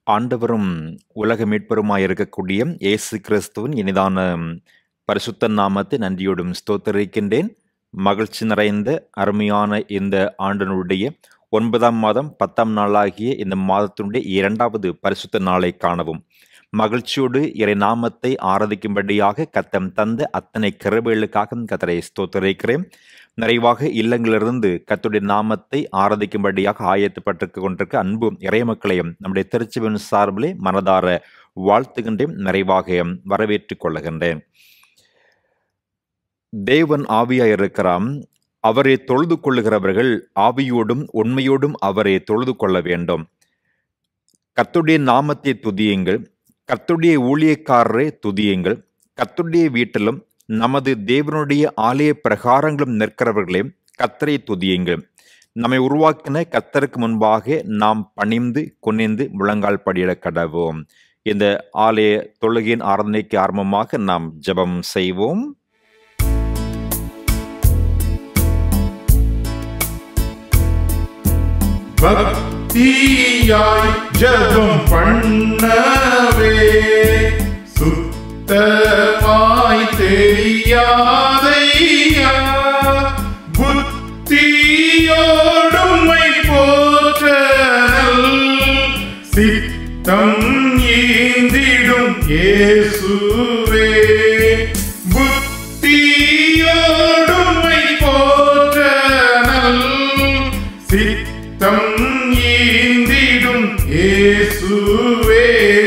ஆண்டவரும் உலக மீட்பருமாய் இருக்கக்கூடிய இயேசு கிறிஸ்துவின் இனிதான பரிசுத்த நாமத்தை நன்றியோடும் ஸ்தோத்தரிக்கின்றேன் மகிழ்ச்சி நிறைந்த அருமையான இந்த ஆண்டனுடைய ஒன்பதாம் மாதம் பத்தாம் நாளாகிய இந்த மாதத்தினுடைய இரண்டாவது பரிசுத்த நாளை காணவும் மகிழ்ச்சியோடு இறை நாமத்தை ஆராதிக்கும்படியாக கத்தம் தந்த அத்தனை கருவேலுக்காக கத்தரை ஸ்தோத்தரிக்கிறேன் நிறைவாக இல்லங்களிலிருந்து கத்துடைய நாமத்தை ஆராதிக்கும்படியாக ஆயத்தப்பட்டிருக்க கொண்டிருக்க அன்பு இறைமக்களையும் நம்முடைய திருச்சிவன் சார்பிலே மனதார வாழ்த்துகின்றேன் நிறைவாக வரவேற்றுக் கொள்ளுகின்றேன் தேவன் ஆவியாய் இருக்கிறாம் அவரை தொழுது கொள்ளுகிறவர்கள் ஆவியோடும் உண்மையோடும் அவரை தொழுது கொள்ள வேண்டும் கத்துடைய நாமத்தை துதியுங்கள் கத்துடைய ஊழியக்காரரை துதியுங்கள் கத்துடைய வீட்டிலும் நமது தேவனுடைய ஆலய பிரகாரங்களும் நிற்கிறவர்களே கத்தரை துதியுங்கள் நம்மை உருவாக்கின கத்தருக்கு முன்பாக நாம் பணிந்து குனிந்து முழங்கால் படியிட கடவோம் இந்த ஆலய தொழுகையின் ஆராதனைக்கு ஆரம்பமாக நாம் ஜெபம் செய்வோம் பக்தியாய் ஜபம் பண்ணவே சுத்தமாய் தெரியாதையா புத்தியோடுமை போற்றல் சித்தம் ஈந்திடும் இயேசுவே புத்தியோடுமை போற்றல் சித்தம் ஈந்திடும் இயேசுவே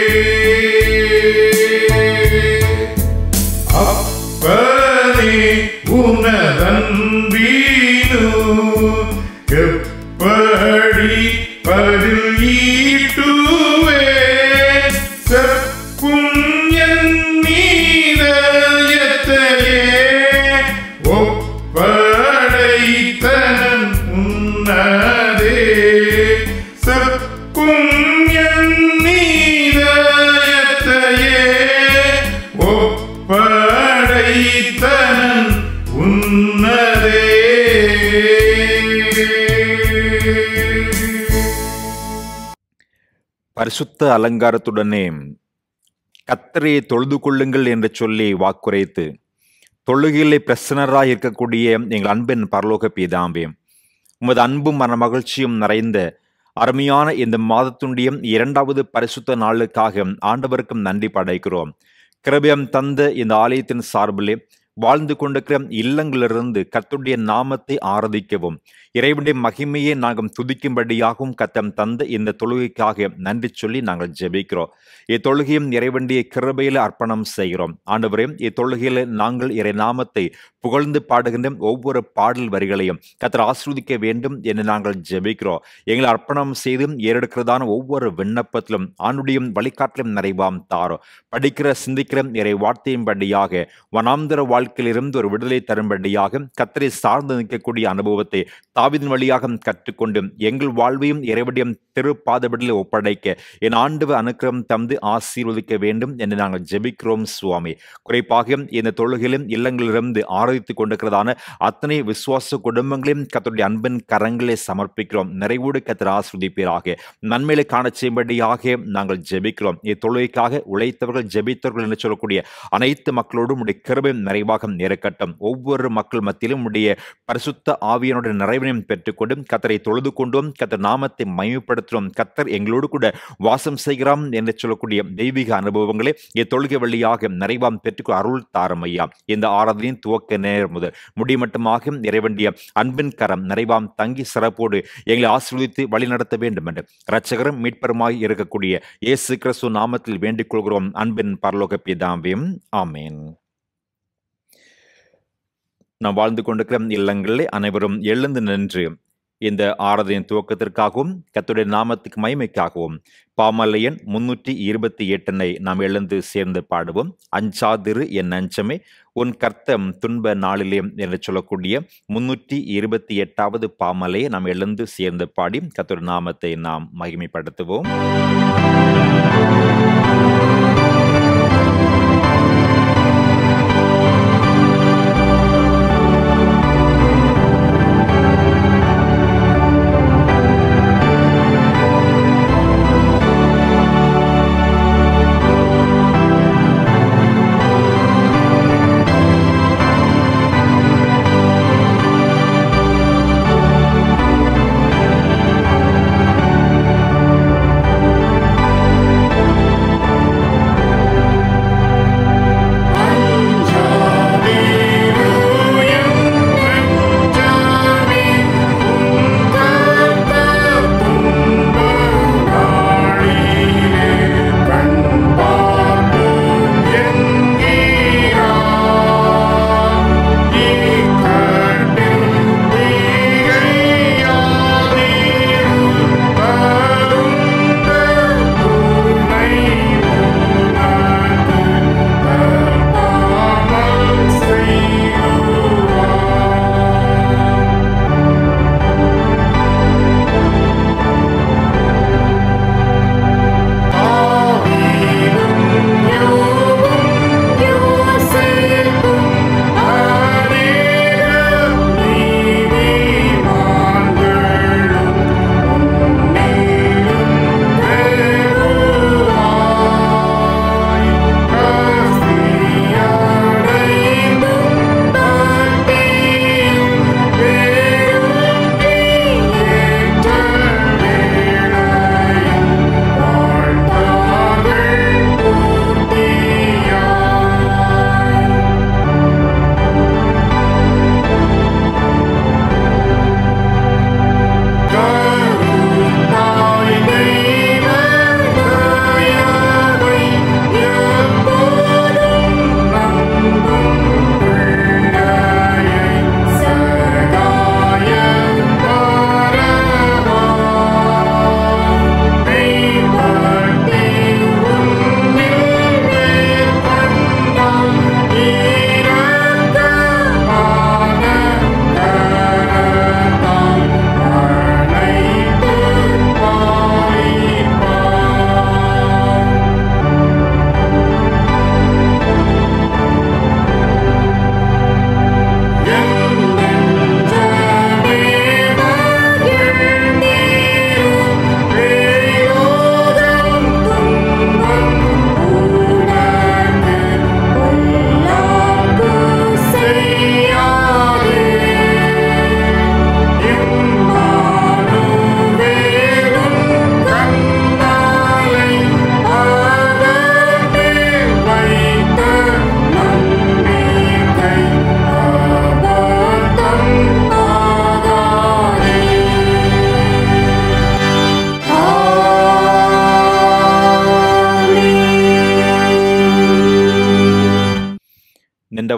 அப்பனே உனதன்பீனு எப்படி பதில் ஈட்டுவே செப்பும் என் நீதயத்தையே ஒப்படைத்தனன் உன்னதே செப்பும் என் நீதயத்தையே ஒப்படைத்தனன் உன்னதே பரிசுத்த அலங்காரத்துடனே கத்தரை தொழுது கொள்ளுங்கள் என்று சொல்லி வாக்குரைத்து தொழுகையிலே பிரசனராய் இருக்கக்கூடிய எங்கள் அன்பின் பரலோக பிதாம்பே உமது அன்பும் மன மகிழ்ச்சியும் நிறைந்த அருமையான இந்த மாதத்துடைய இரண்டாவது பரிசுத்த நாளுக்காக ஆண்டவருக்கும் நன்றி படைக்கிறோம் கிருபயம் தந்த இந்த ஆலயத்தின் சார்பிலே வாழ்ந்து கொண்டிருக்கிற இல்லங்களிலிருந்து கத்துடைய நாமத்தை ஆராதிக்கவும் இறைவனுடைய மகிமையை நாங்கள் துதிக்கும்படியாகவும் கத்தம் தந்த இந்த தொழுகைக்காக நன்றி சொல்லி நாங்கள் ஜெபிக்கிறோம் இத்தொழுகையும் இறைவனுடைய கிருபையில அர்ப்பணம் செய்கிறோம் ஆண்டவரே இத்தொழுகையில நாங்கள் இறை நாமத்தை புகழ்ந்து பாடுகின்ற ஒவ்வொரு பாடல் வரிகளையும் கத்தர் ஆஸ்ரூதிக்க வேண்டும் என்று நாங்கள் ஜெபிக்கிறோம் எங்களை அர்ப்பணம் செய்து ஏறெடுக்கிறதான ஒவ்வொரு விண்ணப்பத்திலும் ஆணுடையும் வழிகாட்டிலும் நிறைவாம் தாரோ படிக்கிற சிந்திக்கிற இறை வார்த்தையும் படியாக வனாந்தர வாழ்க்கையிலிருந்து ஒரு விடுதலை தரும்படியாக கத்தரை சார்ந்து நிற்கக்கூடிய அனுபவத்தை தாவிதின் வழியாக கற்றுக்கொண்டு எங்கள் வாழ்வையும் இறைவடியும் திரு பாதபடியில் ஒப்படைக்க என் ஆண்டவ அனுக்கிரம் தந்து ஆசீர்வதிக்க வேண்டும் என்று நாங்கள் ஜெபிக்கிறோம் சுவாமி குறிப்பாக இந்த தொழுகையிலும் இல்லங்களிலிருந்து ஆராதித்துக் கொண்டிருக்கிறதான அத்தனை விசுவாச குடும்பங்களையும் கத்தருடைய அன்பின் கரங்களை சமர்ப்பிக்கிறோம் நிறைவோடு கத்தர் ஆஸ்வதிப்பீராக நன்மையில காண செய்யும்படியாக நாங்கள் ஜெபிக்கிறோம் இத்தொழுகைக்காக உழைத்தவர்கள் ஜெபித்தவர்கள் என்று சொல்லக்கூடிய அனைத்து மக்களோடும் உடைய கிருபை நிறைவாக இருக்கட்டும் ஒவ்வொரு மக்கள் மத்தியிலும் உடைய பரிசுத்த ஆவியனுடைய நிறைவினையும் பெற்றுக்கொண்டு கத்தரை தொழுது கொண்டோம் கத்தர் நாமத்தை மயப்படுத்துகிறோம் கத்தர் எங்களோடு கூட வாசம் செய்கிறோம் என்று சொல்லக்கூடிய தெய்வீக அனுபவங்களை இத்தொழுகை வழியாக நிறைவாம் பெற்றுக்கொள்ள அருள் தாரம் ஐயா இந்த ஆராதனையின் துவக்க நேரம் முதல் முடிமட்டுமாக இறைவண்டிய அன்பின் கரம் நிறைவாம் தங்கி சிறப்போடு எங்களை ஆசீர்வதித்து வழிநடத்த வேண்டும் என்று இரட்சகரும் மீட்பருமாய் இருக்கக்கூடிய இயேசு கிறிஸ்து நாமத்தில் வேண்டிக் கொள்கிறோம் அன்பின் பரலோக பிதாம்பியம் ஆமேன் நாம் வாழ்ந்து கொண்டிருக்கிற இல்லங்களிலே அனைவரும் எழுந்து நின்று இந்த ஆராதனையின் துவக்கத்திற்காகவும் கத்துடைய நாமத்துக்கு மகிமைக்காகவும் பாமல்லையன் முன்னூற்றி இருபத்தி எட்டனை நாம் எழுந்து சேர்ந்து பாடுவோம் அஞ்சாதிரு என் அஞ்சமே உன் கர்த்தம் துன்ப நாளிலே என்று சொல்லக்கூடிய முன்னூற்றி இருபத்தி எட்டாவது பாமலையை நாம் எழுந்து சேர்ந்து பாடி கத்துடைய நாமத்தை நாம் மகிமைப்படுத்துவோம்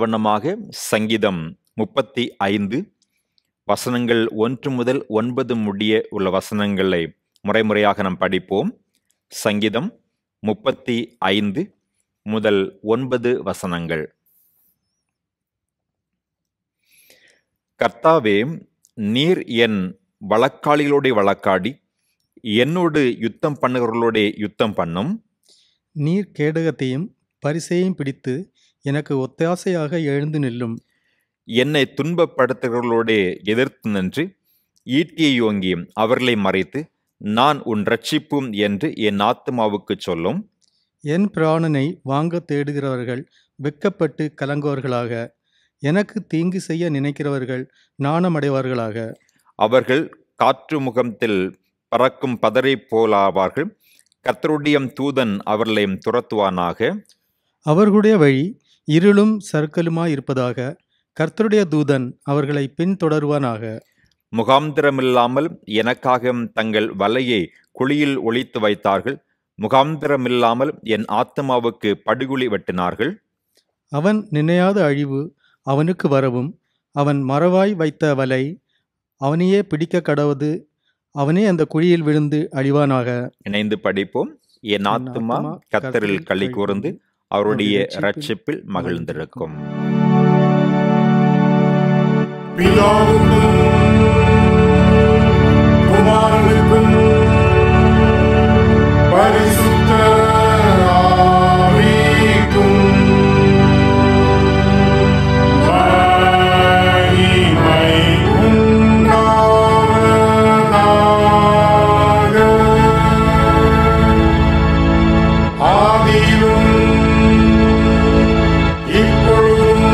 வண்ணமாக சங்கீதம் முப்பத்தி ஐந்து வசனங்கள் ஒன்று முதல் ஒன்பது முடிய உள்ள வசனங்களை முறைமுறையாக நாம் படிப்போம் சங்கீதம் முப்பத்தி ஐந்து முதல் ஒன்பது வசனங்கள் கர்த்தாவே நீர் என் வழக்காளிகளோட வழக்காடி என்னோடு யுத்தம் பண்ணுகிறவர்களோட யுத்தம் பண்ணும் நீர் கேடகத்தையும் பரிசையும் பிடித்து எனக்கு ஒத்தாசையாக எழுந்து நில்லும் என்னை துன்பப்படுத்துகிறவர்களோடே எதிர்த்து நின்று ஈட்டியை ஓங்கி அவர்களை மறைத்து நான் உன் ரட்சிப்பும் என்று என் ஆத்மாவுக்கு சொல்லும் என் பிராணனை வாங்க தேடுகிறவர்கள் வெக்கப்பட்டு கலங்குவார்களாக எனக்கு தீங்கு செய்ய நினைக்கிறவர்கள் நாணமடைவார்களாக அவர்கள் காற்று முகத்தில் பறக்கும் பதரை போலாவார்கள் கர்த்தருடைய தூதன் அவர்களை துரத்துவானாக அவர்களுடைய வழி இருளும் சர்க்கலுமாய் இருப்பதாக கர்த்தருடைய தூதன் அவர்களை பின்தொடருவானாக முகாந்திரமில்லாமல் எனக்காக தங்கள் வலையை குழியில் ஒளித்து வைத்தார்கள் முகாந்திரமில்லாமல் என் ஆத்மாவுக்கு படுகுழி வெட்டினார்கள் அவன் நினையாத அழிவு அவனுக்கு வரவும் அவன் மறவாய் வைத்த வலை அவனையே பிடிக்க கடவது அவனே அந்த குழியில் விழுந்து அழிவானாக இணைந்து படிப்போம் என் ஆத்துமா ஆத்துமா கத்தரில் களி கூர்ந்து அவருடைய அவருடைய ரட்சிப்பில் மகிழ்ந்திருக்கும் பிதாவுக்கும் குமாரனுக்கும் பரிசுத்த ஆவிக்கும் மகிமை உண்டாவதாக. ஆதியிலும் இப்பொழுதும்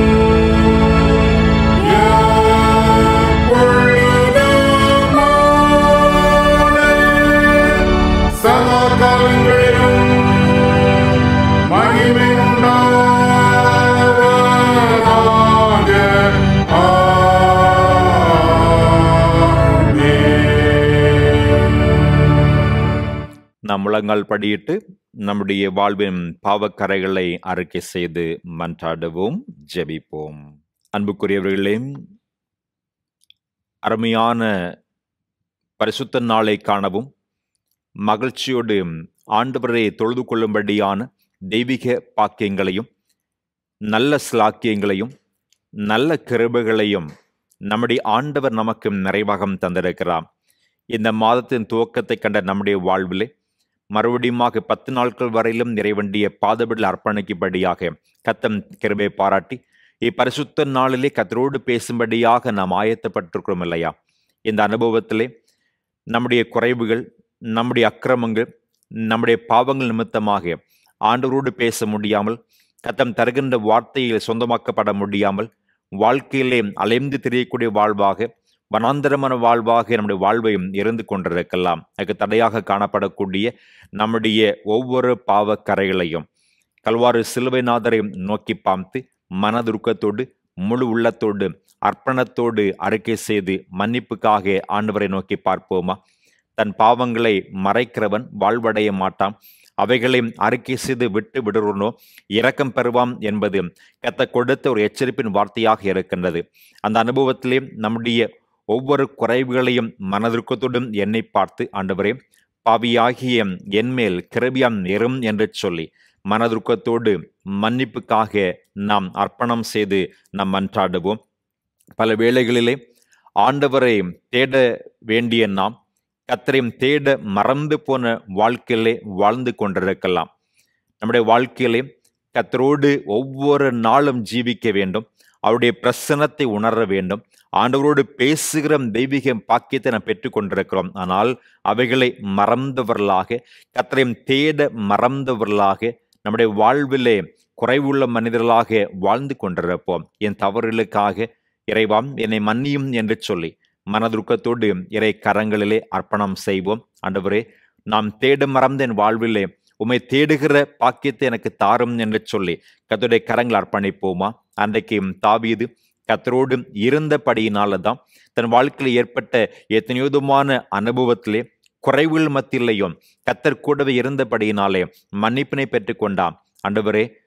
சமாதானங்களிலும் மகிமை உண்டாவதாக ஆமென். நாம் முழங்கால் படியிட்டு நம்முடைய வாழ்வின் பாவக்கரைகளை அறிக்கை செய்து மன்றாடுவோம் ஜெபிப்போம் அன்புக்குரியவர்களே அருமையான பரிசுத்த நாளை காணவும் மகிழ்ச்சியோடு ஆண்டவரை தொழுது கொள்ளும்படியான தெய்வீக பாக்கியங்களையும் நல்ல சிலாக்கியங்களையும் நல்ல கிருபைகளையும் நம்முடைய ஆண்டவர் நமக்கு நிறைவாக தந்திருக்கிறார் இந்த மாதத்தின் துவக்கத்தை கண்ட நம்முடைய வாழ்விலே மறுபடியுமாக பத்து நாட்கள் வரையிலும் நிறைவண்டிய பாதபில் அர்ப்பணிக்கும்படியாக கத்தம் கிருபை பாராட்டி இப்பரிசுத்த நாளிலே கத்தரோடு பேசும்படியாக நாம் ஆயத்தப்பட்டிருக்கிறோம் இல்லையா இந்த அனுபவத்திலே நம்முடைய குறைவுகள் நம்முடைய அக்கிரமங்கள் நம்முடைய பாவங்கள் நிமித்தமாக ஆண்டவரோடு பேச முடியாமல் கத்தம் தருகின்ற வார்த்தையில் சொந்தமாக்கப்பட முடியாமல் வாழ்க்கையிலே அலைந்து திரியக்கூடிய வாழ்வாக வனாந்தரமான வாழ்வாக நம்முடைய வாழ்வையும் இருந்து கொண்டிருக்கலாம் அதுக்கு தடையாக காணப்படக்கூடிய நம்முடைய ஒவ்வொரு பாவ கரைகளையும் கல்வாறு சிலுவைநாதரை நோக்கி பார்த்து மனதுருக்கத்தோடு முழு உள்ளத்தோடு அர்ப்பணத்தோடு அறிக்கை செய்து மன்னிப்புக்காக ஆண்டவரை நோக்கி பார்ப்போமா தன் பாவங்களை மறைக்கிறவன் வாழ்வடைய மாட்டான் அவைகளை அறிக்கை செய்து விட்டு விடுறனோ இரக்கம் பெறுவான் என்பது கத்த கொடுத்த ஒரு எச்சரிப்பின் வார்த்தையாக இருக்கின்றது அந்த அனுபவத்திலே நம்முடைய ஒவ்வொரு குறைவுகளையும் மனதிற்கத்தோடும் எண்ணி பார்த்து ஆண்டவரே பாவியாகிய என்மேல் கிருபியாம் நிறும் என்று சொல்லி மனதுருக்கத்தோடு மன்னிப்புக்காக நாம் அர்ப்பணம் செய்து நாம் மன்றாடுவோம் பல வேளைகளிலே ஆண்டவரை தேட வேண்டிய நாம் கத்தரையும் தேட மறந்து போன வாழ்க்கையிலே வாழ்ந்து கொண்டிருக்கலாம் நம்முடைய வாழ்க்கையிலே கத்தரோடு ஒவ்வொரு நாளும் ஜீவிக்க வேண்டும் அவருடைய பிரசனத்தை உணர வேண்டும் ஆண்டவரோடு பேசுகிற தெய்வீக பாக்கியத்தை நாம் பெற்றுக்கொண்டிருக்கிறோம் ஆனால் அவைகளை மறந்தவர்களாக கத்தரையும் தேட மறந்தவர்களாக நம்முடைய வாழ்விலே குறைவுள்ள மனிதர்களாக வாழ்ந்து கொண்டிருப்போம் என் தவறுகளுக்காக இறைவாம் என்னை மன்னியும் என்று சொல்லி மனதுருக்கத்தோடு இறை கரங்களிலே அர்ப்பணம் செய்வோம் ஆண்டவரே நாம் தேட மறந்த என் வாழ்விலே உம்மை தேடுகிற பாக்கியத்தை எனக்கு தாரும் என்று சொல்லி கத்தருடைய கரங்கள் அர்ப்பணிப்போமா அன்றைக்கு தாவீது கத்தரோடு இருந்தபடியினால தான் தன் வாழ்க்கையில் ஏற்பட்ட எத்தனையோ விதமான அனுபவத்திலே குறைவுகள் மத்தியிலையும் கத்தர் கூடவே இருந்தபடியினாலே மன்னிப்பினை பெற்றுக்கொண்டான் ஆண்டவரே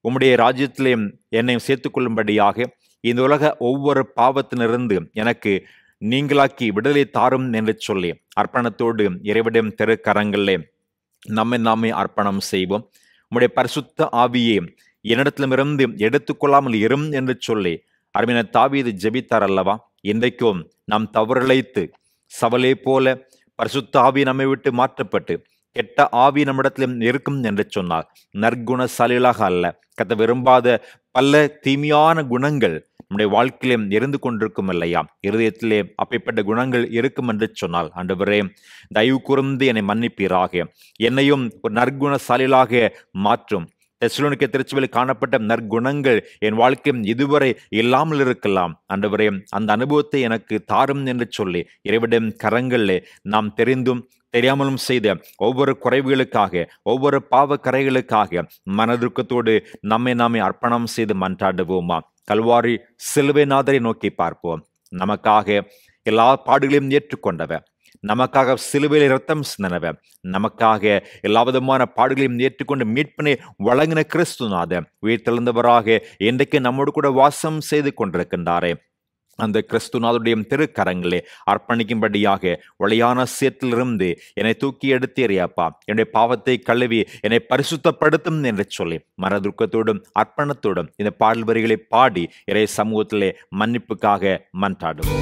உம்முடைய ராஜ்யத்திலே என்னை சேர்த்துக் கொள்ளும்படியாக இந்த உலக ஒவ்வொரு பாவத்திலிருந்து எனக்கு நீங்களாக்கி விடுதலை தாரும் என்று சொல்லி அர்ப்பணத்தோடு இறைவிடம் திருக்கரங்களிலே நம்மை நாமே அர்ப்பணம் செய்வோம் உம்முடைய பரிசுத்த ஆவியே என்னிடத்திலுமிருந்து எடுத்துக்கொள்ளாமல் இரும் என்று சொல்லி அருமையான தாவீது ஜெபித்தார் அல்லவா இன்றைக்கும் நாம் தவறிழைத்து சவலே போல பரிசுத்த ஆவி நம்மை விட்டு மாற்றப்பட்டு கெட்ட ஆவி நம்மிடத்திலும் இருக்கும் என்று சொன்னார் நற்குணசாலிகளாக அல்ல கத்த விரும்பாத பல தீமையான குணங்கள் நம்முடைய வாழ்க்கையிலும் இருந்து கொண்டிருக்கும் இல்லையா இருதயத்திலே அப்பேற்பட்ட குணங்கள் இருக்கும் என்று சொன்னால் ஆண்டவரே தயவு கூர்ந்து என்னை மன்னிப்பீராக என்னையும் ஒரு நற்குணசாலிகளாக மாற்றும் தெசலோனிக்க திருச்சுவையில் காணப்பட்ட நற்குணங்கள் என் வாழ்க்கையும் இதுவரை இல்லாமல் இருக்கலாம் ஆண்டவரே அந்த அனுபவத்தை எனக்கு தாரும் என்று சொல்லி இறைவிடம் கரங்களிலே நாம் தெரிந்தும் தெரியாமலும் செய்த ஒவ்வொரு குறைவுகளுக்காக ஒவ்வொரு பாவ கரைகளுக்காக மனதுக்கத்தோடு நம்மை நாமே அர்ப்பணம் செய்து மன்றாடுவோமா கல்வாரி சிலுவை நாதரை நோக்கி பார்ப்போம் நமக்காக எல்லா பாடுகளையும் ஏற்றுக்கொண்டவர் நமக்காக சிலுவையில் ரத்தம் சிந்தனவர் நமக்காக எல்லா விதமான பாடுகளையும் ஏற்றுக்கொண்டு மீட்பினை வழங்கின கிறிஸ்துநாத உயிர்த்தெழுந்தவராக இன்றைக்கு நம்மோடு கூட வாசம் செய்து கொண்டிருக்கின்றாரே அந்த கிறிஸ்துநாதுடைய திருக்கரங்களே அர்ப்பணிக்கும்படியாக ஒளியான சேற்றிலிருந்து என்னை தூக்கி எடுத்து எறியாப்பா என்னுடைய பாவத்தை கழுவி என்னை பரிசுத்தப்படுத்தும் என்று சொல்லி மனதுக்கத்தோடும் அர்ப்பணத்தோடும் இந்த பாடல் வரிகளை பாடி இறை சமூகத்திலே மன்னிப்புக்காக மன்றாடுவோம்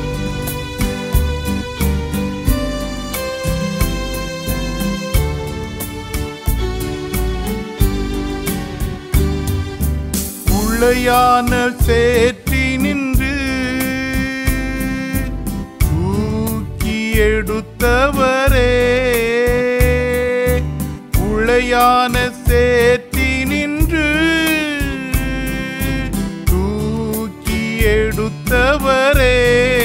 உளையான சேற்றி நின்று தூக்கி எடுத்தவரே உளையான சேற்றி நின்று தூக்கி எடுத்தவரே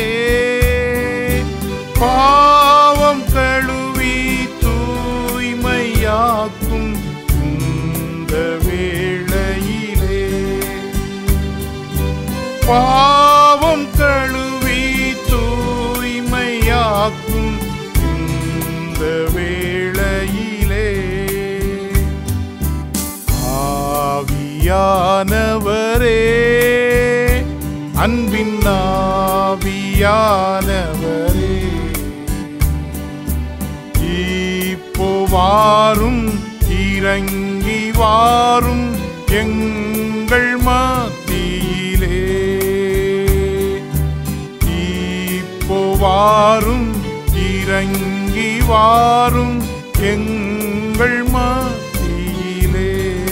பாவம் கழுவி தூய்மையாக்கும் இந்த வேளையிலே பாவம் கழுவி தூய்மையாக்கும் இந்த வேளையிலே ஆவியானவரே அன்பின் ஆவியானவரே இப்போ வாரும் இறங்கி வாரும் எங்கள் மத்தியிலே இப்போ வாரும் இறங்கி வாரும் எங்கள் மத்தியிலே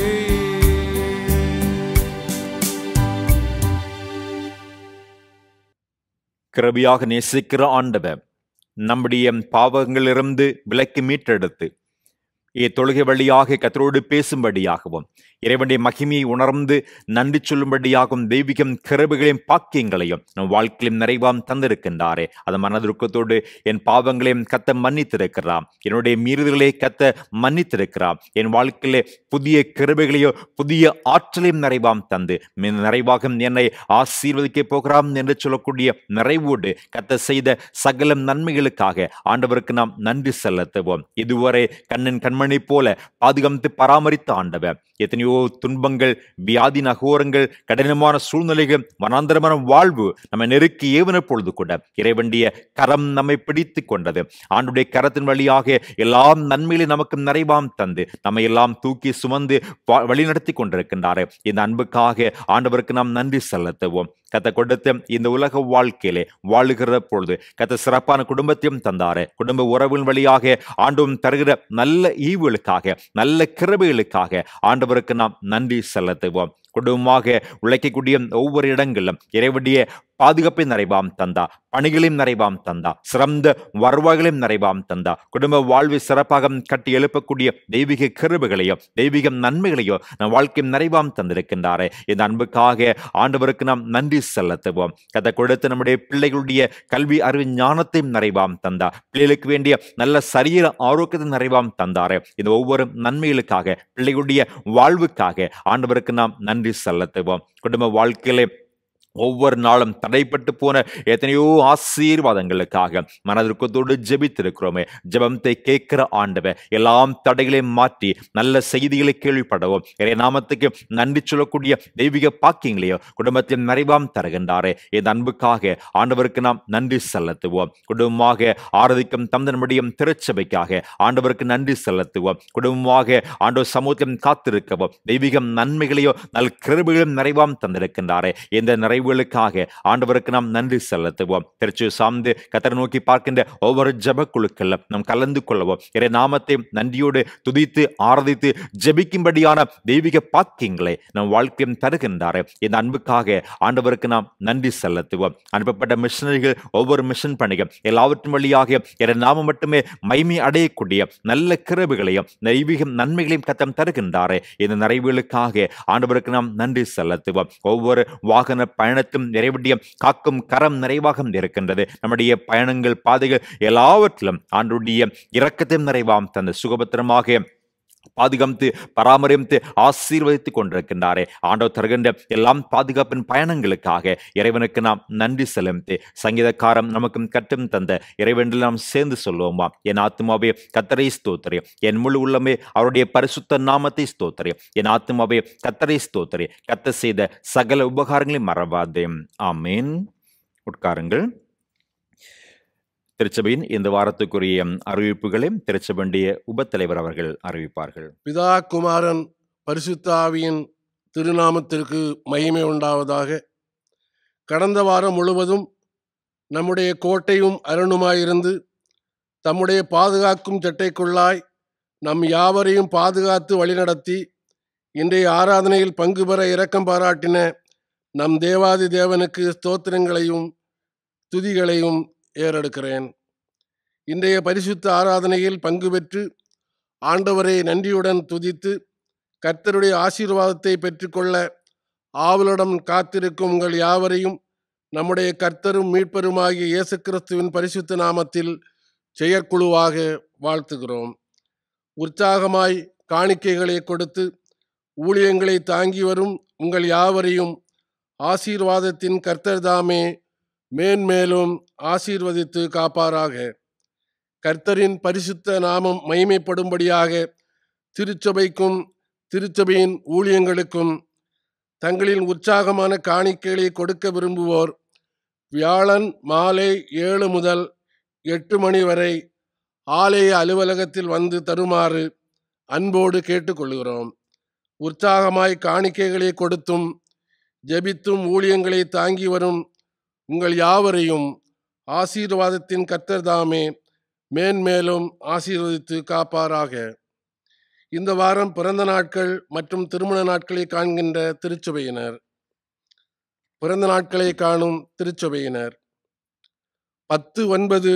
கிருபையாக நேசிக்கிற ஆண்டவர் நம்முடைய பாவங்களிலிருந்து விலக்கி மீட்டெடுத்து தொழுகை வழியாக கத்தரோடு பேசும்படியாகவும் இறைவனுடைய மகிமையை உணர்ந்து நன்றி சொல்லும்படியாகவும் தெய்வீகம் கிருபைகளையும் பாக்கியங்களையும் நம் வாழ்க்கையிலும் நிறைவாம் தந்திருக்கின்றாரே அது மனதுருக்கத்தோடு என் பாவங்களையும் கத்த மன்னித்திருக்கிறார் என்னுடைய மீறுதல்களை கத்த மன்னித்திருக்கிறார் என் வாழ்க்கையிலே புதிய கிருபைகளையோ புதிய ஆற்றலையும் நிறைவாம் தந்து மிக நிறைவாக என்னை ஆசீர்வதிக்க போகிறாம் என்று சொல்லக்கூடிய நிறைவோடு கத்த செய்த சகல நன்மைகளுக்காக ஆண்டவருக்கு நாம் நன்றி செலுத்துவோம் இதுவரை கண்ணன் கண்மணி போல பாதுகாத்து பராமரித்த ஆண்டவர் எத்தனையோ துன்பங்கள் வியாதி நகோரங்கள் கடினமான சூழ்நிலைகள் மனாந்தரமான வாழ்வு நம்ம நெருக்கி ஏவன பொழுது கூட இறைவண்டிய கரம் நம்மை பிடித்து கொண்டது ஆண்டுடைய கரத்தின் வழியாக எல்லாம் நன்மையிலும் நமக்கு நிறைவாம் தந்து நம்மை எல்லாம் தூக்கி சுமந்து வா- வழிநடத்தி கொண்டிருக்கின்றாரு இந்த அன்புக்காக ஆண்டவருக்கு நாம் நன்றி செலுத்துவோம் கத்த கொடுத்த இந்த உலக வாழ்க்கையிலே வாழுகிற பொழுது கத்த சிறப்பான குடும்பத்தையும் தந்தாரு குடும்ப உறவின் வழியாக ஆண்டவன் தருகிற நல்ல ஈவுகளுக்காக நல்ல கிருபைகளுக்காக ஆண்டவருக்கு நாம் நன்றி செலுத்துவோம் குடும்பமாக உழைக்கக்கூடிய ஒவ்வொரு இடங்களிலும் இறைவடிய பாதுகாப்பை நிறைவாம் தந்தா பணிகளையும் நிறைவாம் தந்தா சிறந்த வருவாய்களையும் நிறைவாம் தந்தா குடும்ப வாழ்வை சிறப்பாக கட்டி எழுப்பக்கூடிய தெய்வீக கிருபைகளையோ தெய்வீக நன்மைகளையோ நம் வாழ்க்கையும் நிறைவாம் தந்திருக்கின்றாரே இந்த அன்புக்காக ஆண்டவருக்கு நாம் நன்றி செலுத்துவோம் கதை கொடுத்து நம்முடைய பிள்ளைகளுடைய கல்வி அறிவு ஞானத்தையும் நிறைவாம் தந்தா பிள்ளைகளுக்கு வேண்டிய நல்ல சரீர ஆரோக்கியத்தை நிறைவாம் தந்தாரே இந்த ஒவ்வொரு நன்மைகளுக்காக பிள்ளைகளுடைய வாழ்வுக்காக ஆண்டவருக்கு நாம் நன்றி செலுத்துவோம் குடும்ப வாழ்க்கையிலே ஒவ்வொரு நாளும் தடைப்பட்டு போன எத்தனையோ ஆசீர்வாதங்களுக்காக மனதிற்கத்தோடு ஜெபித்திருக்கிறோமே ஜெபத்தை கேட்கிற ஆண்டவர் எல்லாம் தடைகளையும் மாற்றி நல்ல செய்திகளை கேள்விப்படவும் இறை நாமத்துக்கு நன்றி சொல்லக்கூடிய தெய்வீக பாக்கியங்களையும் குடும்பத்தில் நிறைவாம் தருகின்றாரே இந்த அன்புக்காக ஆண்டவருக்கு நாம் நன்றி செலுத்துவோம் குடும்பமாக ஆராதிக்கும் தந்த நம்முடைய திருச்சபைக்காக ஆண்டவருக்கு நன்றி செலுத்துவோம் குடும்பமாக ஆண்டவர் சமூகத்தையும் காத்திருக்கவும் தெய்வீகம் நன்மைகளையோ நல் கிருபைகளும் நிறைவாம் தந்திருக்கின்றாரே இந்த நிறைவுகளுக்காக ஆண்டவருக்கு நாம் நன்றி செலுத்துவோம் திருச்சி சார்ந்து கத்தரை நோக்கி பார்க்கின்ற ஒவ்வொரு ஜப குழுக்களில் நாம் கலந்து கொள்ளவோம் இறை நாமத்தை நன்றியோடு துதித்து ஆராதித்து ஜெபிக்கும்படியான தெய்வீக பாக்கியங்களை நம் வாழ்க்கையும் தருகின்றாரே இந்த அன்புக்காக ஆண்டவருக்கு நாம் நன்றி செலுத்துவோம் அனுப்பப்பட்ட மிஷனரிகள் ஒவ்வொரு மிஷன் பணிகள் எல்லாவற்றின் வழியாக இறை நாமம் மட்டுமே மைமை அடையக்கூடிய நல்ல கிருபைகளையும் தெய்வீக நன்மைகளையும் கத்தம் தருகின்றாரே இந்த நிறைவுகளுக்காக ஆண்டவருக்கு நாம் நன்றி செலுத்துவோம் ஒவ்வொரு வாகன பயணத்தும் நிறைவடிய காக்கும் கரம் நிறைவாக இருக்கின்றது நம்முடைய பயணங்கள் பாதைகள் எல்லாவற்றிலும் ஆண்டுடைய இரக்கத்தையும் நிறைவாம் தந்த சுகபத்திரமாக பாதுகாத்து பராமரித்து ஆசீர்வதித்துக் கொண்டிருக்கின்றாரே ஆண்டவர் தருகின்ற எல்லாம் பாதுகாப்பின் பயணங்களுக்காக இறைவனுக்கு நாம் நன்றி செலுத்தி சங்கீதக்காரம் நமக்கும் கட்டும் தந்த இறைவனில் நாம் சேர்ந்து சொல்லுவோமா என் ஆத்மாவே கத்தரை ஸ்தோத்திரி என் முழு உள்ளமே அவருடைய பரிசுத்த நாமத்தை ஸ்தோத்திரி என் ஆத்மாவே கத்தரை ஸ்தோத்திரி கத்த செய்த சகல உபகாரங்களையும் மறவாதே ஆமேன் உட்காருங்கள் திருச்சபையின் இந்த வாரத்துக்குரிய அறிவிப்புகளை திருச்சபண்டிய உபத்தலைவர் அவர்கள் அறிவிப்பார்கள் பிதா குமாரன் பரிசுத்தாவியின் திருநாமத்திற்கு மகிமை உண்டாவதாக கடந்த வாரம் முழுவதும் நம்முடைய கோட்டையும் அரணுமாயிருந்து தம்முடைய பாதுகாக்கும் சட்டைக்குள்ளாய் நம் யாவரையும் பாதுகாத்து வழிநடத்தி இன்றைய ஆராதனையில் பங்கு பெற இரக்கம் பாராட்டின நம் தேவாதி தேவனுக்கு ஸ்தோத்திரங்களையும் துதிகளையும் ஏறெடுக்கிறேன் இன்றைய பரிசுத்த ஆராதனையில் பங்கு பெற்று ஆண்டவரை நன்றியுடன் துதித்து கர்த்தருடைய ஆசீர்வாதத்தை பெற்றுக்கொள்ள ஆவலுடன் காத்திருக்கும் உங்கள் யாவரையும் நம்முடைய கர்த்தரும் மீட்பருமாகிய இயேசு கிறிஸ்துவின் பரிசுத்த நாமத்தில் செயற்குழுவாக வாழ்த்துகிறோம் உற்சாகமாய் காணிக்கைகளை கொடுத்து ஊழியங்களை தாங்கி வரும் உங்கள் யாவரையும் ஆசீர்வாதத்தின் கர்த்தர் தாமே மேன்மேலும் ஆசீர்வதித்து காப்பாராக கர்த்தரின் பரிசுத்த நாமம் மகிமைப்படும்படியாக திருச்சபைக்கும் திருச்சபையின் ஊழியங்களுக்கும் தங்களின் உற்சாகமான காணிக்கைகளை கொடுக்க விரும்புவோர் வியாழன் மாலை ஏழு முதல் எட்டு மணி வரை ஆலய அலுவலகத்தில் வந்து தருமாறு அன்போடு கேட்டுக்கொள்கிறோம் உற்சாகமாய் காணிக்கைகளை கொடுத்தும் ஜெபித்தும் ஊழியங்களை தாங்கி வரும் உங்கள் யாவரையும் ஆசீர்வாதத்தின் கர்த்தர் தாமே மேன்மேலும் ஆசீர்வதித்து காப்பாராக இந்த வாரம் பிறந்த நாட்கள் மற்றும் திருமண நாட்களை காண்கின்ற திருச்சபையினர் பிறந்த நாட்களை காணும் திருச்சபையினர் பத்து ஒன்பது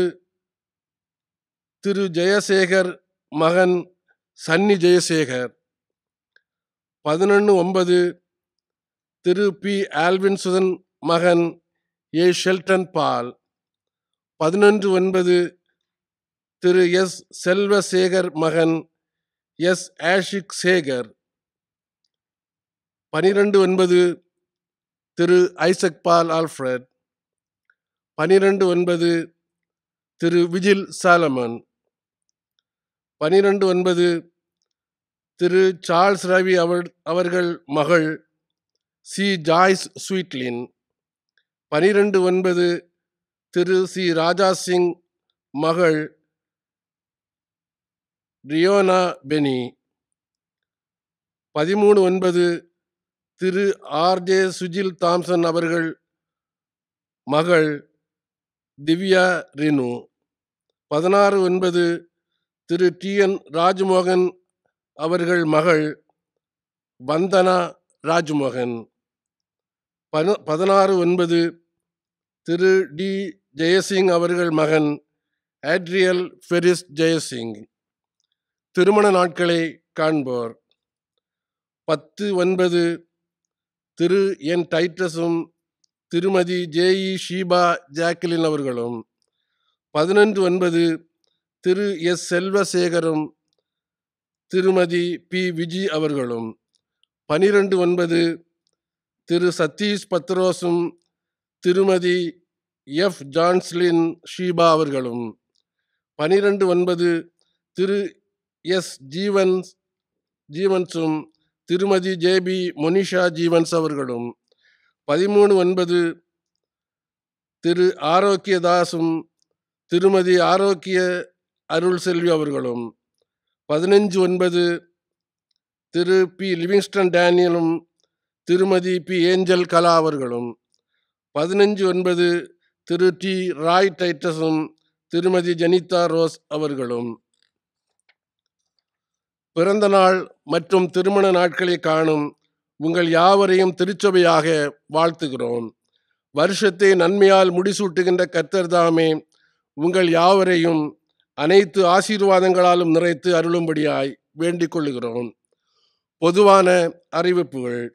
திரு ஜெயசேகர் மகன் சன்னி ஜெயசேகர் பதினொன்று ஒன்பது திரு பி ஆல்வின் சுதன் மகன் ஏ ஷெல்டன் பால் பதினொன்று ஒன்பது திரு எஸ் செல்வசேகர் மகன் எஸ் ஆஷிக் சேகர் பனிரெண்டு ஒன்பது திரு ஐசக் பால் ஆல்ஃப்ரட் பனிரெண்டு ஒன்பது திரு விஜில் சாலமன் பனிரெண்டு ஒன்பது திரு சார்ல்ஸ் ரவி அவர் அவர்கள் மகள் சி ஜாய்ஸ் ஸ்வீட்லின் பனிரெண்டு ஒன்பது திரு சி ராஜா சிங் மகள் ரியோனா பெனி பதிமூணு ஒன்பது திரு ஆர்ஜே சுஜில் தாம்சன் அவர்கள் மகள் திவ்யா ரினு பதினாறு ஒன்பது திரு டி என் ராஜ்மோகன் அவர்கள் மகள் வந்தனா ராஜ்மோகன் பன பதினாறு ஒன்பது திரு டி ஜெயசிங் அவர்கள் மகன் ஆட்ரியல் ஃபெரிஸ் ஜெயசிங் திருமண நாட்களை காண்போர் பத்து ஒன்பது திரு என் டைட்டஸும் திருமதி ஜேஇ ஷீபா ஜாக்கிலின் அவர்களும் பதினொன்று ஒன்பது திரு எஸ் செல்வசேகரும் திருமதி பி விஜி அவர்களும் பனிரெண்டு ஒன்பது திரு சதீஷ் பத்ரோஸும் திருமதி எஃப் ஜான்ஸ்லின் ஷீபா அவர்களும் பனிரெண்டு ஒன்பது திரு எஸ் ஜீவன்ஸ் ஜீவன்ஸும் திருமதி ஜேபி மொனிஷா ஜீவன்ஸ் அவர்களும் பதிமூணு ஒன்பது திரு ஆரோக்கியதாசும் திருமதி ஆரோக்கிய அருள் செல்வி அவர்களும் பதினஞ்சு ஒன்பது திரு பி லிவிங்ஸ்டன் டேனியலும் திருமதி பி ஏஞ்சல் கலா அவர்களும் பதினஞ்சு ஒன்பது திரு டி ராய் டைட்டஸும் திருமதி ஜெனிதா ரோஸ் அவர்களும் பிறந்த நாள் மற்றும் திருமண நாட்களை காணும் உங்கள் யாவரையும் திருச்சபையாக வாழ்த்துகிறோம் வருஷத்தை நன்மையால் முடிசூட்டுகின்ற கர்த்தர் தாமே உங்கள் யாவரையும் அனைத்து ஆசீர்வாதங்களாலும் நிறைத்து அருளும்படியாய் வேண்டிக் கொள்ளுகிறோம் பொதுவான அறிவிப்புகள்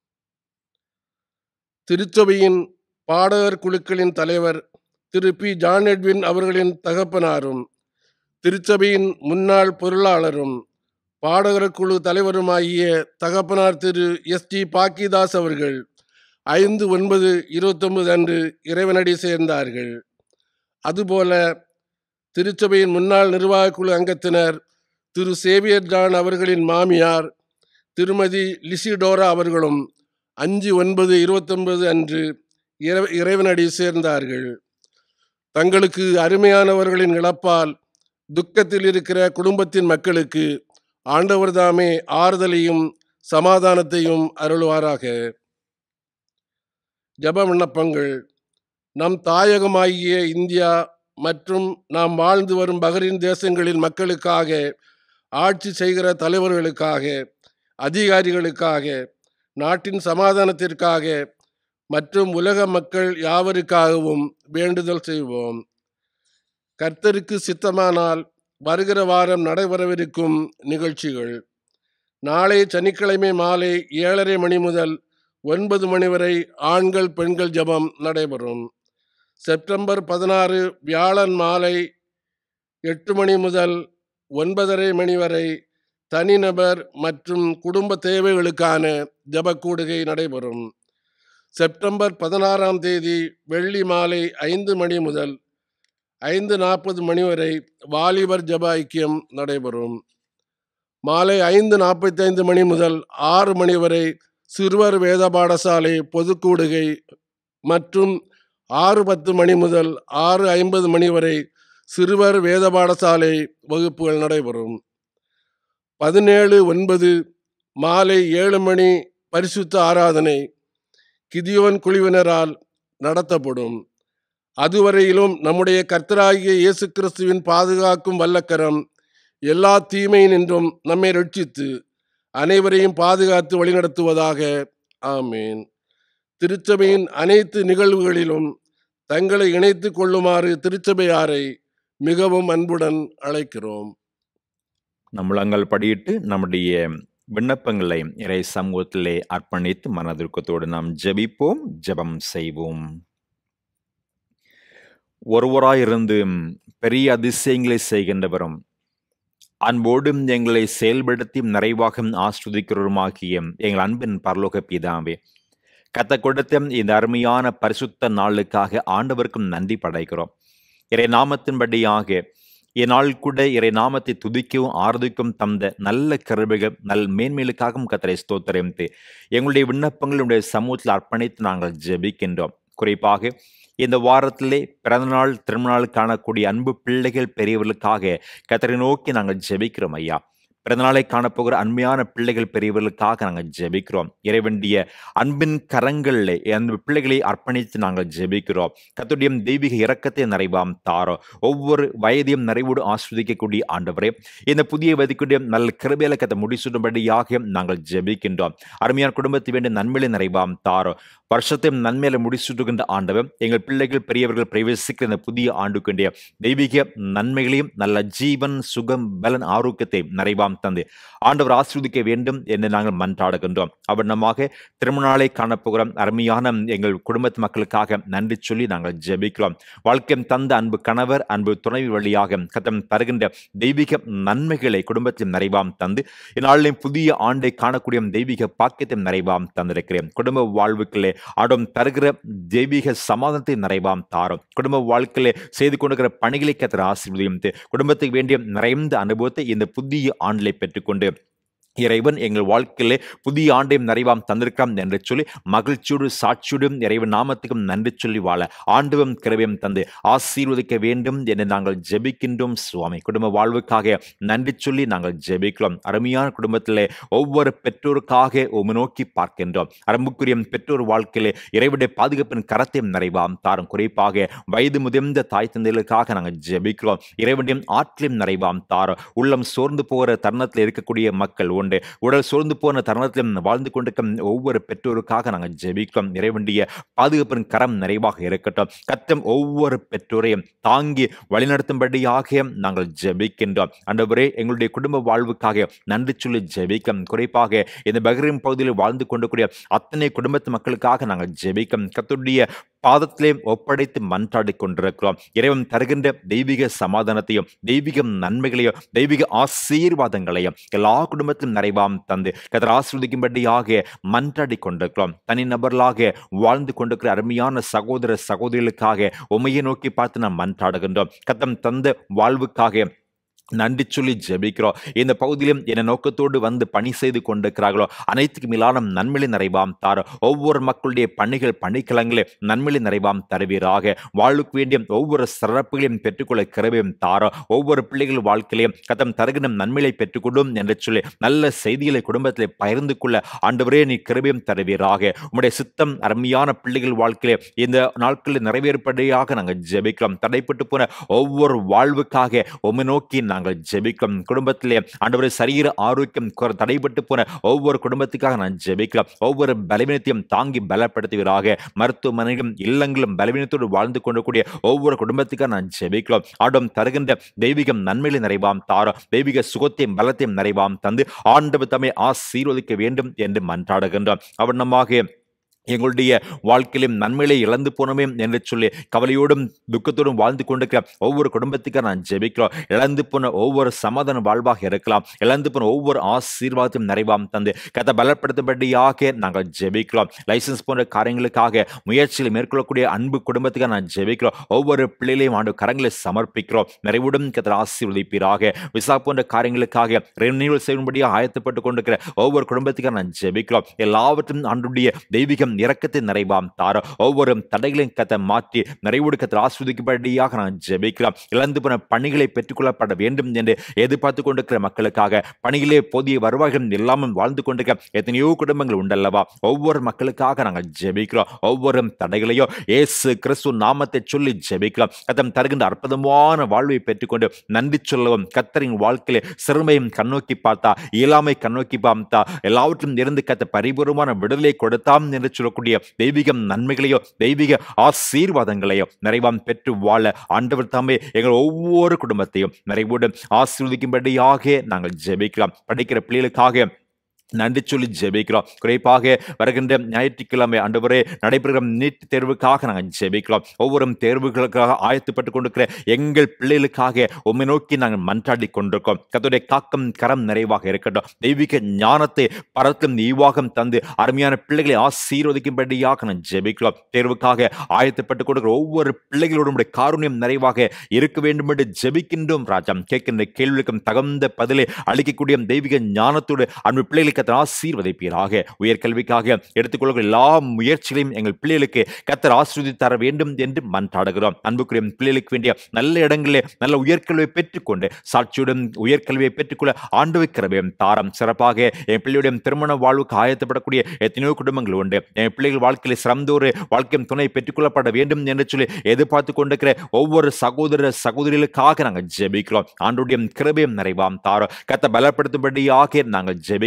திருச்சபையின் பாடகர் குழுக்களின் தலைவர் திரு பி ஜான் எட்வின் அவர்களின் தகப்பனாரும் திருச்சபையின் முன்னாள் பொருளாளரும் பாடகர் குழு தலைவருமாகிய தகப்பனார் திரு எஸ் டி பாக்கிதாஸ் அவர்கள் ஐந்து ஒன்பது இருபத்தொன்பது அன்று இறைவனடி சேர்ந்தார்கள் அதுபோல திருச்சபையின் முன்னாள் நிர்வாகக் குழு அங்கத்தினர் திரு சேவியர் ஜான் அவர்களின் மாமியார் திருமதி லிசிடோரா அவர்களும் அஞ்சு ஒன்பது இருபத்தொன்பது அன்று இறை இறைவனடி சேர்ந்தார்கள் தங்களுக்கு அருமையானவர்களின் இழப்பால் துக்கத்தில் இருக்கிற குடும்பத்தின் மக்களுக்கு ஆண்டவர் தாமே ஆறுதலையும் சமாதானத்தையும் அருள்வாராக ஜப விண்ணப்பங்கள் நம் தாயகமாகிய இந்தியா மற்றும் நாம் வாழ்ந்து வரும் பஹ்ரைன் தேசங்களின் மக்களுக்காக ஆட்சி செய்கிற தலைவர்களுக்காக அதிகாரிகளுக்காக நாட்டின் சமாதானத்திற்காக மற்றும் உலக மக்கள் யாவருக்காகவும் வேண்டுதல் செய்வோம் கர்த்தருக்கு சித்தமானால் வருகிற வாரம் நடைபெறவிருக்கும் நிகழ்ச்சிகள் நாளை சனிக்கிழமை மாலை ஏழரை மணி முதல் ஒன்பது மணி வரை ஆண்கள் பெண்கள் ஜெபம் நடைபெறும் செப்டம்பர் பதினாறு வியாழன் மாலை எட்டு மணி முதல் ஒன்பதரை மணி வரை தனிநபர் மற்றும் குடும்ப தேவைகளுக்கான ஜபக்கூடுகை நடைபெறும் செப்டம்பர் பதினாறாம் தேதி வெள்ளி மாலை ஐந்து மணி முதல் ஐந்து நாற்பது மணி வரை வாலிபர் ஜப ஐக்கியம் நடைபெறும் மாலை ஐந்து நாற்பத்தைந்து மணி முதல் ஆறு மணி வரை சிறுவர் வேத பாடசாலை பொதுக்கூடுகை மற்றும் ஆறு பத்து மணி முதல் ஆறு ஐம்பது மணி வரை சிறுவர் வேத பாடசாலை வகுப்புகள் நடைபெறும் பதினேழு ஒன்பது மாலை ஏழு மணி பரிசுத்த ஆராதனை கிதியோன் குழுவினரால் நடத்தப்படும் அதுவரையிலும் நம்முடைய கர்த்தராகிய இயேசு கிறிஸ்துவின் பாதுகாக்கும் வல்லக்கரம் எல்லா தீமையினின்றும் நம்மை ரட்சித்து அனைவரையும் பாதுகாத்து வழிநடத்துவதாக ஆமேன் திருச்சபையின் அனைத்து நிகழ்வுகளிலும் தங்களை இணைத்துக் கொள்ளுமாறு திருச்சபையாரை மிகவும் அன்புடன் அழைக்கிறோம் நம் முழங்கள் படியிட்டு நம்முடைய விண்ணப்பங்களை இறை சமூகத்திலே அர்ப்பணித்து மனதிற்கத்தோடு நாம் ஜெபிப்போம் ஜெபம் செய்வோம் ஒருவராயிருந்து பெரிய அதிசயங்களை செய்கின்றவரும் அன்போடும் எங்களை செயல்படுத்தி நிறைவாக ஆஸ்வதிக்கிறவருமாகிய எங்கள் அன்பின் பரலோக பிதாவே கத்த கொடுத்த இந்த அருமையான பரிசுத்த நாளுக்காக ஆண்டவருக்கும் நன்றி படைக்கிறோம் இறை நாமத்தின்படியாக இந்நாள் கூட இறை நாமத்தை துதிக்கவும் ஆர்திக்கும் தந்த நல்ல கருவிகள் நல் மேன்மேலுக்காகவும் கத்தரை ஸ்தோத்திரமித்து எங்களுடைய விண்ணப்பங்களுடைய சமூகத்தில் அர்ப்பணித்து நாங்கள் ஜெபிக்கின்றோம் குறிப்பாக இந்த வாரத்திலே பிறந்தநாள் திருமணநாள் காணக்கூடிய அன்பு பிள்ளைகள் பெரியவர்களுக்காக கத்தரை நோக்கி நாங்கள் ஜெபிக்கிறோம் ஐயா பிறந்தநாளை காணப்போகிற அன்மையான பிள்ளைகள் பெரியவர்களுக்காக நாங்கள் ஜெபிக்கிறோம் இறைவண்டிய அன்பின் கரங்களில் அந்த பிள்ளைகளை அர்ப்பணித்து நாங்கள் ஜெபிக்கிறோம் கத்துடைய தெய்வீக இரக்கத்தை நிறைவாம் தாரோ ஒவ்வொரு வயதையும் நிறைவோடு ஆஸ்வதிக்கக்கூடிய ஆண்டவரே இந்த புதிய வயதுக்குடைய நல்ல கிருபையில கத்தை முடிசூடும்படியாக நாங்கள் ஜெபிக்கின்றோம் அருமையான குடும்பத்தை வேண்டிய நன்மையில நிறைவாம் தாரோ வருஷத்தையும் நன்மையில முடிசூட்டுகின்ற ஆண்டவர் எங்கள் பிள்ளைகள் பெரியவர்கள் பிரவேசிக்கிற இந்த புதிய ஆண்டுக்குண்டிய தெய்வீக நன்மைகளையும் நல்ல ஜீவன் சுகம் பலன் ஆரோக்கியத்தை நிறைவாம் நிறைவாம் தந்து ஆண்டவர் ஆசீர்வதிக்க வேண்டும் என்று நாங்கள் மன்றாடுகின்றோம் அவனமாக திருமணாலை காணப்போகிற அருமையான எங்கள் குடும்பத்து மக்களுக்காக நன்றி சொல்லி நாங்கள் ஜெபிக்கிறோம் வாழ்க்கையும் தந்த அன்பு கணவர் அன்பு துணைவி வழியாக கத்தம் தருகின்ற தெய்வீக நன்மைகளை குடும்பத்தில் நிறைவாம் தந்து இந்நாளிலும் புதிய ஆண்டை காணக்கூடிய தெய்வீக பாக்கியத்தை நிறைவாம் தந்திருக்கிறேன் குடும்ப வாழ்வுக்களே ஆடம் தருகிற தெய்வீக சமாதானத்தை நிறைவாம் தாரும் குடும்ப வாழ்க்கையிலே செய்து கொண்டிருக்கிற பணிகளை கத்திர ஆசீர்வதியும் குடும்பத்துக்கு வேண்டிய நிறைந்த அனுபவத்தை இந்த புதிய ஆண்டிலே பெற்றுக்கொண்டு இறைவன் எங்கள் வாழ்க்கையிலே புதிய ஆண்டையும் நிறைவாம் தந்திருக்காம் என்று சொல்லி மகிழ்ச்சியோடு சாட்சியோடும் இறைவன் நாமத்துக்கும் நன்றி சொல்லி வாழ ஆண்டவம் கிரவியம் தந்து ஆசீர்வதிக்க வேண்டும் என்று நாங்கள் ஜெபிக்கின்றோம் சுவாமி குடும்ப வாழ்வுக்காக நன்றி சொல்லி நாங்கள் ஜெபிக்கிறோம் அருமையான குடும்பத்திலே ஒவ்வொரு பெற்றோருக்காக உமை நோக்கி பார்க்கின்றோம் அரும்புக்குரிய பெற்றோர் வாழ்க்கையிலே இறைவனுடைய பாதுகாப்பின் கரத்தையும் நிறைவாம் தாரும் குறிப்பாக வயது முதிர்ந்த தாய் தந்தைகளுக்காக நாங்கள் ஜெபிக்கிறோம் இறைவனுடைய ஆற்றிலும் நிறைவாம் தாரும் உள்ளம் சோர்ந்து போகிற தருணத்தில் இருக்கக்கூடிய மக்கள் உண்டு உடல் சோர்ந்து போன தருணத்திலும் வாழ்ந்து கொண்டிருக்கும் ஒவ்வொரு பெற்றோருக்காக நாங்கள் ஜெபிக்கிறோம் இறைவனுடைய பாதுகாப்பின் கரம் நிறைவாக இருக்கட்டும் கத்தம் ஒவ்வொரு பெற்றோரையும் தாங்கி வழிநடத்தும்படியாக நாங்கள் ஜெபிக்கின்றோம் அண்டவரே எங்களுடைய குடும்ப வாழ்வுக்காக நன்றி சொல்லி ஜெபிக்கும் குறிப்பாக இந்த பஹ்ரைன் பகுதியில் வாழ்ந்து கொண்டிருக்கூடிய அத்தனை குடும்பத்து மக்களுக்காக நாங்கள் ஜெபிக்கும் கத்துடைய பாதத்திலே ஒப்படைத்து மன்றாடி கொண்டிருக்கிறோம் இறைவன் தருகின்ற தெய்வீக சமாதானத்தையும் தெய்வீக நன்மைகளையும் தெய்வீக ஆசீர்வாதங்களையும் எல்லா குடும்பத்திலும் நிறைவாம் தந்து கதர் ஆசிர்வதிக்கும்படியாக மன்றாடி கொண்டிருக்கிறோம் தனிநபர்களாக வாழ்ந்து கொண்டிருக்கிற அருமையான சகோதர சகோதரிகளுக்காக உமையை நோக்கி பார்த்து நாம் மன்றாடுகின்றோம் கத்தம் தந்த வாழ்வுக்காக நன்றி சொல்லி ஜெபிக்கிறோம் இந்த பகுதியிலும் என்ன நோக்கத்தோடு வந்து பணி செய்து கொண்டிருக்கிறார்களோ அனைத்துக்கு மேலான நன்மையை நிறைவாம் தார ஒவ்வொரு மக்களுடைய பணிகள் பணிக்களங்களே நன்மையை நிறைவாம் தருவீராக வாழ்வுக்கு வேண்டிய ஒவ்வொரு சிறப்புகளையும் பெற்றுக்கொள்ள கிரவையும் தார ஒவ்வொரு பிள்ளைகள் வாழ்க்கையிலையும் கதம் தருகிற நன்மையை பெற்றுக்கொள்ளும் என்று சொல்லி நல்ல செய்திகளை குடும்பத்திலே பகிர்ந்து கொள்ள ஆண்டவரே நீ கிருபையும் தருவீராக உம்முடைய சித்தம் அருமையான பிள்ளைகள் வாழ்க்கையிலே இந்த நாட்களில் நிறைவேற்படியாக நாங்கள் ஜெபிக்கிறோம் தடைப்பட்டு போன ஒவ்வொரு வாழ்வுக்காக உம்மை நோக்கி நாங்கள் ஜெபிக்கிறோம் குடும்பத்திலே ஆண்டவரே சரீர ஆரோக்கியம் குறை- தடைபட்டு போன ஒவ்வொரு குடும்பத்துக்காக நான் ஜெபிக்கிறோம் ஒவ்வொரு பலவீனத்தையும் தாங்கி பலப்படுத்துவீராக மருத்துவமனைகளும் இல்லங்களும் பலவீனத்தோடு வாழ்ந்து கொண்டக்கூடிய ஒவ்வொரு குடும்பத்துக்காக நான் ஜெபிக்கிறோம் ஆடம் தருகின்ற தெய்வீகம் நன்மையில நிறைவாம் தாரம் தெய்வீக சுகத்தையும் பலத்தையும் நிறைவாம் தந்து ஆண்டவர் தம்மை ஆசீர்வதிக்க வேண்டும் என்று மன்றாடுகின்றோம் அவனமாக எங்களுடைய வாழ்க்கையிலும் நன்மைகளை இழந்து போனோமே என்று சொல்லி கவலையோடும் துக்கத்தோடும் வாழ்ந்து கொண்டிருக்கிற ஒவ்வொரு குடும்பத்துக்காக நான் ஜெபிக்கிறோம் இழந்து போன ஒவ்வொரு சமாதான வாழ்வாக இருக்கலாம் இழந்து போன ஒவ்வொரு ஆசீர்வாதத்தையும் நிறைவாம் தந்து கதை பலப்படுத்தும்படியாக நாங்கள் ஜெபிக்கிறோம் லைசன்ஸ் போன்ற காரியங்களுக்காக முயற்சியில் மேற்கொள்ளக்கூடிய அன்பு குடும்பத்துக்காக நான் ஜெபிக்கிறோம் ஒவ்வொரு பிள்ளைகளையும் ஆண்டு கரங்களை சமர்ப்பிக்கிறோம் நிறைவுடன் கதை ஆசீர்வதிப்பீராக விசா போன்ற காரியங்களுக்காக ரெனியூவல் செய்யும்படியாக ஆயத்தப்பட்டு கொண்டிருக்கிற ஒவ்வொரு குடும்பத்துக்காக நான் ஜெபிக்கிறோம் எல்லாவற்றும் ஆண்டுடைய தெய்வீகம் இரக்கத்தை நிறைவாம் தார ஒவ்வொரு தடைகளையும் கத்தை மாற்றி நிறைவோடு கத்தை ஆஸ்வதிக்கும்படியாக நான் ஜெபிக்கிறோம் இழந்து போன பணிகளை பெற்றுக்கொள்ளப்பட வேண்டும் என்று எதிர்பார்த்து கொண்டிருக்கிற மக்களுக்காக பணியிலே போதிய வருவாய்கள் இல்லாமல் வாழ்ந்து கொண்டிருக்கிற எத்தனையோ குடும்பங்கள் உண்டல்லவா ஒவ்வொரு மக்களுக்காக நாங்கள் ஜெபிக்கிறோம் ஒவ்வொரு தடைகளையோ இயேசு கிறிஸ்து நாமத்தை சொல்லி ஜெபிக்கிறோம் கத்தம் தருகின்ற அற்புதமான வாழ்வை பெற்றுக்கொண்டு நன்றி சொல்லவும் கத்தரின் வாழ்க்கையிலே சிறுமையும் கண்ணோக்கி பார்த்தா இயலாமை கண்ணோக்கி பார்த்தா எல்லாவற்றும் இருந்து கத்த பரிபூர்வமான விடுதலை கொடுத்தாம் என்று சொல்லக்கூடிய தெய்வீகம் நன்மைகளையோ தெய்வீக ஆசீர்வாதங்களையோ நிறைவாம் பெற்று வாழ ஆண்டவர் தாமே எங்கள் ஒவ்வொரு குடும்பத்தையும் நிறைவோடு ஆசீர்வதிக்கும்படியாக நாங்கள் ஜெபிக்கலாம் படிக்கிற பிள்ளைகளுக்காக நன்றி சொல்லி ஜெபிக்கிறோம் குறிப்பாக வருகின்ற ஞாயிற்றுக்கிழமை ஆண்டவரே நடைபெறுகிற நீட் தேர்வுக்காக நாங்கள் ஜெபிக்கிறோம் ஒவ்வொரு தேர்வுகளுக்காக ஆயத்துப்பட்டு கொண்டிருக்கிற எங்கள் பிள்ளைகளுக்காக உம்மை நோக்கி நாங்கள் மன்றாடி கொண்டிருக்கோம் கத்தோடைய காக்கம் கரம் நிறைவாக இருக்கட்டும் தெய்வீக ஞானத்தை பரத்தும் ஈவாகம் தந்து அருமையான பிள்ளைகளை ஆசீர்வதிக்கும்படியாக நான் ஜெபிக்கிறோம் தேர்வுக்காக ஆயத்தப்பட்டு கொடுக்கிற ஒவ்வொரு பிள்ளைகளோடும் உம்முடைய காருண்யம் நிறைவாக இருக்க வேண்டும் என்று ஜெபிக்கின்றோம் ராஜா கேட்கின்ற கேள்விக்கும் தகுந்த பதிலை அளிக்கக்கூடிய தெய்வீக ஞானத்தோடு அன்பு பிள்ளைகளுக்கு கத்தர் ஆசீர்வதிப்பீராக உயர்கல்விக்காக எடுத்துக்கொள்கிற எல்லா முயற்சிகளையும் எங்கள் பிள்ளைகளுக்கு கத்தர் ஆசீர்வதி தர வேண்டும் என்று மன்றாடுகிறோம் அன்புக்குரிய பிள்ளைகளுக்கு வேண்டிய நல்ல இடங்களிலே நல்ல உயர்கல்வியை பெற்றுக்கொண்டு சாட்சியுடன் உயர்கல்வியை பெற்றுக்கொள்ள ஆண்டு வைக்கிறவே தாரம் சிறப்பாக என் பிள்ளையுடைய திருமண வாழ்வுக்கு ஆயத்தப்படக்கூடிய எத்தனையோ குடும்பங்கள் உண்டு என் பிள்ளைகள் வாழ்க்கையில் சிறந்தோரு வாழ்க்கையும் துணை பெற்றுக்கொள்ளப்பட வேண்டும் என்று சொல்லி எதிர்பார்த்து கொண்டிருக்கிற ஒவ்வொரு சகோதர சகோதரிகளுக்காக நாங்கள் ஜெபிக்கிறோம் ஆண்டுடைய கிருபையும் நிறைவாம் தாரம் கத்த பலப்படுத்தும்படியாக நாங்கள் ஜெபிக்கிறோம்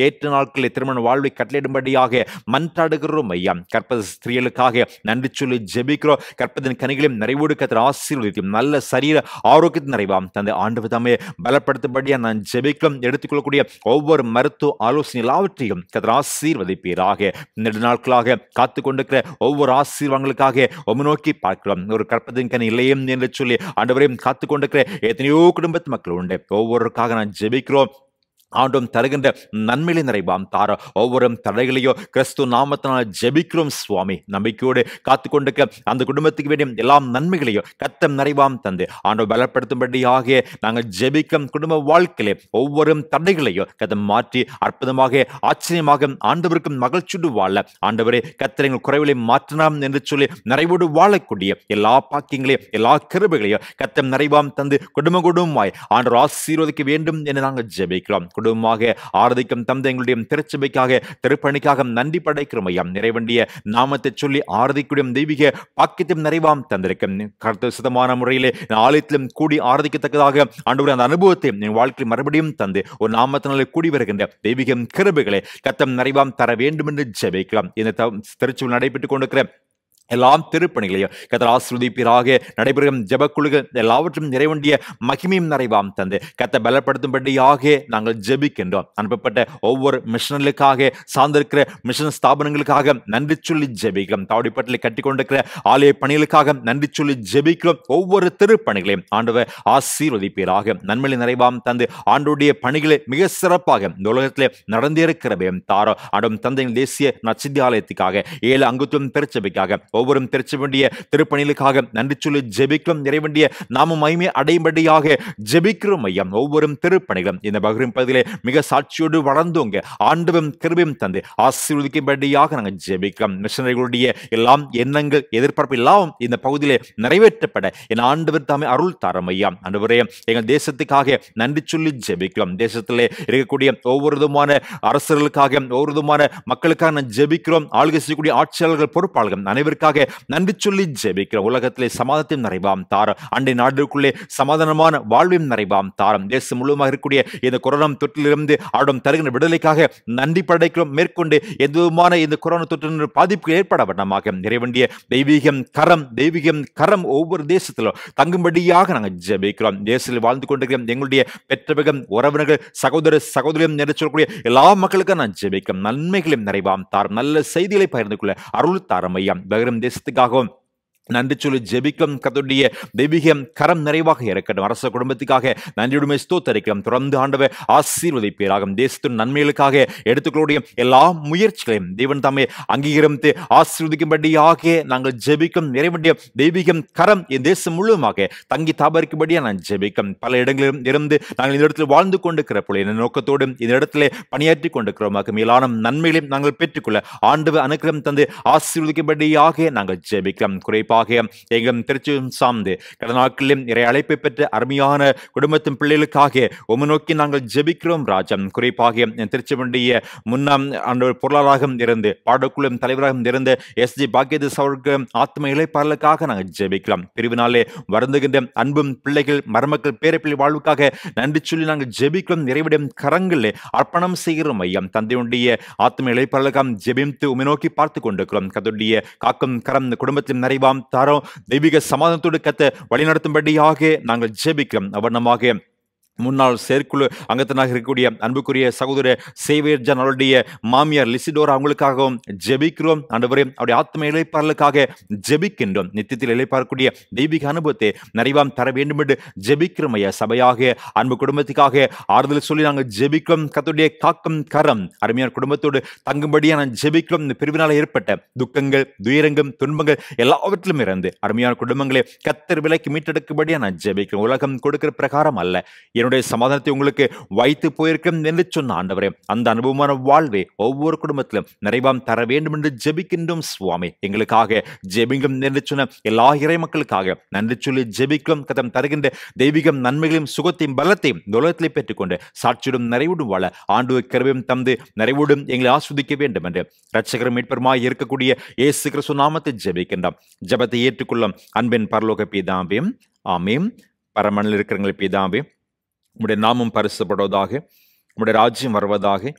ஏற்ற நாட்களில் திருமண வாழ்வை கட்டளையிடும்படியாக மன்றாடுகிறோம் ஐயா கற்ப ஸ்திரீகளுக்காக நன்றி சொல்லி ஜெபிக்கிறோம் கற்பதின் கனிகளையும் நிறைவோடு கத்திர ஆசீர்வதிக்கும் நல்ல சரீர ஆரோக்கியத்தின் நிறைவாம் தந்தை ஆண்டு தாமே பலப்படுத்தும்படியா நான் ஜெபிக்கிறோம் எடுத்துக்கொள்ளக்கூடிய ஒவ்வொரு மருத்துவ ஆலோசனை எல்லாவற்றையும் கத்திர ஆசீர்வதிப்பீராக நெடு நாட்களாக காத்து கொண்டிருக்கிற ஒவ்வொரு ஆசீர்வாதங்களுக்காக உம்மை நோக்கி பார்க்கிறோம் ஒரு கற்பதின் கனி இல்லையும் என்று சொல்லி ஆண்டவரையும் காத்து கொண்டிருக்கிற எத்தனையோ குடும்பத்து மக்கள் உண்டு ஒவ்வொருக்காக நான் ஜெபிக்கிறோம் ஆண்டும் தருகின்ற நன்மையிலே நிறைவாம் தார ஒவ்வொரு தடைகளையோ கிறிஸ்து நாமத்தினால் ஜெபிக்கிறோம் சுவாமி நம்பிக்கையோடு காத்து கொண்டிருக்க அந்த குடும்பத்துக்கு வேண்டிய எல்லா நன்மைகளையோ கத்தம் நிறைவாம் தந்து ஆண்டவர் பலப்படுத்தும்படியாக நாங்கள் ஜெபிக்கும் குடும்ப வாழ்க்கையிலே ஒவ்வொரு தடைகளையோ கத்தம் மாற்றி அற்புதமாக ஆச்சரியமாக ஆண்டவருக்கும் மகிழ்ச்சியோடு வாழ ஆண்டவரே கத்திரங்கள் குறைவுகளை மாற்றலாம் என்று சொல்லி நிறைவோடு வாழக்கூடிய எல்லா பாக்கியங்களையும் எல்லா கிருபைகளையும் கத்தம் நிறைவாம் தந்து குடும்ப குடும்பமாய் ஆண்டவர் ஆசீர்வதிக்க வேண்டும் என்று நாங்கள் ஜெபிக்கிறோம் குடும்பமாக ஆராதிக்கும் தந்தை எங்களுடைய திருச்சபைக்காக திருப்பணிக்காக நன்றி படைக்கிறோம் ஐயா நிறைவண்டிய நாமத்தை சொல்லி ஆராதிக்கூடிய தெய்வீக பாக்கியத்தையும் நிறைவாம் தந்திருக்கும் கருத்து சுத்தமான முறையிலே ஆலயத்திலும் கூடி ஆராதிக்கத்தக்கதாக ஆண்டவர் அந்த அனுபவத்தை என் வாழ்க்கையில் மறுபடியும் தந்து ஒரு நாமத்தினாலே கூடி வருகின்ற தெய்வீகம் கிருபைகளை கத்தம் நிறைவாம் தர வேண்டும் என்று ஜெபிக்கலாம் இந்த த- திருச்சபையில் நடைபெற்றுக் கொண்டிருக்கிற எல்லாம் திருப்பணிகளையும் கத்தர் ஆசிர்வதிப்பீராக நடைபெறும் ஜெபக்குழுகள் எல்லாவற்றும் நிறைவண்டிய மகிமையும் நிறைவாம் தந்து கத்தை பலப்படுத்தும்படியாக நாங்கள் ஜெபிக்கின்றோம் அனுப்பப்பட்ட ஒவ்வொரு மிஷனலுக்காக சார்ந்திருக்கிற மிஷன் ஸ்தாபனங்களுக்காக நன்றி சொல்லி ஜெபிக்கிறோம் தாவடிப்பட்டில் கட்டி கொண்டிருக்கிற ஆலய பணிகளுக்காக நன்றி சொல்லி ஜெபிக்கிறோம் ஒவ்வொரு திருப்பணிகளையும் ஆண்டவர் ஆசீர்வதிப்பீராக நன்மையை நிறைவாம் தந்து ஆண்டோடைய பணிகளை மிக சிறப்பாக இந்த உலகத்திலே நடந்திருக்கிறவே தாரோ ஆண்டும் தந்தையின் தேசிய நச்சித்தி ஆலயத்துக்காக ஏழு அங்குத்துவம் திருச்சபைக்காக ஒவ்வொரு திருச்சபையுடைய திருப்பணிகளுக்காக நன்றி சொல்லி ஜெபிக்கிறோம் நிறைவண்டிய நாமும் மகிமை அடையும்படியாக ஜெபிக்கிறோம் ஐயா ஒவ்வொரு திருப்பணிகளும் இந்த பகிரும் பகுதியிலே மிக சாட்சியோடு வளர்ந்தோங்க ஆண்டவம் கிருபையும் தந்து ஆசீர்வதிக்கும்படியாக நாங்கள் ஜெபிக்கிறோம் மிஷனரிகளுடைய எல்லாம் எண்ணங்கள் எதிர்பார்ப்பு எல்லாம் இந்த பகுதியிலே நிறைவேற்றப்பட என் ஆண்டவர் தாமே அருள் தாரம் ஐயா ஆண்டவரே எங்கள் தேசத்துக்காக நன்றி சொல்லி ஜெபிக்கிறோம் தேசத்திலே இருக்கக்கூடிய ஒவ்வொரு விதமான அரசர்களுக்காக ஒவ்வொரு விதமான மக்களுக்காக நான் ஜெபிக்கிறோம் ஆளுகை செய்யக்கூடிய ஆட்சியாளர்கள் பொறுப்பாளர்கள் அனைவருக்காக நன்றி சொல்லி ஜெபிக்கிறோம் உலகத்திலே சமாதத்தையும் நிறைவாம் தாரம் அண்டை நாடுகளுக்குள்ளே சமாதானமான வாழ்வையும் நிறைவாம் தாரம் தேசம் முழுவதுமாக இருக்கக்கூடிய இந்த கொரோனா தொற்றிலிருந்து ஆடும் தருகின்ற விடுதலைக்காக நன்றி படைக்கிறோம் மேற்கொண்டு எந்த விதமான இந்த கொரோனா தொற்று பாதிப்பு ஏற்பட வேண்டாமாக நிறைவண்டிய தெய்வீகம் கரம் தெய்வீகம் கரம் ஒவ்வொரு தேசத்திலும் தங்கும்படியாக நாங்கள் ஜெபிக்கிறோம் தேசத்தில் வாழ்ந்து கொண்டிருக்கிற எங்களுடைய பெற்றவகம் உறவினர்கள் சகோதர சகோதரியம் என்று சொல்லக்கூடிய எல்லா மக்களுக்கும் நான் ஜெபிக்கிறோம் நன்மைகளையும் நிறைவாம் தாரம் நல்ல செய்திகளை பகிர்ந்து கொள்ள அருள் தாரம் ஐயா பகிரம் தேசத்துக்காகவும் நன்றி சொல்லி ஜெபிக்கும் கத்துடைய தெய்வீகம் கரம் நிறைவாக இருக்கட்டும் அரச குடும்பத்துக்காக நன்றியுடைமை ஸ்தோத்தரிக்கிறோம் தொடர்ந்து ஆண்டவர் ஆசீர்வதிப்பீராகும் தேசத்தின் நன்மைகளுக்காக எடுத்துக்கொள்ளுடைய எல்லா முயற்சிகளையும் தேவன் தாமே அங்கீகரித்து ஆசீர்வதிக்கும்படியாக நாங்கள் ஜெபிக்கும் நிறைவேண்டிய தெய்வீகம் கரம் என் தேசம் முழுவதுமாக தங்கி தாபரிக்கும்படியா நான் ஜெபிக்கும் பல இடங்களிலும் இருந்து நாங்கள் இந்த இடத்தில் வாழ்ந்து கொண்டிருக்கிற போல இந்த நோக்கத்தோடு இந்த இடத்துல பணியாற்றி கொண்டிருக்கிறோம் மேலான நன்மைகளையும் நாங்கள் பெற்றுக்கொள்ள ஆண்டவர் அனுக்கிரம் தந்து ஆசீர்வதிக்கும்படியாக நாங்கள் ஜெபிக்கிறோம் குறிப்பாக எங்கள் திருச்சியும் சார்ந்து கடந்த நாட்களிலும் இறை அழைப்பை பெற்ற அருமையான குடும்பத்தின் பிள்ளைகளுக்காக உமை நோக்கி நாங்கள் ஜெபிக்கிறோம் ராஜம் குறிப்பாக என் திருச்சிவண்டிய முன்னாம் ஆண்டு பொருளாளராக இருந்து பாடக்குழும் தலைவராக இருந்த எஸ் ஜி பாக்கியதாஸ் அவருக்கு ஆத்ம இலைப்பாளர்களுக்காக நாங்கள் ஜெபிக்கலாம் பிரிவினாலே வருந்துகின்ற அன்பும் பிள்ளைகள் மருமக்கள் பேரப்பிள்ளை வாழ்வுக்காக நன்றி சொல்லி நாங்கள் ஜெபிக்கிறோம் நிறைவிடம் கரங்களில் அர்ப்பணம் செய்கிறோம் ஐயம் தந்தையுடைய ஆத்ம இலைப்பாளர்களுக்காக ஜெபித்து உமை நோக்கி பார்த்து கொண்டிருக்கிறோம் கத்துடைய காக்கும் கரம் இந்த குடும்பத்தின் நிறைவாம் தாரோம் தெய்வீக சமாதானத்தோடு கத்த வழிநடத்தும்படியாக நாங்கள் ஜெபிக்கிறோம் அவர்ணமாக முன்னாள் செயற்குழு அங்கத்தனாக இருக்கக்கூடிய அன்புக்குரிய சகோதர சேவியர் ஜன் அவருடைய மாமியார் லிசிடோர் அவங்களுக்காகவும் ஜெபிக்கிறோம் ஆண்டவரே அவருடைய ஆத்ம இழைப்பாளர்களுக்காக ஜெபிக்கின்றோம் நித்தியத்தில் இழைப்பார்க்கூடிய தெய்வீக அனுபவத்தை நிறைவாம் தர வேண்டும் என்று ஜெபிக்கிறோம் ஐயா சபையாக அன்பு குடும்பத்துக்காக ஆறுதல் சொல்லி நாங்கள் ஜெபிக்கிறோம் கத்துடைய காக்கும் கரம் அருமையான குடும்பத்தோடு தங்கும்படியா நான் ஜெபிக்கிறோம் இந்த பிரிவினால் ஏற்பட்ட துக்கங்கள் துயரங்கள் துன்பங்கள் எல்லாவற்றிலும் இருந்து அருமையான குடும்பங்களை கத்தர் விலைக்கு மீட்டெடுக்கும்படியா நான் ஜெபிக்கிறேன் உலகம் கொடுக்கிற பிரகாரம் அல்ல என்னுடைய சமாதானத்தை உங்களுக்கு வைத்து போயிருக்கும் என்று சொன்ன ஆண்டவரே அந்த அனுபவமான வாழ்வை ஒவ்வொரு குடும்பத்திலும் நிறைவாம் தர வேண்டும் என்று ஜெபிக்கின்றோம் சுவாமி எங்களுக்காக ஜெபிங்கும் என்று சொன்ன எல்லா இறை மக்களுக்காக நன்றி சொல்லி ஜெபிக்கும் கதம் தருகின்ற தெய்வீகம் நன்மைகளையும் சுகத்தையும் பலத்தையும் இந்த உலகத்திலே பெற்றுக்கொண்டு சாட்சியுடன் நிறைவுடும் வாழ ஆண்டு கருவையும் தந்து நிறைவோடும் எங்களை ஆஸ்வதிக்க வேண்டும் என்று ரட்சகரும் மீட்பருமாய் இருக்கக்கூடிய இயேசு கிறிஸ்து நாமத்தை ஜெபிக்கின்றோம் ஜெபத்தை ஏற்றுக்கொள்ளும் அன்பின் பரலோக பிதாவையும் ஆமீம் பரமனில் இருக்கிறவங்களை பிதாவே உம்முடைய நாமம் பரிசுப்படுவதாக உம்முடைய ராஜ்யம் வருவதாக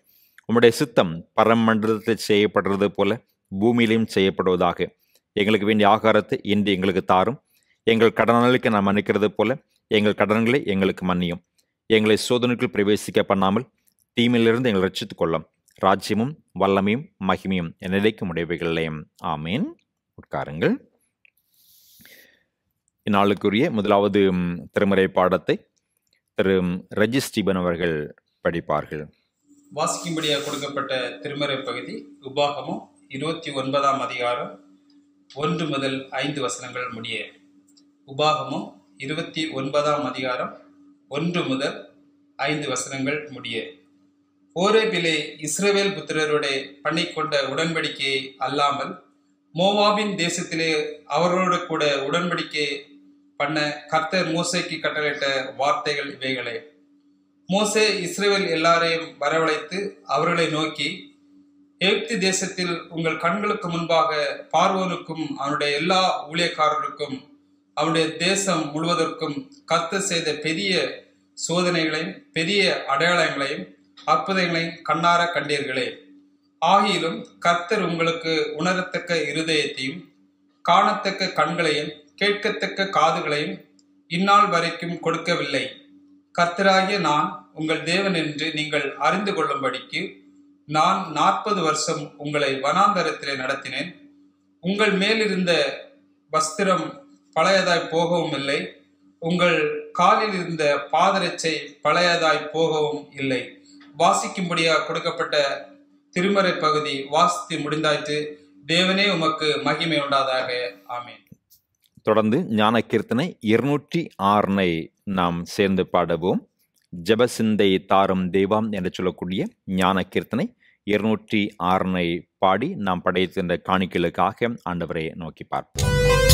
உம்முடைய சித்தம் பரமண்டலத்தில் செய்யப்படுறது போல பூமியிலும் செய்யப்படுவதாக எங்களுக்கு வேண்டிய ஆகாரத்தை இன்று எங்களுக்கு தாரும் எங்கள் கடனாளிக்கு நாம் மன்னிக்கிறது போல எங்கள் கடன்களை எங்களுக்கு மன்னியும் எங்களை சோதனைக்குள் பிரவேசிக்க பண்ணாமல் தீமையிலிருந்து எங்களை ரட்சித்துக் கொள்ளும் ராஜ்யமும் வல்லமையும் மகிமையும் நிலைக்கும் உடையவைகளையும் ஆமேன் உட்காருங்கள் இந்நாளுக்குரிய முதலாவது ம், திருமறை பாடத்தை திரு ரஜி ஸ்டீபன் அவர்கள் படிப்பார்கள் வாசிக்கும்படியாக கொடுக்கப்பட்ட திருமறை பகுதி உபாகமும் இருபத்தி ஒன்பதாம் அதிகாரம் ஒன்று முதல் ஐந்து வசனங்கள் முடிய உபாகமும் இருபத்தி ஒன்பதாம் அதிகாரம் ஒன்று முதல் ஐந்து வசனங்கள் முடிய ஓரேபிலே இஸ்ரவேல் புத்திரருடைய பண்ணிக்கொண்ட உடன்படிக்கையை அல்லாமல் மோவாபின் தேசத்திலே அவர்களோடு கூட உடன்படிக்கை பண்ண கர்த்தர் மோசேக்கு கட்டளையிட்ட வார்த்தைகள் இவைகளே மோசே இஸ்ரேல் எல்லாரையும் வரவழைத்து அவர்களை நோக்கி எகிப்து தேசத்தில் உங்கள் கண்களுக்கு முன்பாக பார்வோனுக்கும் அவனுடைய எல்லா ஊழியக்காரருக்கும் அவனுடைய தேசம் முழுவதற்கும் கர்த்தர் செய்த பெரிய சோதனைகளையும் பெரிய அடையாளங்களையும் அற்புதங்களையும் கண்ணார கண்டீர்களே ஆகிலும் கர்த்தர் உங்களுக்கு உணரத்தக்க இருதயத்தையும் காணத்தக்க கண்களையும் கேட்கத்தக்க காதுகளையும் இந்நாள் வரைக்கும் கொடுக்கவில்லை கர்த்தராகிய நான் உங்கள் தேவன் என்று நீங்கள் அறிந்து கொள்ளும்படிக்கு நான் நாற்பது வருஷம் உங்களை வனாந்தரத்திலே நடத்தினேன் உங்கள் மேலிருந்த வஸ்திரம் பழையதாய் போகவும் இல்லை உங்கள் காலில் இருந்த பாதரட்சை பழையதாய் போகவும் இல்லை வாசிக்கும்படியாக கொடுக்கப்பட்ட திருமறை பகுதி வாசித்து முடிந்தாய்த்து தேவனே உமக்கு மகிமை உண்டாதாக ஆமென் தொடர்ந்து ஞான கீர்த்தனை இருநூற்றி ஆறுனை நாம் சேர்ந்து பாடுவோம் ஜெபசிந்தை தாரும் தெய்வம் என்று சொல்லக்கூடிய ஞான கீர்த்தனை இருநூற்றி ஆறுனை பாடி நாம் படைத்திருந்த காணிக்கைகளுக்காக ஆண்டவரை நோக்கி பார்ப்போம்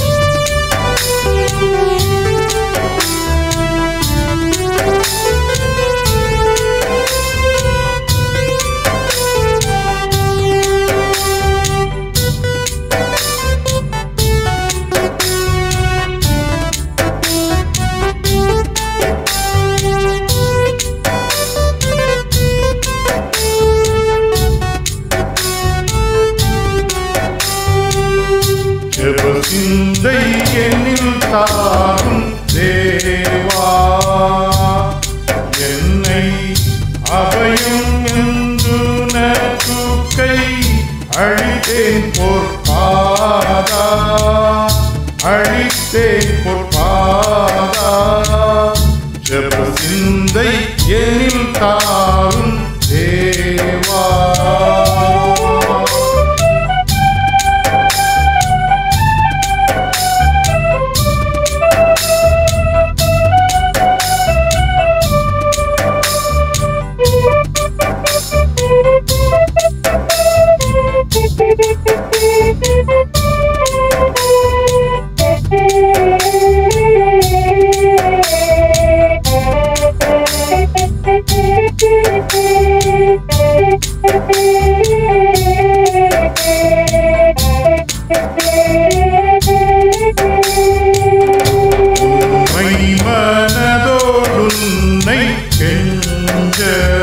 ஜெபசிந்தை எனில் தாரும் தேவா என்னை அபயம் என்று நூக்கை அழித்தேன் பொற்பாதா அழித்தேன் பொற்பாதா ஜெபசிந்தை எனில் தாரும் தேவா உம்மை மனதோடுன்னை கெஞ்ச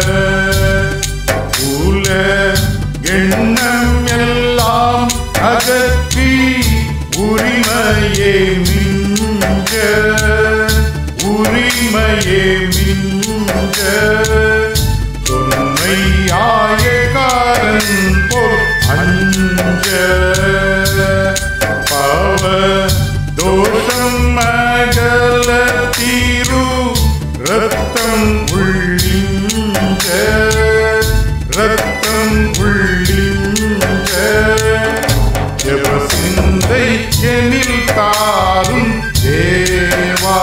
உல எண்ணம் எல்லாம் அகற்றி உரிமையே மிஞ்ச உரிமையே மிஞ்ச தொன்மையாயக்காரன் போல் அஞ்ச பாவ தோஷம் மகள தீரு ரத்தம் உள்ளிஞ்ச ரத்தம் உள்ளிஞ்ச ஜபசிந்தை எனில் தாரும் தேவா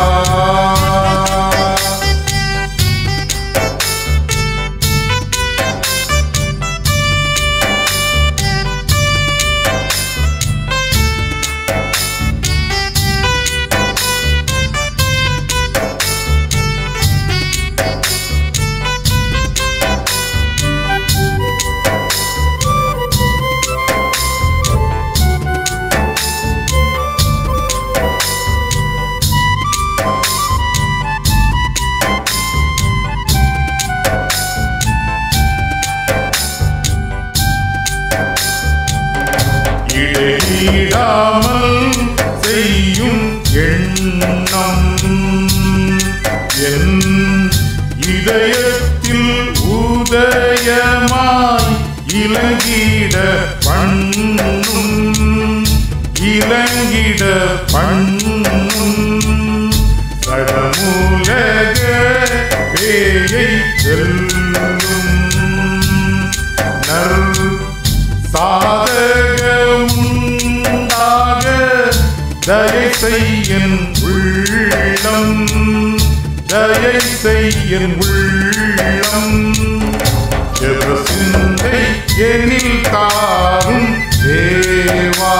இதயத்தில் உதயமாய் இலங்கிட பண்ணும் இலங்கிட பண்ணும் சடமுலக பேயை வெல்லும் நர் சாதகமுண்டாக தயை செய்யன் உள்ளம் தயை செய்யன் உள்ளம் ஜெப சிந்தை எனில் தாரும் தேவா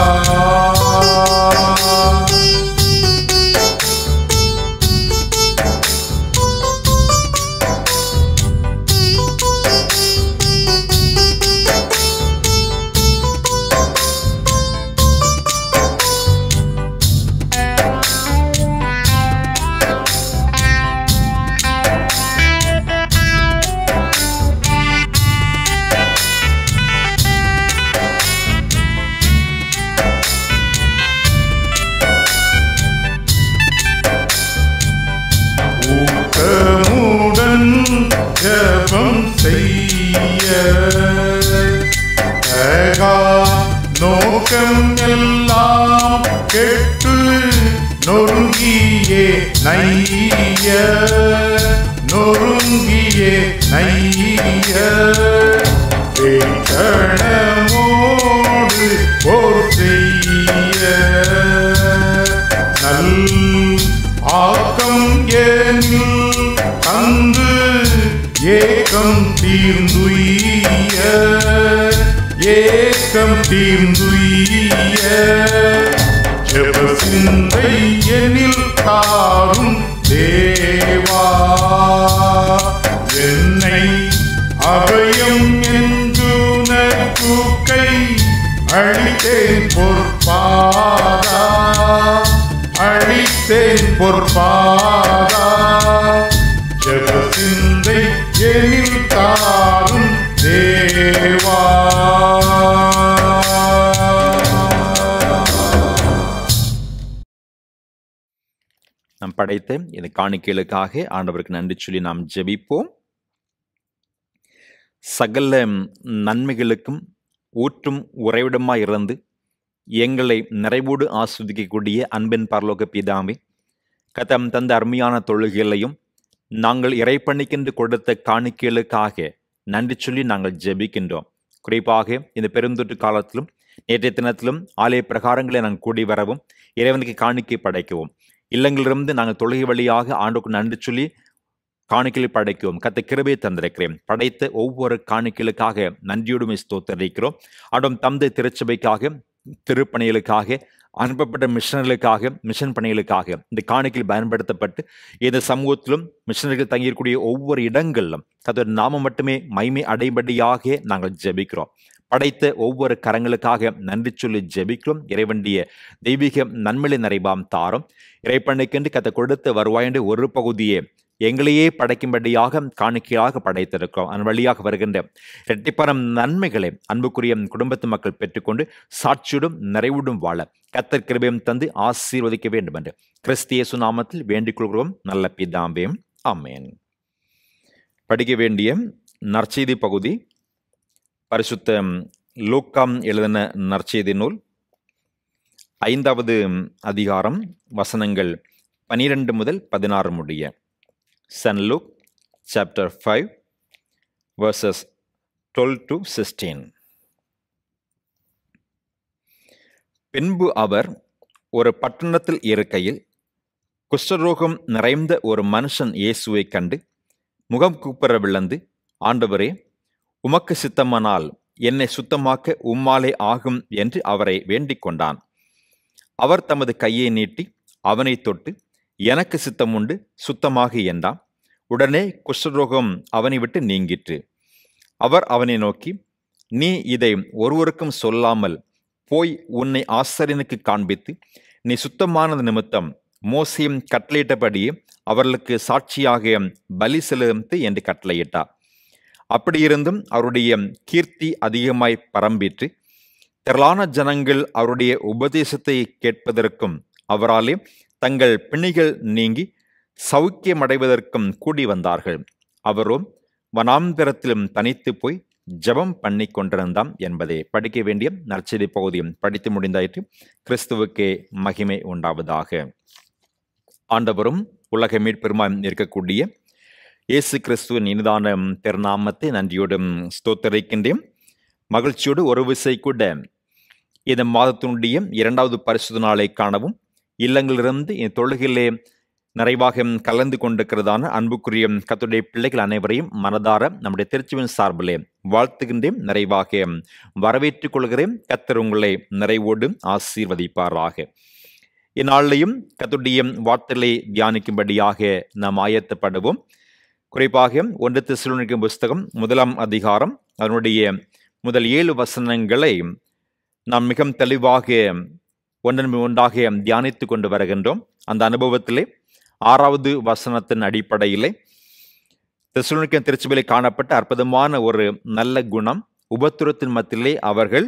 ஊக்கமுடன் ஜபம் செய்ய அகா நோக்கம் எல்லாம் கெட்டு நொறுங்கியே நைய நொறுங்கியே நைய வேட்கணமோடு போர் செய்ய நல் ஆக்கம் எனில் தந்து ஏக்கம் தீர்ந்துய ஏக்கம் தீர்ந்துய ஜெப சிந்தை எனில் தாரும் தேவா என்னை அபயம் என்று நற்கூக்கை அழித்தேன் பொற்பாதா அழித்தேன் பொற்பாதா ஜெப சிந்தை எனில் தாரும் தேவா நாம் படைத்த இந்த காணிக்கைகளுக்காக ஆண்டவருக்கு நன்றி சொல்லி நாம் ஜெபிப்போம் சகல நன்மைகளுக்கும் ஊற்றும் உறைவிடமாய் இருந்து எங்களை நிறைவோடு ஆஸ்வதிக்கக்கூடிய அன்பின் பரலோக பிதாவே கதம் தந்த அருமையான தொழுகைகளையும் நாங்கள் இறைப்பணிக்கென்று கொடுத்த காணிக்கைகளுக்காக நன்றி சொல்லி நாங்கள் ஜெபிக்கின்றோம் குறிப்பாக இந்த பெருந்தொற்று காலத்திலும் நேற்றைய தினத்திலும் ஆலய பிரகாரங்களை நாங்கள் கூடி வரவும் இறைவனுக்கு காணிக்கை படைக்கவும் இல்லங்களிலிருந்து நாங்கள் தொழுகை வழியாக ஆண்டுக்கு நன்றி சொல்லி காணிக்கைகளை படைக்கவும் கத்த கிருபை தந்திருக்கிறேன் படைத்த ஒவ்வொரு காணிக்கைகளுக்காக நன்றியோடுமே ஸ்தோத்தரிக்கிறோம் ஆண்டும் தந்தை திருச்சபைக்காக திருப்பணிகளுக்காக அனுப்பப்பட்ட மிஷனர்களுக்காக மிஷன் பணிகளுக்காக இந்த காணிக்கையில் பயன்படுத்தப்பட்டு இந்த சமூகத்திலும் மிஷனர்கள் தங்கியிருக்கூடிய ஒவ்வொரு இடங்களிலும் கத்தோட நாமம் மட்டுமே மைமை அடைபடியாக நாங்கள் ஜெபிக்கிறோம் படைத்த ஒவ்வொரு கரங்களுக்காக நன்றி சொல்லி ஜெபிக்கிறோம் இறைவண்டிய தெய்வீக நன்மையை நிறைவாம் தாரும் இறைப்பண்ணைக்கென்று கத்த கொடுத்த வருவாயண்டு ஒரு பகுதியே எங்களையே படைக்கும்படியாக காணிக்கையாக படைத்திருக்கிறோம் அதன் வழியாக வருகின்ற இரட்டிப்பான நன்மைகளை அன்புக்குரிய குடும்பத்து மக்கள் பெற்றுக்கொண்டு சாட்சியுடும் நிறைவுடும் வாழ கத்தர் கிருபையும் தந்து ஆசீர்வதிக்க வேண்டும் என்று கிறிஸ்தியேசு நாமத்தில் வேண்டிக் கொள்கிறோம் நல்ல பிதாம்பேம் ஆமேன் படிக்க வேண்டிய நற்செய்தி பகுதி பரிசுத்த லூக்காம் எழுதின நற்செய்தி நூல் ஐந்தாவது அதிகாரம் வசனங்கள் பனிரெண்டு முதல் பதினாறு முடிய saint Luke chapter five verses twelve to sixteen பின்பு அவர் ஒரு பட்டணத்தில் இருக்கையில் குஷ்டரோகம் நிறைந்த ஒரு மனுஷன் இயேசுவை கண்டு முகம் கூப்பர விழுந்து ஆண்டவரே உமக்கு சித்தமானால் என்னை சுத்தமாக்க உம்மாலே ஆகும் என்று அவரை வேண்டிக் கொண்டான் அவர் தமது கையை நீட்டி அவனை தொட்டு எனக்கு சித்தம் உண்டு சுத்தமாக என்றான் உடனே குஷ்டரோகம் அவனை விட்டு நீங்கிற்று அவர் அவனை நோக்கி நீ இதை ஒருவருக்கும் சொல்லாமல் போய் உன்னை ஆசிரியனுக்கு காண்பித்து நீ சுத்தமானது நிமித்தம் மோசியம் கட்டளையிட்டபடியே அவர்களுக்கு சாட்சியாக பலி செலுத்து என்று கட்டளையிட்டார் அப்படியிருந்தும் அவருடைய கீர்த்தி அதிகமாய் பரம்பிற்று திரளான ஜனங்கள் அவருடைய உபதேசத்தை கேட்பதற்கும் அவராலே தங்கள் பிணிகள் நீங்கி சௌக்கியமடைவதற்கும் கூடி வந்தார்கள் அவரோ வனாந்தரத்திலும் தனித்து போய் ஜெபம் பண்ணி கொண்டிருந்தாம் என்பதை படிக்க வேண்டிய நற்செய்தி பகுதியும் படித்து முடிந்தாயிற்று கிறிஸ்துவுக்கே மகிமை உண்டாவதாக ஆண்டவரும் உலக மீட்பெருமாய் இருக்கக்கூடிய இயேசு கிறிஸ்துவின் இனிதான திருநாமத்தை நன்றியோடும் ஸ்தோத்தரிக்கின்றேன் மகிழ்ச்சியோடு ஒரு விசை கூட இந்த மாதத்தினுடைய இரண்டாவது பரிசுத்த நாளை காணவும் இல்லங்களிலிருந்து இந்த தொழுகிலே நிறைவாக கலந்து கொண்டிருக்கிறதான அன்புக்குரிய கத்துடைய பிள்ளைகள் அனைவரையும் மனதார நம்முடைய திருச்சுவின் சார்பிலே வாழ்த்துகின்றேன் நிறைவாக வரவேற்றுக் கொள்கிறேன் கத்தர் உங்களை நிறைவோடு ஆசீர்வதிப்பாராக இந்நாளிலையும் கத்துடைய வார்த்தைகளை தியானிக்கும்படியாக நாம் ஆயத்தப்படுவோம் குறிப்பாக ஒன்று திசுனிக்கும் புஸ்தகம் முதலாம் அதிகாரம் அதனுடைய முதல் ஏழு வசனங்களை நாம் மிக தெளிவாக ஒன்றன் ஒன்றாக தியானித்து கொண்டு வருகின்றோம் அந்த அனுபவத்திலே ஆறாவது வசனத்தின் அடிப்படையிலே தெசுனிக்க திருச்சிபிலே காணப்பட்ட அற்புதமான ஒரு நல்ல குணம் உபத்துரத்தின் மத்தியிலே அவர்கள்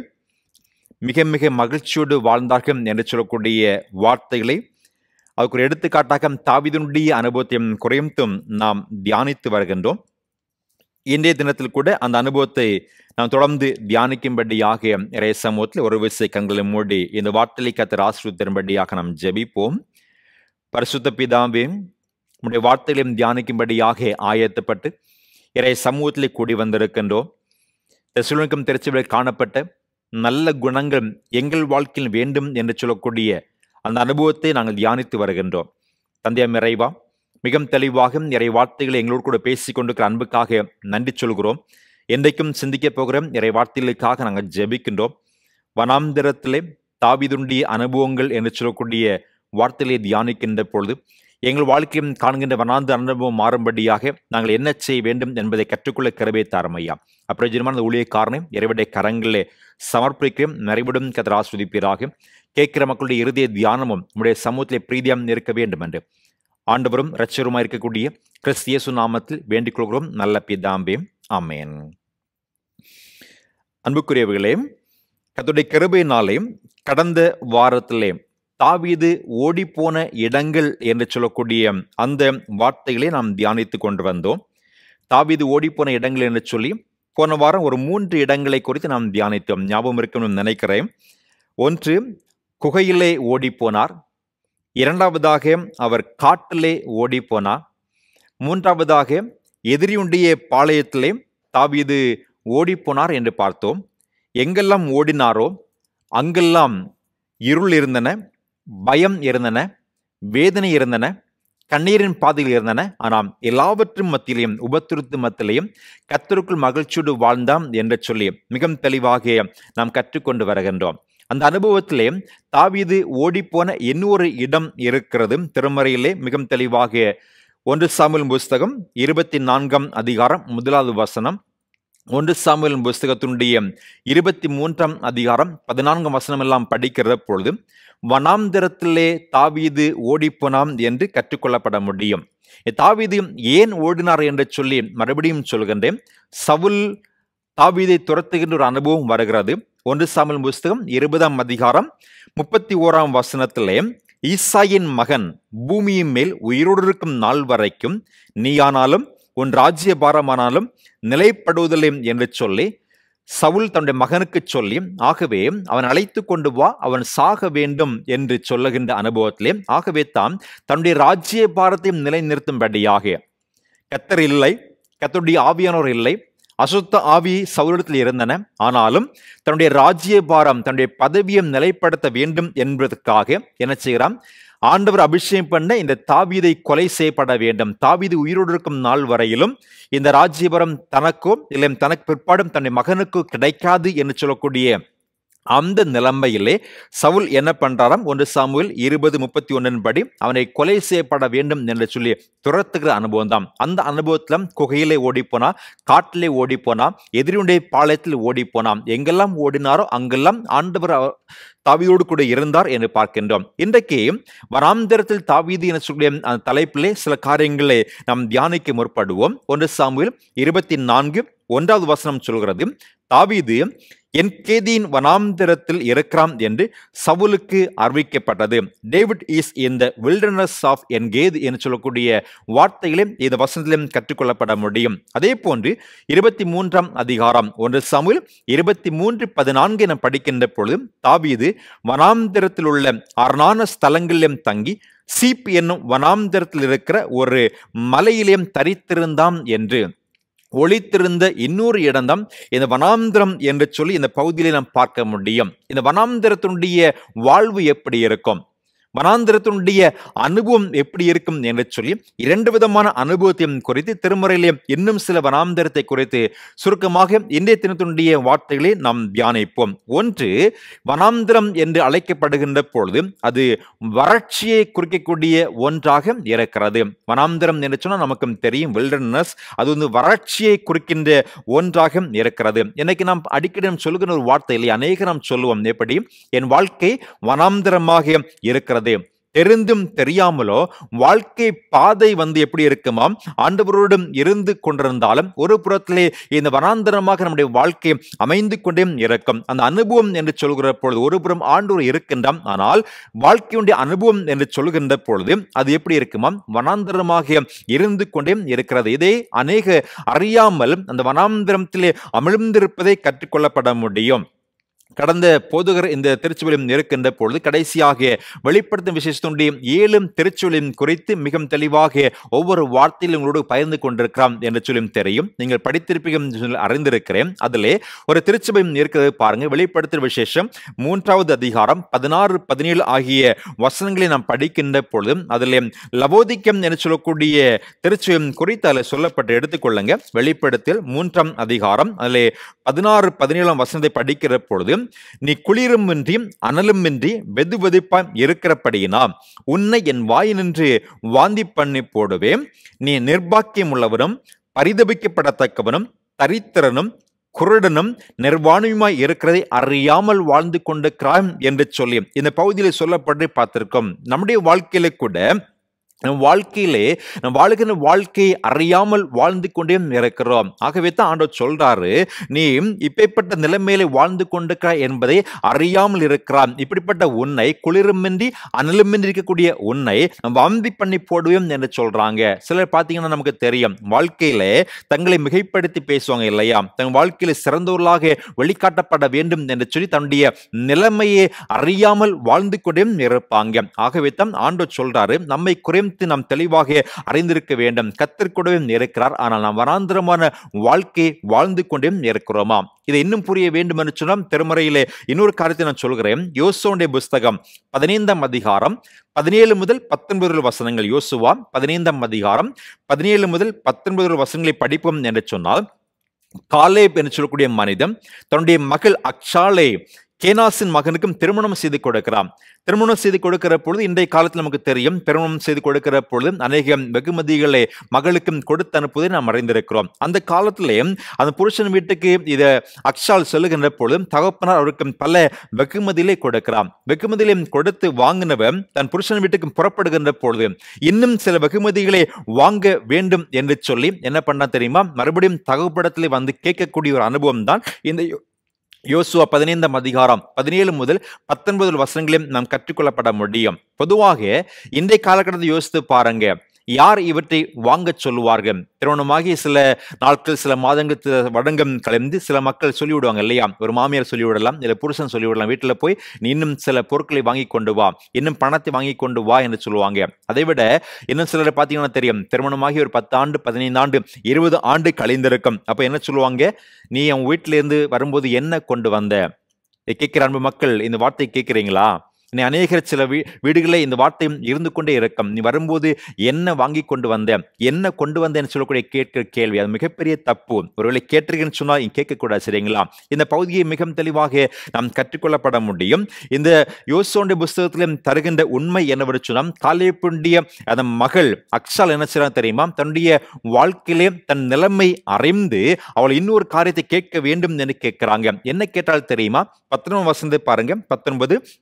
மிக மிக மகிழ்ச்சியோடு வாழ்ந்தார்கள் என்று சொல்லக்கூடிய வார்த்தைகளை அதுக்கு ஒரு எடுத்துக்காட்டாக தாவிதனுடைய அனுபவத்தையும் குறைந்தும் நாம் தியானித்து வருகின்றோம் இன்றைய தினத்தில் கூட அந்த அனுபவத்தை நாம் தொடர்ந்து தியானிக்கும்படியாக இறைய சமூகத்தில் ஒரு விசை கண்களை மூடி இந்த வார்த்தையை கத்தர் ஆசிரியத்தின்படியாக நாம் ஜெபிப்போம் பரிசுத்த பிதாவே நம்முடைய வார்த்தைகளையும் தியானிக்கும்படியாக ஆயத்தப்பட்டு இறைய சமூகத்திலே கூடி வந்திருக்கின்றோம் தெசுலனுக்கும் திருச்சிவில் காணப்பட்ட நல்ல குணங்கள் எங்கள் வாழ்க்கையில் வேண்டும் என்று சொல்லக்கூடிய அந்த அனுபவத்தை நாங்கள் தியானித்து வருகின்றோம் தந்தையம் இறைவா மிக தெளிவாக இறை வார்த்தைகளை எங்களோடு கூட பேசிக் கொண்டிருக்கிற அன்புக்காக நன்றி சொல்கிறோம் என்றைக்கும் சிந்திக்க போகிற இறை வார்த்தைகளுக்காக நாங்கள் ஜெபிக்கின்றோம் வனாந்திரத்திலே தாவிதுண்டிய அனுபவங்கள் என்று சொல்லக்கூடிய வார்த்தைகளை தியானிக்கின்ற பொழுது எங்கள் வாழ்க்கையும் காண்கின்ற வனாந்த அனுபவம் மாறும்படியாக நாங்கள் என்ன செய்ய வேண்டும் என்பதை கற்றுக்கொள்ள கருவே தாரமையா அப்பிரயோஜனமான ஊழியக்காரனை இறைவடைய கரங்களிலே சமர்ப்பிக்கிறேன் நிறைவிடும் கதிர ஆஸ்வதிப்பீராக கேட்கிற மக்களுடைய இறுதிய தியானமும் நம்முடைய சமூகத்திலே பிரீதியம் இருக்க வேண்டும் என்று ஆண்டவரும் இரட்சருமாய் இருக்கக்கூடிய கிறிஸ்தியசு நாமத்தில் வேண்டிக் கொள்கிறோம் நல்ல பிதாம்பே ஆமேன் அன்புக்குரியவர்களே கத்துடைய கருபையினாலே கடந்த வாரத்திலே தாவீது ஓடிப்போன இடங்கள் என்று சொல்லக்கூடிய அந்த வார்த்தைகளை நாம் தியானித்து கொண்டு வந்தோம் தாவீது ஓடிப்போன இடங்கள் என்று சொல்லி போன வாரம் ஒரு மூன்று இடங்களை குறித்து நாம் தியானித்தோம் ஞாபகம் இருக்கணும்னு நினைக்கிறேன் ஒன்று குகையிலே ஓடிப்போனார் இரண்டாவதாக அவர் காட்டிலே ஓடிப்போனார் மூன்றாவதாக எதிரியுடைய பாளையத்திலே தாவீது ஓடிப்போனார் என்று பார்த்தோம் எங்கெல்லாம் ஓடினாரோ அங்கெல்லாம் இருள் இருந்தன பயம் இருந்தன வேதனை இருந்தன கண்ணீரின் பாதையில் இருந்தன ஆனால் எல்லாவற்றும் மத்தியிலையும் உபத்திருத்து மத்தியிலையும் கத்தருக்குள் மகிழ்ச்சியோடு வாழ்ந்தாம் என்று சொல்லி மிக தெளிவாக நாம் கற்றுக்கொண்டு வருகின்றோம் அந்த அனுபவத்திலே தாவீது ஓடிப்போன இன்னொரு இடம் இருக்கிறது திருமறையிலே மிக தெளிவாக ஒன்று சாமுல் புஸ்தகம் இருபத்தி நான்காம் அதிகாரம் முதலாவது வசனம் ஒன்று சாமுவேல் புஸ்தகத்தினுடைய இருபத்தி மூன்றாம் அதிகாரம் பதினான்காம் வசனம் எல்லாம் படிக்கிற பொழுது வனாந்திரத்திலே தாவீது ஓடிப்போனாம் என்று கற்றுக்கொள்ளப்பட முடியும் தாவீது ஏன் ஓடினார் என்று சொல்லி மறுபடியும் சொல்கின்றேன் சவுல் தாவீதை துரத்துகின்ற ஒரு அனுபவம் வருகிறது ஒன்று சாமுவேல் புஸ்தகம் இருபதாம் அதிகாரம் முப்பத்தி ஓராம் வசனத்திலே ஈசாயின் மகன் பூமியின் மேல் உயிரோடு இருக்கும் நாள் வரைக்கும் நீயானாலும் உன் ராஜ்ய பாரமானாலும் நிலைப்படுவதில்லை என்று சொல்லி சவுல் தன்னுடைய மகனுக்கு சொல்லி ஆகவே அவன் அழைத்து கொண்டு வா அவன் சாக வேண்டும் என்று சொல்லுகின்ற அனுபவத்திலே ஆகவே தான் தன்னுடைய ராஜ்ய பாரத்தையும் நிலைநிறுத்தும்படியாக கத்தர் இல்லை கத்தருடைய ஆவியானோர் இல்லை அசுத்த ஆவி சவுலிடத்தில் இருந்தன ஆனாலும் தன்னுடைய ராஜ்ய பாரம் தன்னுடைய பதவியை நிலைப்படுத்த வேண்டும் என்பதற்காக என்ன செய்கிறான் ஆண்டவர் அபிஷேகம் பண்ண இந்த தாவீதை கொலை செய்யப்பட வேண்டும் தாவீது உயிரோடு இருக்கும் நாள் வரையிலும் இந்த ராஜ்யபரம் தனக்கோ இல்லை தனக்கு பிற்பாடும் தன்னுடைய மகனுக்கோ கிடைக்காது என்று சொல்லக்கூடிய அந்த நிலைமையிலே சவுல் என்ன பண்றாராம் ஒன்று சாமுவேல் இருபது முப்பத்தி ஒன்றின் படி அவனை கொலை செய்யப்பட வேண்டும் என்று சொல்லி துரத்துகிற அனுபவம் தான் அந்த அனுபவத்துல குகையிலே ஓடி போனா காட்டிலே ஓடி போனா எதிரியுடைய பாளையத்தில் ஓடி போனான் எங்கெல்லாம் ஓடினாரோ அங்கெல்லாம் ஆண்டவர் தாவீதோடு கூட இருந்தார் என்று பார்க்கின்றோம் இன்றைக்கு வராந்தரத்தில் தாவீது என சொல்லக்கூடிய அந்த தலைப்பிலே சில காரியங்களை நாம் தியானிக்க முற்படுவோம் ஒன்று சாமுவேல் இருபத்தி நான்கு ஒன்றாவது வசனம் சொல்கிறது தாவீது என் கேதியின் வனாந்திரத்தில் இருக்கிறான் என்று சவுலுக்கு அறிவிக்கப்பட்டது David is in the wilderness of En Gedi என்று சொல்லக்கூடிய வார்த்தைகளையும் இந்த வசனத்திலும் கற்றுக்கொள்ளப்பட முடியும் அதே போன்று இருபத்தி மூன்றாம் அதிகாரம் ஒன்று சமுல் இருபத்தி மூன்று பதினான்கு என படிக்கின்ற பொழுது தாவீது வனாந்திரத்தில் உள்ள அரணான ஸ்தலங்களிலும் தங்கி சீப் என்னும் வனாந்திரத்தில் இருக்கிற ஒரு மலையிலேயும் தரித்திருந்தான் என்று ஒளித்திருந்த இன்னொரு இடம்தான் இந்த வனாந்திரம் என்று சொல்லி இந்த பகுதியிலே நாம் பார்க்க முடியும் இந்த வனாந்திரத்தினுடைய வாழ்வு எப்படி இருக்கும் வனாந்திரத்தினுடைய அனுபவம் எப்படி இருக்கும் என்று சொல்லி இரண்டு விதமான அனுபவத்தையும் குறித்து திருமுறையிலே இன்னும் சில வனாந்திரத்தை குறித்து சுருக்கமாக இன்றைய தினத்தினுடைய வார்த்தைகளை நாம் தியானிப்போம் ஒன்று வனாந்திரம் என்று அழைக்கப்படுகின்ற பொழுது அது வறட்சியை குறிக்கக்கூடிய ஒன்றாக இருக்கிறது வனாந்திரம் என்று சொன்னால் நமக்கு தெரியும் வில்டர்னஸ் அது வந்து வறட்சியை குறிக்கின்ற ஒன்றாக இருக்கிறது இன்னைக்கு நாம் அடிக்கடி நாம் சொல்லுகிற ஒரு வார்த்தை இல்லை அநேக நாம் சொல்லுவோம் எப்படி என் வாழ்க்கை வனாந்திரமாக இருக்கிறது தெரிந்தும் தெரியாமலோ வாழ்க்கை பாதை வந்து எப்படி இருக்குமாம் ஆண்டவரோடும் இருந்து கொண்டிருந்தாலும் ஒரு புறத்திலே இந்த வனாந்தரமாக நம்முடைய வாழ்க்கை அமைந்து கொண்டே இருக்கும் அந்த அனுபவம் என்று சொல்கிற பொழுது ஒரு புறம் ஆண்டவர் இருக்கின்றான் ஆனால் வாழ்க்கையுடைய அனுபவம் என்று சொல்கின்ற பொழுது அது எப்படி இருக்குமாம் வனாந்தரமாக இருந்து கொண்டே இருக்கிறது இதை அநேக அறியாமல் அந்த வனாந்தரத்திலே அமிழ்ந்திருப்பதை கற்றுக்கொள்ளப்பட முடியும் கடந்த போதுகர் இந்த திருச்சுவலியும் இருக்கின்ற பொழுது கடைசியாக வெளிப்படுத்தும் விசேஷத்துடைய ஏழும் திருச்சுவலியும் குறித்து மிகவும் தெளிவாக ஒவ்வொரு வார்த்தையிலும் உங்களோடு பகிர்ந்து கொண்டிருக்கிறான் என்று சொல்லியும் தெரியும் நீங்கள் படித்திருப்பீங்க என்று சொல்லி அறிந்திருக்கிறேன் அதிலே ஒரு திருச்சபையும் இருக்கிறது பாருங்க வெளிப்படுத்தும் விசேஷம் மூன்றாவது அதிகாரம் பதினாறு பதினேழு ஆகிய வசனங்களை நாம் படிக்கின்ற பொழுது அதிலே லவோதிக்கம் என்று சொல்லக்கூடிய திருச்சுவம் குறித்து அதில் சொல்லப்பட்டு எடுத்துக்கொள்ளுங்க வெளிப்படுத்தல் மூன்றாம் அதிகாரம் அதிலே பதினாறு பதினேழாம் வசனத்தை படிக்கிற பொழுது நீ குளிருமின்றி அனலுமின்றி வெது வெதுப்பாய் இருக்கிறபடியினா உன்னை என் வாயினின்று வாந்தி பண்ணி போடுவேன் நீ நிர்பாக்கியம் உள்ளவனும் பரிதபிக்கப்படத்தக்கவனும் தரித்திரனும் குருடனும் நிர்வாணமாய் இருக்கிறதை அறியாமல் வாழ்ந்து கொண்டிருக்கிறான் என்று சொல்லி இந்த பகுதியில் சொல்லப்பட்டு பார்த்திருக்கோம் நம்முடைய வாழ்க்கையில கூட நம் வாழ்க்கையிலே நம் வாழ்கிற வாழ்க்கையை அறியாமல் வாழ்ந்து கொண்டே இருக்கிறோம் ஆகவே தான் ஆண்டவர் சொல்றாரு நீ இப்பேற்பட்ட நிலைமையில வாழ்ந்து கொண்டிருக்கிறாய் என்பதை அறியாமல் இருக்கிறான் இப்படிப்பட்ட உன்னை குளிருமின்றி அனலுமின்றி இருக்கக்கூடிய உன்னை வந்தி பண்ணி போடுவோம் என்று சொல்றாங்க சிலர் பார்த்தீங்கன்னா நமக்கு தெரியும் வாழ்க்கையில தங்களை மிகைப்படுத்தி பேசுவாங்க இல்லையா தன் வாழ்க்கையில சிறந்தவர்களாக வெளிக்காட்டப்பட வேண்டும் என்று சொல்லி தன்னுடைய நிலைமையை அறியாமல் வாழ்ந்து கொண்டே இருப்பாங்க ஆகவே தான் ஆண்டவர் சொல்றாரு நம்மை குறைந்து நாம் தெளிவாக அறிந்திருக்க வேண்டும் கத்திற்கூடவே இருக்கிறார் ஆனால் நாம் வனாந்திரமான வாழ்க்கை வாழ்ந்து கொண்டே இருக்கிறோமா இதை இன்னும் புரிய வேண்டும் என்று சொன்னால் திருமறையிலே இன்னொரு காரியத்தை நான் சொல்கிறேன் யோசோடைய புஸ்தகம் பதினைந்தாம் அதிகாரம் பதினேழு முதல் பத்தொன்பது வசனங்கள் யோசுவா பதினைந்தாம் அதிகாரம் பதினேழு முதல் பத்தொன்பது வசனங்களை படிப்போம் என்று சொன்னால் காலேப் என்று சொல்லக்கூடிய மனிதன் தன்னுடைய மகள் அக்ஷாலை கேனாசின் மகனுக்கும் திருமணம் செய்து கொடுக்கிறான் திருமணம் செய்து கொடுக்கிற பொழுது இன்றைய காலத்தில் நமக்கு தெரியும் திருமணம் செய்து கொடுக்கிற பொழுது அநேக வெகுமதிகளை மகளுக்கும் கொடுத்து அனுப்புவதை நாம் அறிந்திருக்கிறோம் அந்த காலத்திலே அந்த புருஷன் வீட்டுக்கு இதை அக்ஷால் சொல்லுகின்ற பொழுது தகப்பனார் அவருக்கு பல வெகுமதிகளை கொடுக்கிறான் வெகுமதிகளை கொடுத்து வாங்கினவன் தன் புருஷன் வீட்டுக்கு புறப்படுகின்ற பொழுது இன்னும் சில வெகுமதிகளை வாங்க வேண்டும் என்று சொல்லி என்ன பண்ணா தெரியுமா மறுபடியும் தகப்படத்திலே வந்து கேட்கக்கூடிய ஒரு அனுபவம் தான் இந்த யோசுவா பதினைந்தாம் அதிகாரம் பதினேழு முதல் பத்தொன்பது வசனங்களையும் நாம் கற்றுக்கொள்ளப்பட முடியும் பொதுவாக இன்றைய காலகட்டத்தை யோசித்து பாருங்க யார் இவற்றை வாங்கச் சொல்லுவார்கள் திருமணமாகி சில நாட்கள் சில மாதங்கள் தி- வருடங்கள் கலந்து சில மக்கள் சொல்லிவிடுவாங்க இல்லையா ஒரு மாமியார் சொல்லிவிடலாம் இல்லை புருஷன் சொல்லிவிடலாம் வீட்டில் போய் நீ இன்னும் சில பொருட்களை வாங்கி கொண்டு வா இன்னும் பணத்தை வாங்கி கொண்டு வா என்று சொல்லுவாங்க அதை விட இன்னும் சிலரை பார்த்தீங்கன்னா தெரியும் திருமணமாகி ஒரு பத்து ஆண்டு பதினைந்து ஆண்டு இருபது ஆண்டு கழிந்திருக்கும் அப்போ என்ன சொல்லுவாங்க நீ உன் வீட்டிலேருந்து வரும்போது என்ன கொண்டு வந்த இதை கேட்கிற அன்பு மக்கள் இந்த வார்த்தை கேட்குறீங்களா நீ அநேகர் சில வீ வீடுகளில் இந்த வார்த்தையும் இருந்து கொண்டே இருக்கும் நீ வரும்போது என்ன வாங்கி கொண்டு வந்த என்ன கொண்டு வந்தேன்னு சொல்லக்கூடிய கேட்கிற கேள்வி அது மிகப்பெரிய தப்பு ஒருவேளை கேட்டிருக்கேன்னு சொன்னால் நீ கேட்கக்கூடாது சரிங்களா இந்த பகுதியை மிகவும் தெளிவாக நாம் கற்றுக்கொள்ளப்பட முடியும் இந்த யோசோண்ட புஸ்தகத்திலும் தருகின்ற உண்மை என்னவென்று சொன்னால் காலேப்புண்டிய அந்த மகள் அக்ஷால் என்ன செய்யறாங்க தெரியுமா தன்னுடைய வாழ்க்கையிலே தன் நிலைமை அறிந்து அவள் இன்னொரு காரியத்தை கேட்க வேண்டும் என்று கேட்கிறாங்க என்ன கேட்டால் தெரியுமா பத்தொன்பது வசந்தை பாருங்க பத்தொன்பது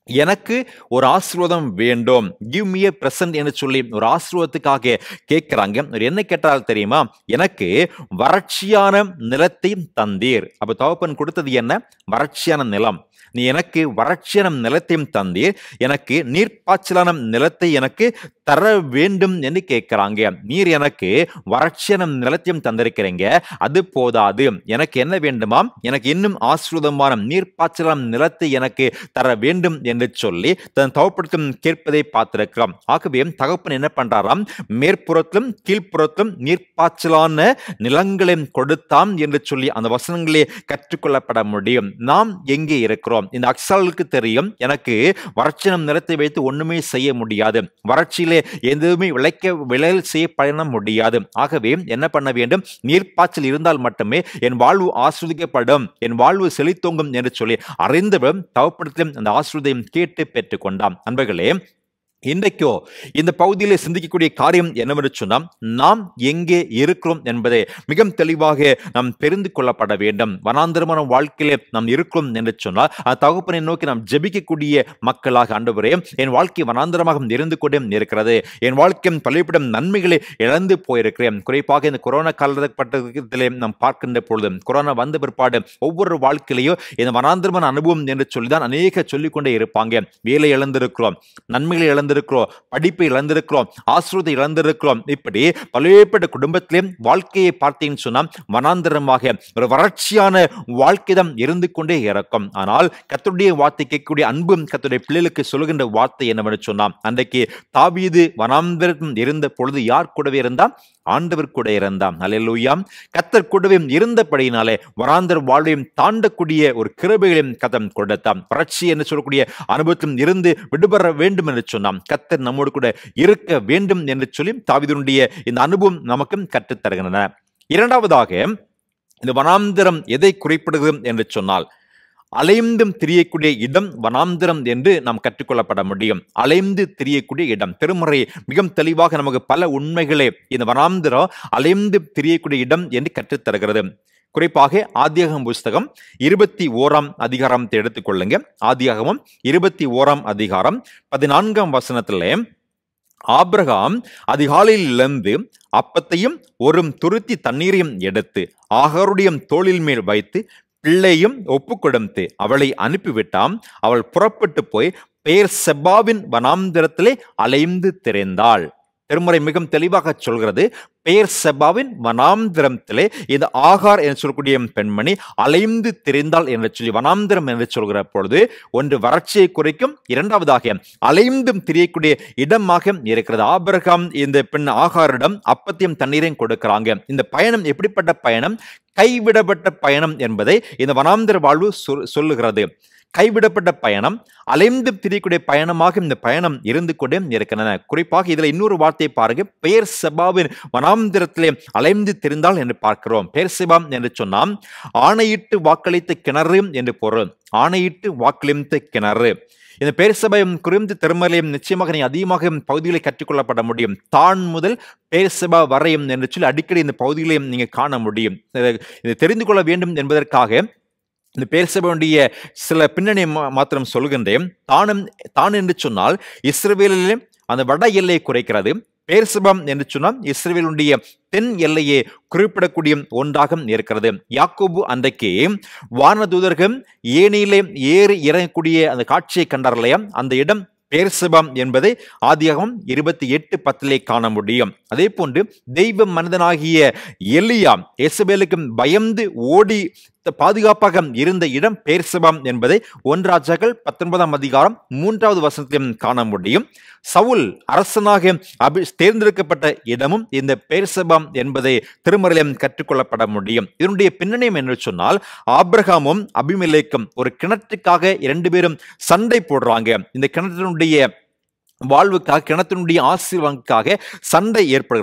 எனக்கு ஒரு ஆசீர்வாதம் வேண்டும் கிவ் me a present என்று சொல்லி ஒரு ஆசீர்வாதத்துக்காக கேட்கிறாங்க அவர் என்ன கேட்டால் தெரியுமா எனக்கு வறட்சியான நிலத்தையும் தந்தீர் அப்ப தகப்பன் கொடுத்தது என்ன வறட்சியான நிலம் நீ எனக்கு வறட்சியான நிலத்தையும் தந்தீர் எனக்கு நீர்ப்பாய்ச்சலான நிலத்தை எனக்கு தர வேண்டும் என்று கேட்கிறாங்க நீர் எனக்கு வறட்சியான நிலத்தையும் தந்திருக்கிறீங்க அது போதாது எனக்கு என்ன வேண்டுமாம் எனக்கு இன்னும் ஆசீர்வாதமான நீர்ப்பாய்ச்சலான நிலத்தை எனக்கு தர வேண்டும் என்று சொல்லி தன் தகப்படத்தும் கேட்பதை பார்த்திருக்கிறோம் ஆகவே தகப்பன் என்ன பண்றாராம் மேற்புறத்திலும் கீழ்ப்புறத்திலும் நீர்ப்பாய்ச்சலான நிலங்களையும் கொடுத்தாம் என்று சொல்லி அந்த வசனங்களே கற்றுக்கொள்ளப்பட முடியும் நாம் எங்கே இருக்கிறோம் இந்த அக்சாலுக்கு தெரியும் எனக்கு வறட்சினம் நிலத்தை வைத்து ஒண்ணுமே செய்ய முடியாது வறட்சியிலே எதுவுமே விளைக்க விளையல் செய்ய பயணம் முடியாது ஆகவே என்ன பண்ண வேண்டும் நீர்ப்பாய்ச்சல் இருந்தால் மட்டுமே என் வாழ்வு ஆஸ்வதிக்கப்படும் என் வாழ்வு செழித்தோங்கும் என்று சொல்லி அறிந்தவரும் தவப்படுத்திலும் அந்த ஆசிரியதையும் கேட்டு பெற்றுக்கொண்டாம் அன்பர்களே இன்றைக்கோ இந்த பகுதியில் சிந்திக்கக்கூடிய காரியம் என்னவென்று சொன்னால் நாம் எங்கே இருக்கிறோம் என்பதை மிக தெளிவாக நாம் தெரிந்து கொள்ளப்பட வேண்டும் வனாந்திரமான வாழ்க்கையிலே நாம் இருக்கிறோம் என்று சொன்னால் அந்த தகப்பனை நோக்கி நாம் ஜெபிக்கக்கூடிய மக்களாக ஆண்டவரே என் வாழ்க்கை வனாந்திரமாக இருந்து கொண்டே இருக்கிறது என் வாழ்க்கையின் பள்ளிப்படம் நன்மைகளை இழந்து போயிருக்கிறேன் குறிப்பாக இந்த கொரோனா காலகட்டத்திலே நாம் பார்க்கின்ற பொழுது கொரோனா வந்த பிற்பாடு ஒவ்வொரு வாழ்க்கையிலையும் இந்த வனாந்திரமான அனுபவம் என்று சொல்லி தான் அநேக சொல்லிக்கொண்டே இருப்பாங்க வேலை இழந்திருக்கிறோம் நன்மைகளை இழந்திருக்கிறோம் படிப்பை இழந்திருக்கிறோம் ஆசிரியத்தை இழந்திருக்கிறோம் இப்படி பல்வேறுபட்ட குடும்பத்திலே வாழ்க்கையை பார்த்தீங்கன்னு சொன்னா வனாந்திரமாக ஒரு வறட்சியான வாழ்க்கை தான் இருந்து கொண்டே இருக்கும் ஆனால் கத்தருடைய வார்த்தை கேட்கக்கூடிய அன்பும் கத்தருடைய பிள்ளைகளுக்கு சொல்லுகின்ற வார்த்தை என்னவென்று சொன்னான் அன்றைக்கு தாவீது வனாந்திரம் இருந்த பொழுது யார் கூடவே இருந்தா ஆண்டவர் கூட இருந்தாம் அல்லேலூயாம் கத்தர் கூடவே இருந்தபடியினாலே வராந்தர் வாழ்வையும் தாண்டக்கூடிய ஒரு கிருபைகளையும் கதம் கொடுத்தாம் வறட்சி என்று சொல்லக்கூடிய அனுபவத்திலும் இருந்து விடுபட வேண்டும் என்று சொன்னாம் கத்தர் நம்மோடு கூட இருக்க வேண்டும் என்று சொல்லி தாவிதனுடைய இந்த அனுபவம் நமக்கும் கற்றுத் தருகின்றன இரண்டாவதாக இந்த வனாந்திரம் எதை குறிப்பிடுகிறது என்று சொன்னால் அலைந்தும் திரியக்கூடிய இடம் வனாந்திரம் என்று நாம் கற்றுக்கொள்ளப்பட முடியும் அலைந்து திரியக்கூடிய இடம் திருமுறை மிக தெளிவாக நமக்கு பல உண்மைகளை இந்த வனாந்திரம் அலைந்து திரியக்கூடிய இடம் என்று கற்றுத்தருகிறது குறிப்பாக ஆதியாகமம் புஸ்தகம் இருபத்தி ஓராம் அதிகாரத்தை எடுத்துக்கொள்ளுங்க ஆதியாகமம் இருபத்தி ஓராம் அதிகாரம் பதினான்காம் வசனத்திலே ஆபிரகாம் அதிகாலையில் எழுந்து அப்பத்தையும் ஒரு துருத்தி தண்ணீரையும் எடுத்து ஆகாருடைய தோளில் மேல் வைத்து பிள்ளையும் ஒப்பு கொடுத்து அவளை அனுப்பிவிட்டாம் அவள் புறப்பட்டு போய் பெயர் செப்பாவின் வனாந்திரத்திலே அலைந்து திரைந்தாள் திருமுறை மிகவும் தெளிவாக சொல்கிறது பெயர் செபாவின் வனாந்திரத்திலே இந்த ஆகார் என்று சொல்லக்கூடிய பெண்மணி அலைந்து திரிந்தாள் என்று சொல்லி வனாந்திரம் என்று சொல்கிற பொழுது ஒன்று வறட்சியை குறைக்கும் இரண்டாவதாக அலைந்தும் திரியக்கூடிய இடமாக இருக்கிறது ஆபிரகாம் இந்த பெண் ஆகாரிடம் அப்பத்தையும் தண்ணீரையும் கொடுக்கிறாங்க இந்த பயணம் எப்படிப்பட்ட பயணம் கைவிடப்பட்ட பயணம் என்பதை இந்த வனாந்திர வாழ்வு சொல்- சொல்லுகிறது கைவிடப்பட்ட பயணம் அலைந்து திரியக்கூடிய பயணமாக இந்த பயணம் இருந்து கொண்டே இருக்கின்றன குறிப்பாக இதுல இன்னொரு வார்த்தையை பாருங்க பெயர் செபாவின் வனாந்திரத்திலே அலைந்து திரிந்தால் என்று பார்க்கிறோம் பெயர் செபாம் என்று சொன்னால் ஆணையிட்டு வாக்களித்த கிணறு என்று பொருள் ஆணையிட்டு வாக்களித்த கிணறு இந்த பேர்சபையும் குறிந்து திருமலையும் நிச்சயமாக நீ அதிகமாக பகுதிகளை கற்றுக்கொள்ளப்பட முடியும் தான் முதல் பேர்சபா வரையும் என்று சொல்லி அடிக்கடி இந்த பகுதிகளையும் நீங்க காண முடியும் இதை- இதை தெரிந்து கொள்ள வேண்டும் என்பதற்காக இந்த பேர்சபையுடைய சில பின்னணி மா- மாத்திரம் சொல்கின்றேன் தானும் தான் என்று சொன்னால் இஸ்ரவேலிலே அந்த வட எல்லையை குறைக்கிறது பேர்சபம் என்று சொன்னால் இஸ்ரவேலுடைய தென் எல்லையை குறிப்பிடக்கூடிய ஒன்றாக இருக்கிறது யாக்கோபு அன்றைக்கு வானதூதர்கள் ஏனியிலே ஏறி இறங்கக்கூடிய அந்த காட்சியை கண்டார் இல்லையா அந்த இடம் பேர்சபம் என்பதை ஆதியாகமம் இருபத்தி எட்டு பத்திலே காண முடியும் அதே போன்று தெய்வ மனிதனாகிய எலியா எசபேலுக்கு பயந்து ஓடி த- பாதுகாப்பாக இருந்த இடம் பேர்சபம் என்பதை ஒன்றாஜாக்கள் பத்தொன்பதாம் அதிகாரம் மூன்றாவது வசனத்திலும் காண முடியும் சவுல் அரசனாக அபி தேர்ந்தெடுக்கப்பட்ட இடமும் இந்த பேர்சபம் என்பதை திருமறையிலும் கற்றுக்கொள்ளப்பட முடியும் இதனுடைய பின்னணியம் என்று சொன்னால் ஆபிரகாமும் அபிமெலேக்கும் ஒரு கிணற்றுக்காக இரண்டு பேரும் சண்டை போடுறாங்க இந்த கிணற்றினுடைய வாழ்வுக்காக கிணத்தினுடைய ஆசீர்வாதத்துக்காக சண்டை ஏற்படுகிறது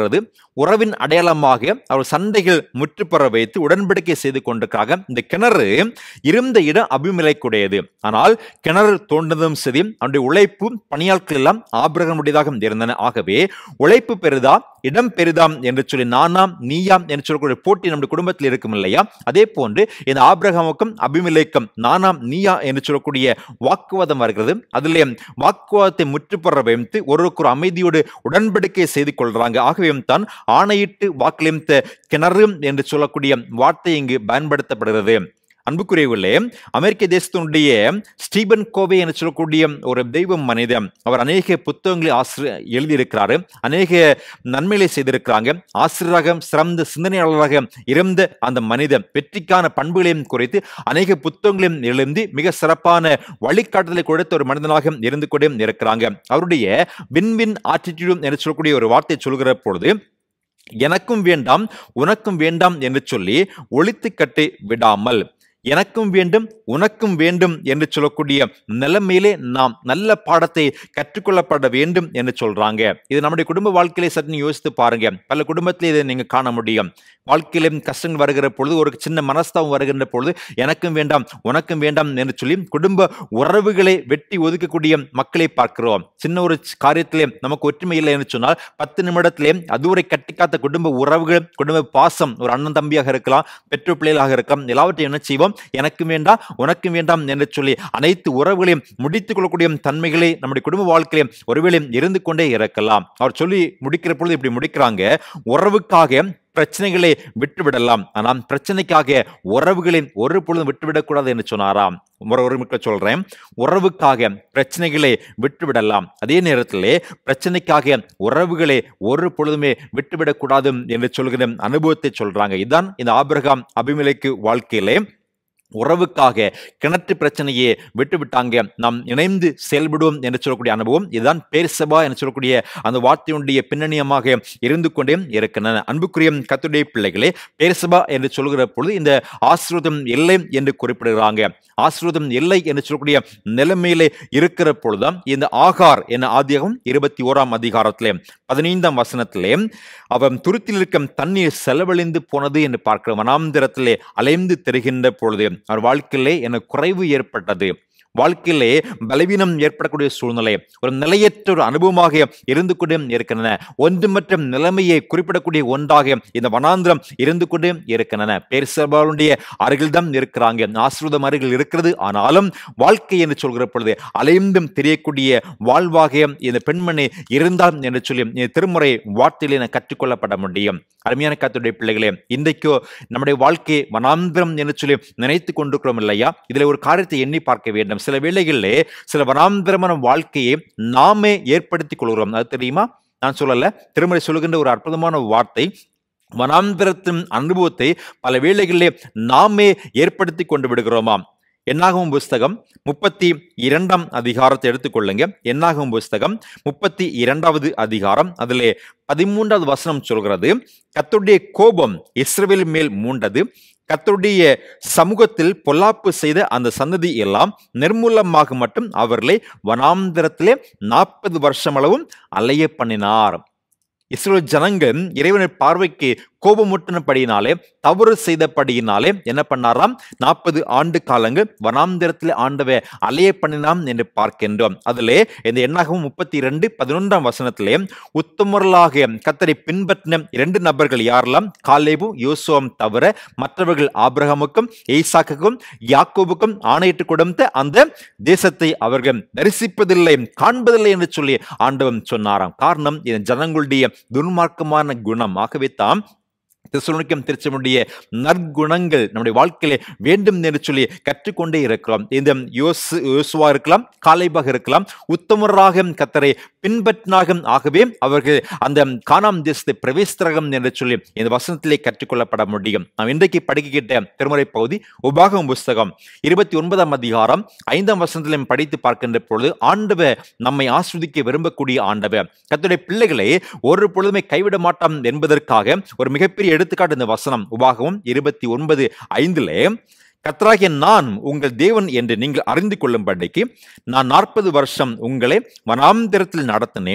உறவின் அடையாளமாக அவர் சண்டைகள் முற்றுப்பெற வைத்து உடன்படிக்கை செய்து கொண்டிருக்காங்க இந்த கிணறு இருந்த இடம் அபிமலைக்குடையது ஆனால் கிணறு தோண்டதும் சரி அவனுடைய உழைப்பு பணியாட்கள் எல்லாம் ஆபிரகமுடையதாக இருந்தன ஆகவே உழைப்பு பெரிதா இடம் பெரிதாம் என்று சொல்லி நானாம் நீயாம் என்று சொல்லக்கூடிய போட்டி நம்முடைய குடும்பத்தில் இருக்கும் இல்லையா அதே போன்று இந்த ஆபிரகாமுக்கும் அபிமிலேக்கும் நானாம் நீயா என்று சொல்லக்கூடிய வாக்குவாதம் வருகிறது அதிலே வாக்குவாதத்தை முற்றுப்பெற வைத்து ஒருவருக்கு ஒரு அமைதியோடு உடன்படிக்கை செய்து கொள்றாங்க ஆகவே தான் ஆணையிட்டு வாக்களித்த கிணறு என்று சொல்லக்கூடிய வார்த்தை இங்கு பயன்படுத்தப்படுகிறது அன்புக்குரியவர்களே அமெரிக்க தேசத்தினுடைய ஸ்டீபன் கோவே என்று சொல்லக்கூடிய ஒரு தெய்வ மனிதன் அவர் அநேக புத்தகங்களை ஆசிரி எழுதியிருக்கிறாரு அநேக நன்மைகளை செய்திருக்கிறாங்க ஆசிரியராக சிறந்த சிந்தனையாளராக இருந்த அந்த மனிதன் வெற்றிக்கான பண்புகளையும் குறைத்து அநேக புத்தகங்களையும் எழுதி மிக சிறப்பான வழிகாட்டுதலை கொடுத்த ஒரு மனிதனாக இருந்து கொண்டே இருக்கிறாங்க அவருடைய வின் ஆட்டிடியூட் என்று சொல்லக்கூடிய ஒரு வார்த்தை சொல்கிற பொழுது எனக்கும் வேண்டாம் உனக்கும் வேண்டாம் என்று சொல்லி ஒழித்து கட்டி விடாமல் எனக்கும் வேண்டும் உனக்கும் வேண்டும் என்று சொல்லக்கூடிய நிலைமையிலே நாம் நல்ல பாடத்தை கற்றுக்கொள்ளப்பட வேண்டும் என்று சொல்றாங்க இது நம்முடைய குடும்ப வாழ்க்கையிலே சற்று யோசித்து பாருங்க பல குடும்பத்திலே இதை நீங்க காண முடியும் வாழ்க்கையிலும் கஷ்டங்கள் வருகிற பொழுது ஒரு சின்ன மனஸ்தாபம் வருகின்ற பொழுது எனக்கும் வேண்டாம் உனக்கும் வேண்டாம் என்று சொல்லி குடும்ப உறவுகளை வெட்டி ஒதுக்கக்கூடிய மக்களை பார்க்கிறோம் சின்ன ஒரு காரியத்திலே நமக்கு ஒற்றுமை இல்லை என்று சொன்னால் பத்து நிமிடத்திலே அதுவரை கட்டி காத்த குடும்ப உறவுகள் குடும்ப பாசம் ஒரு அண்ணன் தம்பியாக இருக்கலாம் பெற்றோர் பிள்ளைகளாக இருக்கலாம் எல்லாவற்றையும் என்ன செய்வோம் எனக்கு வேண்டாம் உனக்கு வேண்டாம் என்று சொல்லி அனைத்து உறவுகளையும் முடித்துக் கொள்ளக்கூடிய தன்மைகளை நம்முடைய குடும்ப வாழ்க்கையிலே ஒருவேளை இருந்து கொண்டே இருக்கலாம் அவர் சொல்லி முடிக்கிற பொழுது இப்படி முடிக்கிறாங்க உறவுக்காக பிரச்சனைகளை விட்டுவிடலாம் ஆனால் பிரச்சனைக்காக உறவுகளை ஒரு பொழுதும் விட்டுவிடக்கூடாது என்று சொன்னாராம் ஒரு ஒருமிக்க சொல்றேன் உறவுக்காக பிரச்சனைகளை விட்டுவிடலாம் அதே நேரத்திலே பிரச்சனைக்காக உறவுகளை ஒரு பொழுதுமே விட்டுவிடக்கூடாது என்று சொல்கிற அனுபவத்தை சொல்றாங்க இதுதான் இந்த ஆபிரகாம் அபிமலைக்கு வாழ்க்கையிலே உறவுக்காக கிணற்று பிரச்சனையை விட்டு விட்டாங்க நாம் இணைந்து செயல்படுவோம் என்று சொல்லக்கூடிய அனுபவம் இதுதான் பேர்சபா என்று சொல்லக்கூடிய அந்த வார்த்தையுடைய பின்னணியமாக இருந்து கொண்டே இருக்கின்றன அன்புக்குரிய கத்துடைய பிள்ளைகளே பேர்சபா என்று சொல்கிற பொழுது இந்த ஆசிர்வாதம் இல்லை என்று குறிப்பிடுகிறாங்க ஆசிர்வாதம் இல்லை என்று சொல்லக்கூடிய நிலைமையிலே இருக்கிற பொழுதுதான் இந்த ஆகார் என ஆதியாகம் இருபத்தி ஓராம் அதிகாரத்திலே பதினைந்தாம் வசனத்திலே அவன் துருத்தில் இருக்கும் தண்ணீர் செலவழிந்து போனது என்று பார்க்கிற வனாந்திரத்திலே அலைந்து தெரிகின்ற பொழுது அவர் வாழ்க்கையிலே எனக்கு குறைவு ஏற்பட்டது வாழ்க்கையிலே பலவீனம் ஏற்படக்கூடிய சூழ்நிலை ஒரு நிலையற்ற ஒரு அனுபவமாக இருந்து கொண்டே இருக்கின்றன ஒன்றுமற்ற நிலைமையை குறிப்பிடக்கூடிய ஒன்றாக இந்த வனாந்திரம் இருந்து கொண்டே இருக்கின்றன பேர்சபாலுடைய அருகில்தான் இருக்கிறாங்க ஆசிர்வாதம் அருகில் இருக்கிறது ஆனாலும் வாழ்க்கை என்று சொல்கிற பொழுது அலைந்தும் தெரியக்கூடிய வாழ்வாக இந்த பெண்மணி இருந்தால் என்று சொல்லி இந்த திருமுறை வார்த்தையிலே நான் கற்றுக்கொள்ளப்பட முடியும் அருமையான கத்துடைய பிள்ளைகளே இன்றைக்கோ நம்முடைய வாழ்க்கையை வனாந்திரம் என்று சொல்லி நினைத்து கொண்டிருக்கிறோம் இல்லையா இதுல ஒரு காரியத்தை எண்ணி பார்க்க வேண்டும் சில வேளைகளிலே சில வனாந்திரமான வாழ்க்கையை நாமே ஏற்படுத்திக் கொள்கிறோம் அது தெரியுமா நான் சொல்லல திருமறை சொல்லுகின்ற ஒரு அற்புதமான வார்த்தை வனாந்திரத்தின் அனுபவத்தை பல வேளைகளிலே நாமே ஏற்படுத்தி கொண்டு விடுகிறோமாம் என்னாகும் புஸ்தகம் முப்பத்தி இரண்டாம் அதிகாரத்தை எடுத்துக்கொள்ளுங்க என்னாகும் புஸ்தகம் முப்பத்தி இரண்டாவது அதிகாரம் அதிலே பதிமூன்றாவது வசனம் சொல்கிறது கத்துடைய கோபம் இஸ்ரவேல் மேல் மூண்டது கத்தருடைய சமூகத்தில் பொல்லாப்பு செய்த அந்த சந்ததி எல்லாம் நிர்மூலமாக மட்டும் அவர்களை வனாந்திரத்திலே நாற்பது வருஷம் அளவும் அலைய பண்ணினார் இஸ்ரேல் ஜனங்கள் இறைவனின் பார்வைக்கு கோபமுட்டினபடியினாலே தவறு செய்தபடியினாலே என்ன பண்ணாராம் நாற்பது ஆண்டு காலங்கள் வனாந்திரத்தில் ஆண்டவ அலைய பண்ணினாம் என்று பார்க்கின்றோம் அதிலே இந்த எண்ணாகவும் முப்பத்தி இரண்டு பதினொன்றாம் வசனத்திலே உத்தமர்களாக கத்தரை பின்பற்றின இரண்டு நபர்கள் யாரெல்லாம் காலேபும் யோசுவம் தவிர மற்றவர்கள் ஆபிரகாமுக்கும் ஈசாக்குக்கும் யாக்கோபுக்கும் ஆணையிட்டு கொடுத்த அந்த தேசத்தை அவர்கள் தரிசிப்பதில்லை காண்பதில்லை என்று சொல்லி ஆண்டவன் சொன்னாராம் காரணம் இந்த ஜனங்களுடைய துன்மார்க்கமான குணம் ஆகவே தாம் தெசலோனிக்கம் திருச்சனுடைய நற்குணங்கள் நம்முடைய வாழ்க்கையில வேண்டும் என்று சொல்லி கற்றுக்கொண்டே இருக்கிறோம் இந்த யோசு யோசுவா இருக்கலாம் காலைபாக இருக்கலாம் உத்தமராக கத்தரை பின்பற்றினாக ஆகவே அவர்கள் அந்த காணாம் தேசத்தை பிரவேசித்தரகம் என்று சொல்லி இந்த வசனத்திலே கற்றுக்கொள்ளப்பட முடியும் நாம் இன்றைக்கு படிக்கிட்ட திருமுறை பகுதி உபாகம் புஸ்தகம் இருபத்தி ஒன்பதாம் அதிகாரம் ஐந்தாம் வசனத்திலும் படித்து பார்க்கின்ற பொழுது ஆண்டவர் நம்மை ஆஸ்வதிக்க விரும்பக்கூடிய ஆண்டவர் கத்துடைய பிள்ளைகளை ஒரு பொழுதுமே கைவிட மாட்டான் என்பதற்காக ஒரு மிகப்பெரிய எடுத்துக்காட்டு இந்த வசனம் உபாகமும் இருபத்தி ஒன்பது ஐந்திலே கத்தராகிய நான் உங்கள் தேவன் என்று நீங்கள் அறிந்து கொள்ளும்படிக்கு நான் நாற்பது வருஷம் உங்களை வனாந்திரத்தில் நடத்தினேன்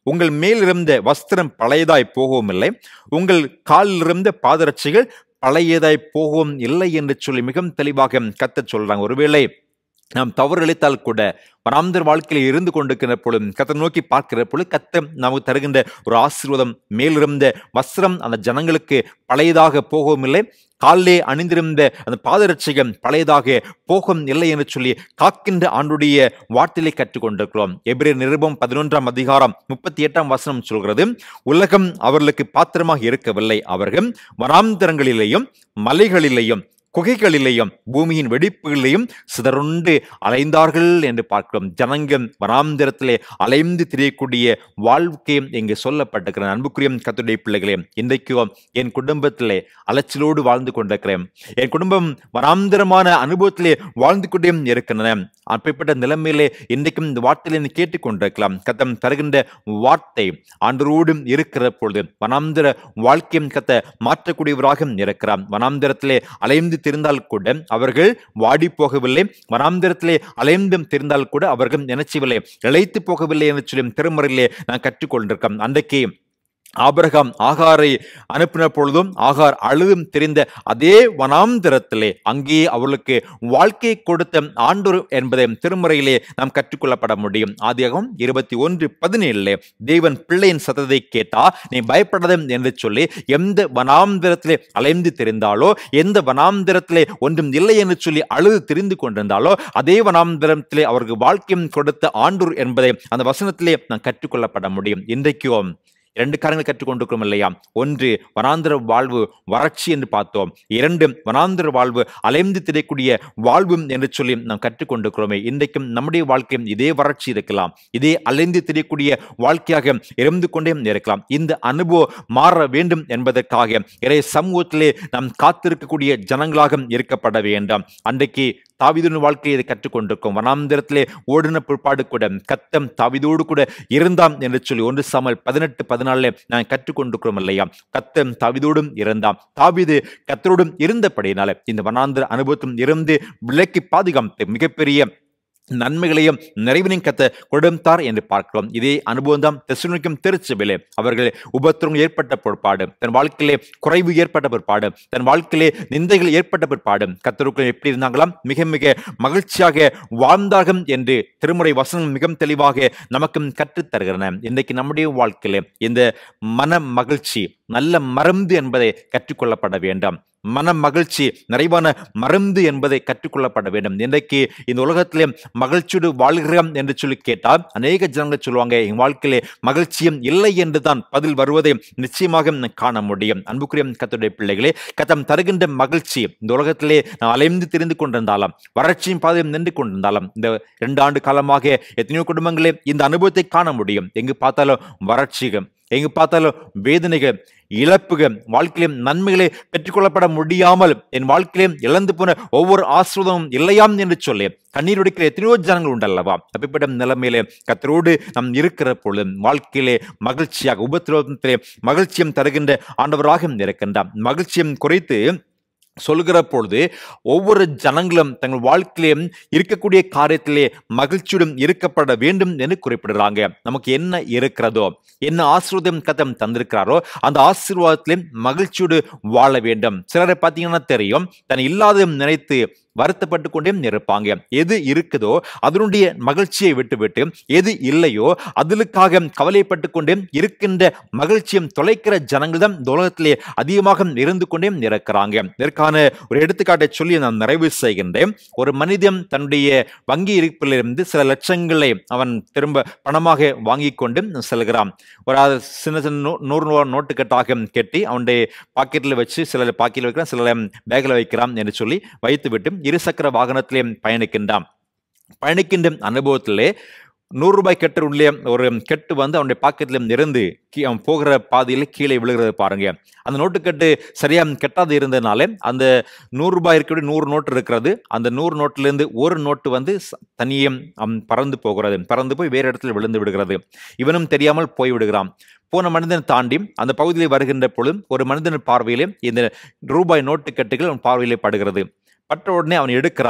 உங்கள் மேலிருந்த வஸ்திரம் பழையதாய் போகவும் இல்லை உங்கள் காலில் இருந்த பாதரட்சிகள் பழையதாய் போகவும் இல்லை என்று சொல்லி மிகவும் தெளிவாக கத்த சொல்றாங்க ஒருவேளை நாம் தவறு இழைத்தால் கூட வராந்தர் வாழ்க்கையில் இருந்து கொண்டிருக்கிற பொழுது கத்தை நோக்கி பார்க்கிற பொழுது கத்த நமக்கு தருகின்ற ஒரு ஆசீர்வாதம் மேலிருந்த வஸ்திரம் அந்த ஜனங்களுக்கு பழையதாக போகவும் இல்லை காலிலே அணிந்திருந்த அந்த பாதரட்சிகம் பழையதாக போகும் இல்லை என்று சொல்லி காக்கின்ற ஆண்டுடைய வாட்டிலை கற்றுக்கொண்டிருக்கிறோம் எபிரேர் நிருபம் பதினொன்றாம் அதிகாரம் முப்பத்தி எட்டாம் வசனம் சொல்கிறது உலகம் அவர்களுக்கு பாத்திரமாக இருக்கவில்லை அவர்கள் வனாந்தரங்களிலேயும் மலைகளிலேயும் குகைகளிலேயும் பூமியின் வெடிப்புகளிலேயும் சிதறுண்டு அலைந்தார்கள் என்று பார்க்கிறோம் ஜனங்கள் வனாந்திரத்திலே அலைந்து திரியக்கூடிய வாழ்க்கையும் இங்கு சொல்லப்பட்டிருக்கிற அன்புக்குரிய கத்துடைய பிள்ளைகளே இன்றைக்கும் என் குடும்பத்திலே அலைச்சலோடு வாழ்ந்து கொண்டிருக்கிறேன் என் குடும்பம் வனாந்திரமான அனுபவத்திலே வாழ்ந்து கொண்டே இருக்கின்றன அப்படிப்பட்ட நிலைமையிலே இன்றைக்கும் இந்த வார்த்தையில நீ கேட்டுக்கொண்டிருக்கலாம் கத்தம் தருகின்ற வார்த்தை ஆண்டரோடும் இருக்கிற பொழுது வனாந்திர வாழ்க்கையும் கத்த மாற்றக்கூடியவராக இருக்கிறார் வனாந்திரத்திலே அலைந்து தெரிந்தால் கூட அவர்கள் வாடி போகவில்லை வனாந்திரத்திலே அலைந்தும் தெரிந்தால் கூட அவர்கள் நினைச்சவில்லை இழைத்து போகவில்லை என்று சொல்லி திருமறையிலே நான் கற்றுக்கொண்டிருக்கோம் அன்றைக்கு ஆபிரகாம் ஆகாரை அனுப்பின பொழுதும் ஆகார் அழுதும் தெரிந்த அதே வனாந்திரத்திலே அங்கேயே அவர்களுக்கு வாழ்க்கை கொடுத்த ஆண்டோர் என்பதை திருமுறையிலே நாம் கற்றுக்கொள்ளப்பட முடியும் ஆதியாகவும் இருபத்தி ஒன்று பதினேழுல தேவன் பிள்ளையின் சத்தத்தை கேட்டா நீ பயப்படாத என்று சொல்லி எந்த வனாந்திரத்திலே அலைந்து தெரிந்தாலோ எந்த வனாந்திரத்திலே ஒன்றும் இல்லை என்று சொல்லி அழுது தெரிந்து கொண்டிருந்தாலோ அதே வனாந்திரத்திலே அவருக்கு வாழ்க்கையும் கொடுத்த ஆண்டூர் என்பதை அந்த வசனத்திலே நாம் கற்றுக்கொள்ளப்பட முடியும் இன்றைக்கும் இரண்டு காரியங்களை கற்றுக்கொண்டிருக்கிறோம் இல்லையா ஒன்று வனாந்திர வாழ்வு வறட்சி என்று பார்த்தோம் இரண்டு வனாந்திர வாழ்வு அலைந்து திரைக்கூடிய வாழ்வும் என்று சொல்லி நாம் கற்றுக்கொண்டிருக்கிறோமே இன்றைக்கும் நம்முடைய வாழ்க்கையும் இதே வறட்சி இருக்கலாம் இதே அலைந்து திரியக்கூடிய வாழ்க்கையாக இருந்து கொண்டே இருக்கலாம் இந்த அனுபவம் மாற வேண்டும் என்பதற்காக இறை சமூகத்திலே நாம் காத்திருக்கக்கூடிய ஜனங்களாக இருக்கப்பட வேண்டாம் அன்றைக்கு தாவிதன் வாழ்க்கையை இதை கற்றுக்கொண்டிருக்கோம் வனாந்திரத்திலே ஓடின பிற்பாடு கூட கத்தம் தாவிதோடு கூட இருந்தாம் என்று சொல்லி ஒன்று சாமல் பதினெட்டு பதினாலுல நான் கற்றுக்கொண்டிருக்கிறோம் இல்லையா கத்தம் தாவிதோடும் இருந்தாம் தாவிது கத்தரோடும் இருந்தபடினால இந்த வனாந்திர அனுபவத்தும் இருந்து விலக்கி பாதுகாத்து மிகப்பெரிய நன்மைகளையும் நிறைவினையும் கத்த கொடுத்தார் என்று பார்க்கிறோம் இதே அனுபவம் தான் தெசுனிக்கும் திருச்சபையிலே அவர்கள் உபத்திரம் ஏற்பட்ட பிற்பாடு தன் வாழ்க்கையிலே குறைவு ஏற்பட்ட பிற்பாடு தன் வாழ்க்கையிலே நிந்தைகள் ஏற்பட்ட பிற்பாடு கத்தருக்குள் எப்படி இருந்தாங்களாம் மிக மிக மகிழ்ச்சியாக வாழ்ந்தார்கள் என்று திருமுறை வசனம் மிக தெளிவாக நமக்கும் கற்றுத் தருகிறன இன்றைக்கு நம்முடைய வாழ்க்கையிலே இந்த மன மகிழ்ச்சி நல்ல மருந்து என்பதை கற்றுக்கொள்ளப்பட வேண்டாம் மன மகிழ்ச்சி நிறைவான மருந்து என்பதை கற்றுக்கொள்ளப்பட வேண்டும் இன்றைக்கு இந்த உலகத்திலே மகிழ்ச்சியோடு வாழ்கிறோம் என்று சொல்லி கேட்டால் அநேக ஜனங்கள் சொல்லுவாங்க என் வாழ்க்கையிலே மகிழ்ச்சியும் இல்லை என்று தான் பதில் வருவதை நிச்சயமாக காண முடியும் அன்புக்குரிய கத்துடைய பிள்ளைகளே கத்தம் தருகின்ற மகிழ்ச்சி இந்த உலகத்திலே நாம் அலைந்து திரிந்து கொண்டிருந்தாலும் வறட்சியும் பாதையும் நின்று கொண்டிருந்தாலும் இந்த இரண்டு ஆண்டு காலமாக எத்தனையோ குடும்பங்களே இந்த அனுபவத்தை காண முடியும் எங்கு பார்த்தாலும் வறட்சிகள் எங்கு பார்த்தாலும் வேதனைகள் இழப்புகள் வாழ்க்கையிலும் நன்மைகளை பெற்றுக்கொள்ளப்பட முடியாமல் என் வாழ்க்கையிலும் இழந்து போன ஒவ்வொரு ஆசிரதமும் இல்லையாம் என்று சொல்லி கண்ணீர் உடைக்கிற எத்தனையோ ஜனங்கள் உண்டல்லவா அப்படிப்பட்ட நிலைமையிலே கத்தரோடு நாம் இருக்கிற பொழுது வாழ்க்கையிலே மகிழ்ச்சியாக உபத்திரவத்திலே மகிழ்ச்சியும் தருகின்ற ஆண்டவராக இருக்கின்றார் மகிழ்ச்சியும் குறைத்து சொல்கிற பொழுது ஒவ்வொரு ஜனங்களும் தங்கள் வாழ்க்கையிலும் இருக்கக்கூடிய காரியத்திலே மகிழ்ச்சியுடன் இருக்கப்பட வேண்டும் என்று குறிப்பிடுறாங்க நமக்கு என்ன இருக்கிறதோ என்ன ஆசீர்வாதம் கத்தம் தந்திருக்கிறாரோ அந்த ஆசீர்வாதத்திலே மகிழ்ச்சியோடு வாழ வேண்டும் சிலரை பார்த்தீங்கன்னா தெரியும் தன் இல்லாததும் நினைத்து வருத்தப்பட்டு கொண்டே இருப்பாங்க எது இருக்குதோ அதனுடைய மகிழ்ச்சியை விட்டுவிட்டு எது இல்லையோ அதற்காக கவலைப்பட்டு கொண்டே இருக்கின்ற மகிழ்ச்சியும் தொலைக்கிற ஜனங்கள் தான் இந்த உலகத்திலே அதிகமாக இருந்து கொண்டே இருக்கிறாங்க இதற்கான ஒரு எடுத்துக்காட்டை சொல்லி நான் நிறைவு செய்கின்றேன் ஒரு மனிதன் தன்னுடைய வங்கி இருப்பிலிருந்து சில லட்சங்களை அவன் திரும்ப பணமாக வாங்கி கொண்டு செல்கிறான் ஒரு அது சின்ன சின்ன நூ- நூறு ரூபா நோட்டு கட்டாக கட்டி அவனுடைய பாக்கெட்டில் வச்சு சிலர் பாக்கெட்டில் வைக்கிறான் சிலர் பேக்கில் வைக்கிறான் என்று சொல்லி வைத்துவிட்டு இருசக்கர வாகனத்திலே பயணிக்கின்றான் பயணிக்கின்ற அனுபவத்திலே நூறு ரூபாய் கெட்டு உள்ளே ஒரு கெட்டு வந்து அவனுடைய பாக்கெட்ல இருந்து கீ- அவன் போகிற பாதையில கீழே விழுகிறது பாருங்க அந்த நோட்டு கட்டு சரியா கெட்டாது இருந்ததுனால அந்த நூறு ரூபாய் இருக்கக்கூடிய நூறு நோட்டு இருக்கிறது அந்த நூறு நோட்டுல இருந்து ஒரு நோட்டு வந்து ச- தனியே அவன் பறந்து போகிறது பறந்து போய் வேறு இடத்துல விழுந்து விடுகிறது இவனும் தெரியாமல் போய் விடுகிறான் போன மனிதனை தாண்டி அந்த பகுதியில் வருகின்ற பொழுது ஒரு மனிதன் பார்வையிலே இந்த ரூபாய் நோட்டு கட்டுகள் அவன் பார்வையிலே படுகிறது பட்ட உடனே அவன் எடுக்கிறான்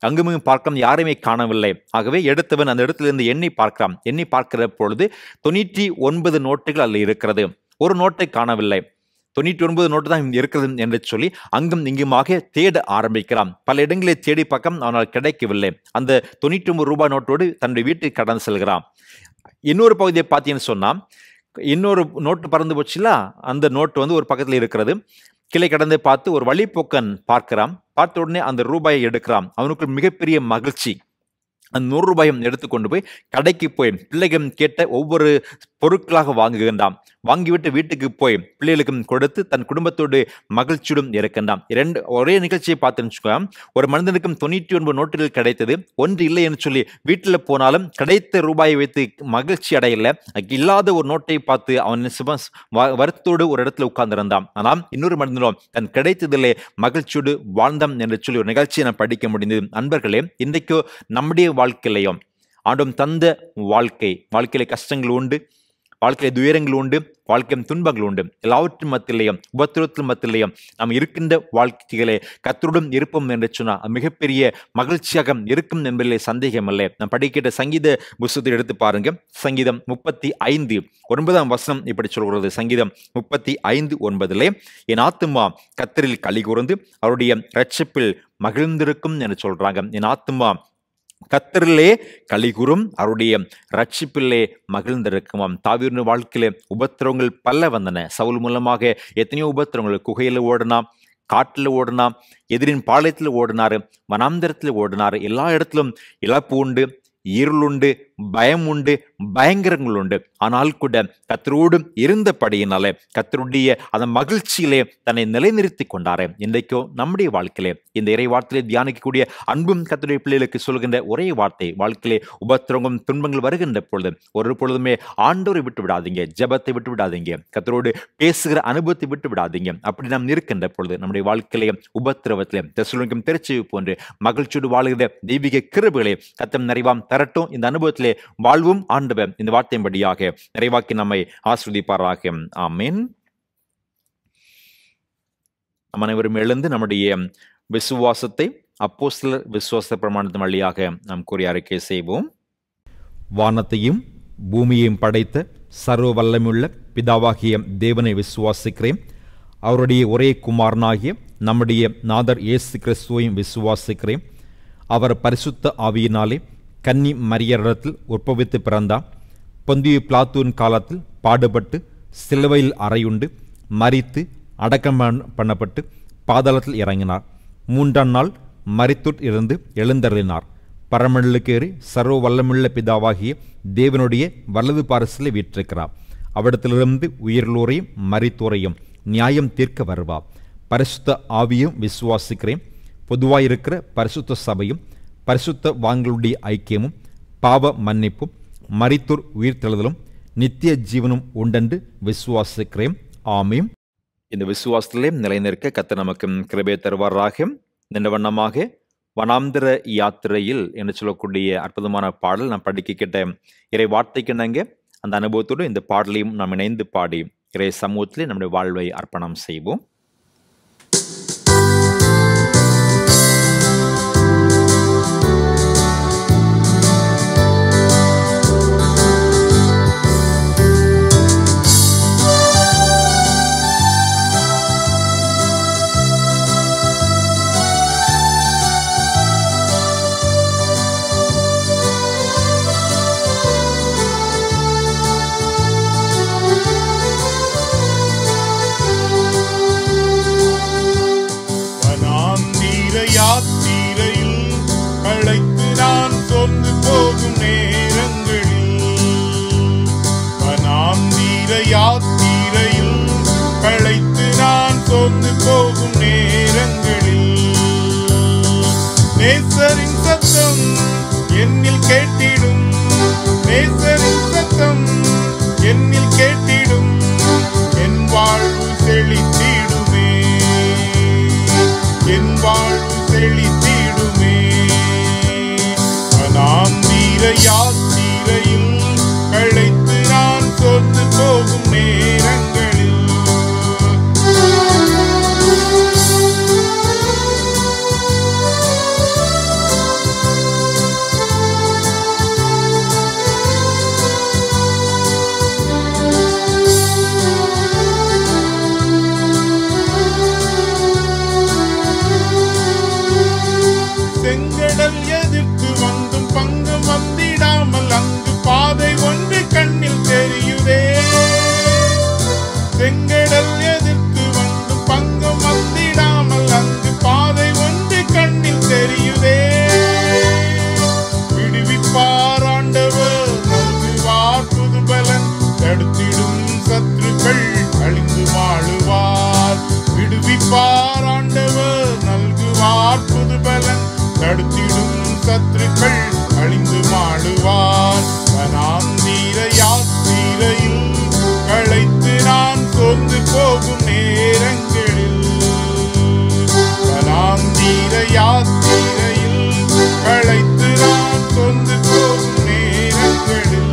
அங்குமிங்கும் பார்க்கலாம் யாரையுமே காணவில்லை ஆகவே எடுத்தவன் அந்த இடத்திலிருந்து எண்ணி பார்க்கிறான் எண்ணி பார்க்கிற பொழுது தொண்ணூற்றி ஒன்பது நோட்டுகள் அதில் இருக்கிறது ஒரு நோட்டை காணவில்லை தொண்ணூற்றி ஒன்பது நோட்டு தான் இருக்கிறது என்று சொல்லி அங்கும் இங்குமாக தேட ஆரம்பிக்கிறான் பல இடங்களை தேடி பக்கம் ஆனால் கிடைக்கவில்லை அந்த தொண்ணூற்றி ஒன்பது ரூபாய் நோட்டோடு தன்னுடைய வீட்டுக்கு கடந்து செல்கிறான் இன்னொரு பகுதியை பார்த்தீங்கன்னு சொன்னால் இன்னொரு நோட்டு பறந்து போச்சுல அந்த நோட்டு வந்து ஒரு பக்கத்தில் இருக்கிறது கிளை கடந்து பார்த்து ஒரு வழிப்போக்கன் பார்க்கிறான் பார்த்த உடனே அந்த ரூபாயை எடுக்கிறான் அவனுக்கு மிகப்பெரிய மகிழ்ச்சி அந்த நூறு ரூபாயும் எடுத்துக்கொண்டு போய் கடைக்கு போய் பிள்ளைகள் கேட்ட ஒவ்வொரு பொருட்களாக வாங்குகின்றான் வாங்கிவிட்டு வீட்டுக்கு போய் பிள்ளைகளுக்கும் கொடுத்து தன் குடும்பத்தோடு மகிழ்ச்சியுடன் இருக்கின்றான் இரண்டு ஒரே நிகழ்ச்சியை பார்த்துன்னு ஒரு மனிதனுக்கும் தொண்ணூற்றி ஒன்பது நோட்டுகள் கிடைத்தது ஒன்று இல்லை என்று சொல்லி வீட்டில் போனாலும் கிடைத்த ரூபாயை வைத்து மகிழ்ச்சி அடையல இல்லாத ஒரு நோட்டை பார்த்து அவன் சிவ வருத்தோடு ஒரு இடத்துல உட்கார்ந்திருந்தான் ஆனால் இன்னொரு மனிதனோ தன் கிடைத்ததிலே மகிழ்ச்சியோடு வாழ்ந்தான் என்று சொல்லி ஒரு நிகழ்ச்சியை நான் படிக்க முடிந்தது அன்பர்களே இன்றைக்கோ நம்முடைய வாழ்க்கையிலையும் ஆண்டும் தந்த வாழ்க்கை வாழ்க்கையில கஷ்டங்கள் உண்டு வாழ்க்கையில துயரங்கள் உண்டு வாழ்க்கையின் துன்பங்கள் உண்டு எல்லாவற்றின் மத்தியிலையும் உபத்திரத்தின் மத்தியிலையும் நாம் இருக்கின்ற வாழ்க்கைகளை கத்தருடன் இருப்போம் என்று சொன்னால் அது மிகப்பெரிய மகிழ்ச்சியாக இருக்கும் என்பதிலே சந்தேகம் இல்லை நாம் படிக்கிற சங்கீத புஸ்தத்தை எடுத்து பாருங்க சங்கீதம் முப்பத்தி ஐந்து ஒன்பதாம் வசனம் இப்படி சொல்கிறது சங்கீதம் முப்பத்தி ஐந்து ஒன்பதிலே என் ஆத்துமா கத்தரில் களி கூர்ந்து அவருடைய ரட்சிப்பில் மகிழ்ந்திருக்கும் என்று சொல்றாங்க என் ஆத்துமா கத்தரிலே கலிகுறும் அவருடைய ரட்சிப்பிலே மகிழ்ந்திருக்குமாம் தாவீரின் வாழ்க்கையில உபத்திரவங்கள் பல வந்தன சவுல் மூலமாக எத்தனையோ உபத்திரவங்கள் குகையில ஓடினா காட்டில் ஓடினா எதிரின் பாளையத்தில் ஓடினாரு வனாந்தரத்தில் ஓடினாரு எல்லா இடத்திலும் இழப்பு உண்டு இருள் உண்டு பயம் உண்டு பயங்கரங்கள் உண்டு ஆனால் கூட கத்தரோடு இருந்தபடியினாலே கத்தருடைய அந்த மகிழ்ச்சியிலே தன்னை நிலைநிறுத்தி கொண்டாரே இன்றைக்கோ நம்முடைய வாழ்க்கையிலே இந்த இறை வார்த்தையிலே தியானிக்கக்கூடிய அன்பும் கத்தருடைய பிள்ளைகளுக்கு சொல்கின்ற ஒரே வார்த்தை வாழ்க்கையிலே உபத்திரங்கும் துன்பங்கள் வருகின்ற பொழுது ஒரு பொழுதுமே ஆண்டோரை விட்டு விடாதீங்க ஜெபத்தை விட்டு விடாதீங்க கத்தரோடு பேசுகிற அனுபவத்தை விட்டு விடாதீங்க அப்படி நாம் இருக்கின்ற பொழுது நம்முடைய வாழ்க்கையிலே உபத்திரவத்திலே தெசுலுக்கும் திருச்சி போன்று மகிழ்ச்சியோடு வாழுகிற தெய்வீக கிருபுகளை கத்தம் நிறைவாம் தரட்டும் இந்த அனுபவத்திலே வாழ்வும் ஆண்டவர் இந்த வார்த்தையின்படியாக நிறைவாக்கி நம்மை ஆஸ்வதிப்பாராக ஆமீன் நம் அனைவரும் எழுந்து நம்முடைய விசுவாசத்தை அப்போ சிலர் விசுவாச பிரமாணத்தின் வழியாக நாம் கூறிய அறிக்கை செய்வோம் வானத்தையும் பூமியையும் படைத்த சர்வ வல்லமுள்ள பிதாவாகிய தேவனை விசுவாசிக்கிறேன் அவருடைய ஒரே குமாரனாகிய நம்முடைய நாதர் இயேசு கிறிஸ்துவையும் விசுவாசிக்கிறேன் அவர் பரிசுத்த ஆவியினாலே கன்னி மரியரிடத்தில் உற்பவித்து பிறந்தார் பொந்திய பிளாத்தூன் காலத்தில் பாடுபட்டு சிலுவையில் அறையுண்டு மரித்து அடக்கம் பண்ண- பண்ணப்பட்டு பாதாளத்தில் இறங்கினார் மூன்றாம் நாள் மரித்துட் இருந்து எழுந்தருளினார் பரமண்டலுக்கேறி சர்வ வல்லமுள்ள பிதாவாகிய தேவனுடைய வலது பாரசிலே வீற்றிருக்கிறார் அவ்விடத்திலிருந்து உயிர்லோரையும் மரித்தோரையும் நியாயம் தீர்க்க வருவார் பரிசுத்த ஆவியும் விசுவாசிக்கிறேன் பொதுவாயிருக்கிற பரிசுத்த சபையும் பரிசுத்த வாங்களுடைய ஐக்கியமும் பாவ மன்னிப்பும் மரித்தோர் உயிர்த்தெழுதலும் நித்திய ஜீவனும் உண்டென்று விசுவாசிக்கிறேன் ஆமீம் இந்த விசுவாசத்திலே நிலைநிற்க கத்த நமக்கு கிருபை தருவாராக இந்த வண்ணமாக வனாந்திர யாத்திரையில் என்று சொல்லக்கூடிய அற்புதமான பாடல் நாம் படிக்க கேட்ட இறை வார்த்தைக்கு நாங்க அந்த அனுபவத்தோடு இந்த பாடலையும் நாம் இணைந்து பாடி இறை சமூகத்திலே நம்முடைய வாழ்வை அர்ப்பணம் செய்வோம் வனாந்தீர யாத்திரையில் களைத்து நான் சொந்து போகும் நேரங்களில் வனாந்தீர யாத்திரையில் களைத்து நான் சொந்து போகும் நேரங்களில் நேசரின் சத்தம் என்னில் கேட்டிடும் நேசரின் சத்தம் என்னில் கேட்டிடும் என் வாழ்வு செழித்திடுமே என் வாழ்வு செழித்திடுமே நாம் வீர யாத்திரையில் களைத்து நான் சொந்து போகும் நேரங்களில் தடுத்திடும் சத்துருக்கள் அழிந்து மாழுவார் வனாந்தீர யாத்திரையில் களைத்து நான் சோர்ந்து போகும் நேரங்களில் வனாந்தீர யாத்திரையில் களைத்து நான் சோர்ந்து போகும் நேரங்களில்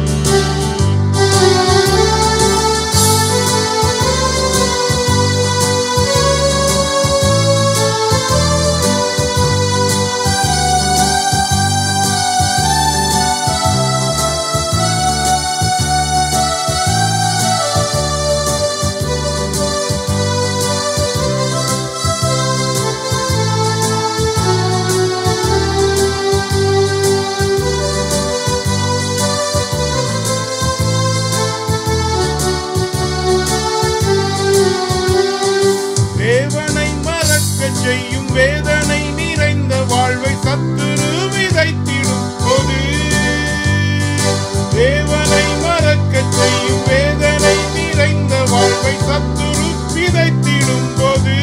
தேவனை மறக்கச் செய்யும் வேதனை நிறைந்த வாழ்வை சத்துரு விதைத்திடும் போது தேவனை மறக்கச் செய்யும் வேதனை நிறைந்த வாழ்வை சத்துரு விதைத்திடும் போது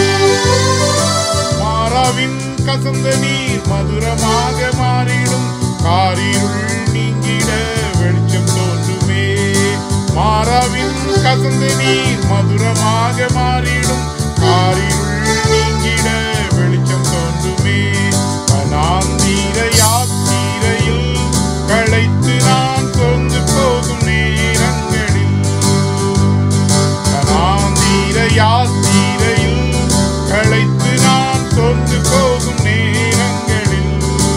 மாறாவின் கசந்த நீர் மதுரமாக மாறிடும் காரிருள் நீங்கிட வெளிச்சம் தோன்றுமே மாறாவின் கசந்த நீர் மதுரமாக மாறிடும் காரிருள் நீங்கிட வெளிச்சம் தோன்றுமே வனாந்தீர யாத்திரையில் களைத்து நான் சோர்ந்து போகும் நேரங்களில் வனாந்தீர யாத்திரையில் களைத்து நான் சோர்ந்து போகும் நேரங்களில்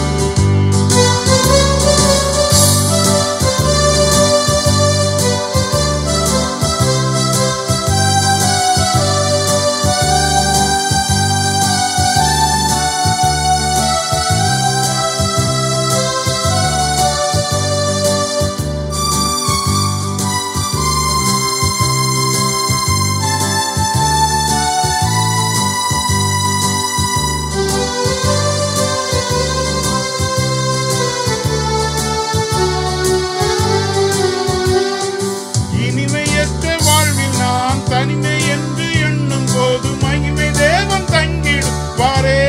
இனிமையற்ற வாழ்வில் நான் தனிமை என்று எண்ணும் போது மகிமை தேவன் தங்கிடுவாரே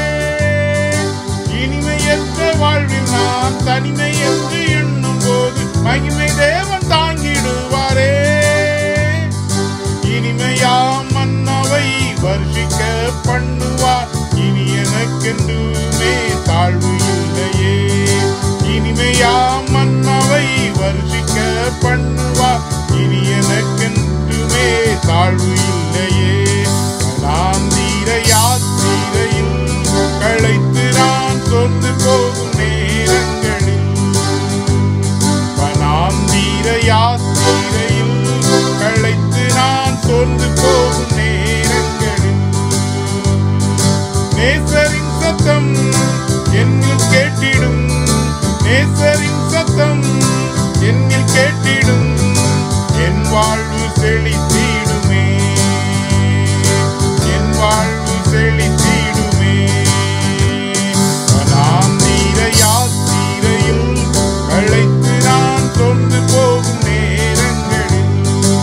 இனிமையற்ற வாழ்வில் நான் தனிமை என்று எண்ணும் போது மகிமை தேவன் தாங்கிடுவாரே இனிமையாம் மன்னவை வருஷிக்க பண்ணுவார் இனி எனக்கென்றுமே தாழ்வு இல்லையே இனிமையாம் மன்னவை வருஷிக்க பண்ணுவார் இனி எனக்கென்றுமே தாழ்வு இல்லையே வனாந்தீர யாத்திரையில் களைத்து நான் சொந்து போகும் நேரங்களில் வனாந்தீர யாத்திரையில் களைத்து நான் சோர்ந்து போகும் நேரங்களில் நேசரின் சத்தம் என்னில் கேட்டிடும் நேசரின் சத்தம் என்னில் கேட்டிடும் என் வாழ்வு செழித்திடுமே என் வாழ்வு செழித்திடுமே வனாந்தீர யாத்திரையில் களைத்து நான் சொந்து போகும் நேரங்களில்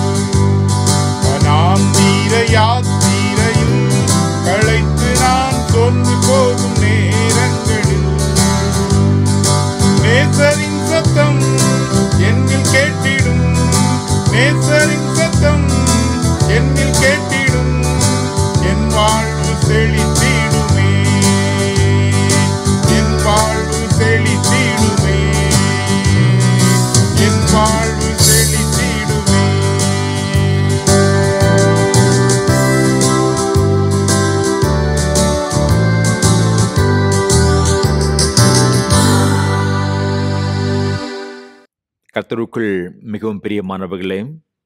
வனாந்தீர யாத்திரையில் களைத்து நான் சொந்து போகும் நேரங்களில் நேசரின் சத்தம் என்னில் கேட்டிடும் நேசரின் சத்தம் என்னில் கேட்டிடும் என் வாழ்வு செழித்திடுமே என் வாழ்வு செழித்திடுமே என் வாழ்வு செழித்திடுமே கர்த்தருக்குள் மிகவும் பிரியமானவர்களே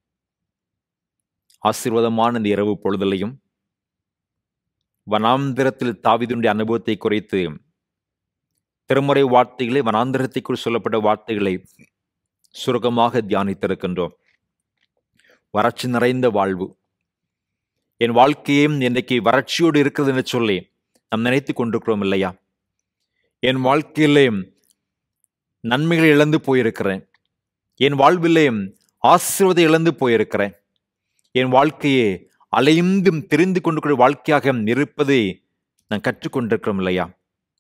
ஆசீர்வாதமான இந்த இரவு பொழுதலையும் வனாந்திரத்தில் தாவீதுடைய அனுபவத்தை குறைத்து திருமுறை வார்த்தைகளை வனாந்திரத்தைக்குள் சொல்லப்பட்ட வார்த்தைகளை சுருக்கமாக தியானித்திருக்கின்றோம் வறட்சி நிறைந்த வாழ்வு என் வாழ்க்கையும் இன்றைக்கு வறட்சியோடு இருக்கிறது என்று சொல்லி நாம் நினைத்து கொண்டிருக்கிறோம் இல்லையா என் வாழ்க்கையிலே நன்மைகளை இழந்து போயிருக்கிறேன் என் வாழ்விலே ஆசீர்வாதம் இழந்து போயிருக்கிறேன் என் வாழ்க்கையை அலைந்தும் தெரிந்து கொண்டு வாழ்க்கையாக இருப்பதை நான் கற்றுக்கொண்டிருக்கிறோம் இல்லையா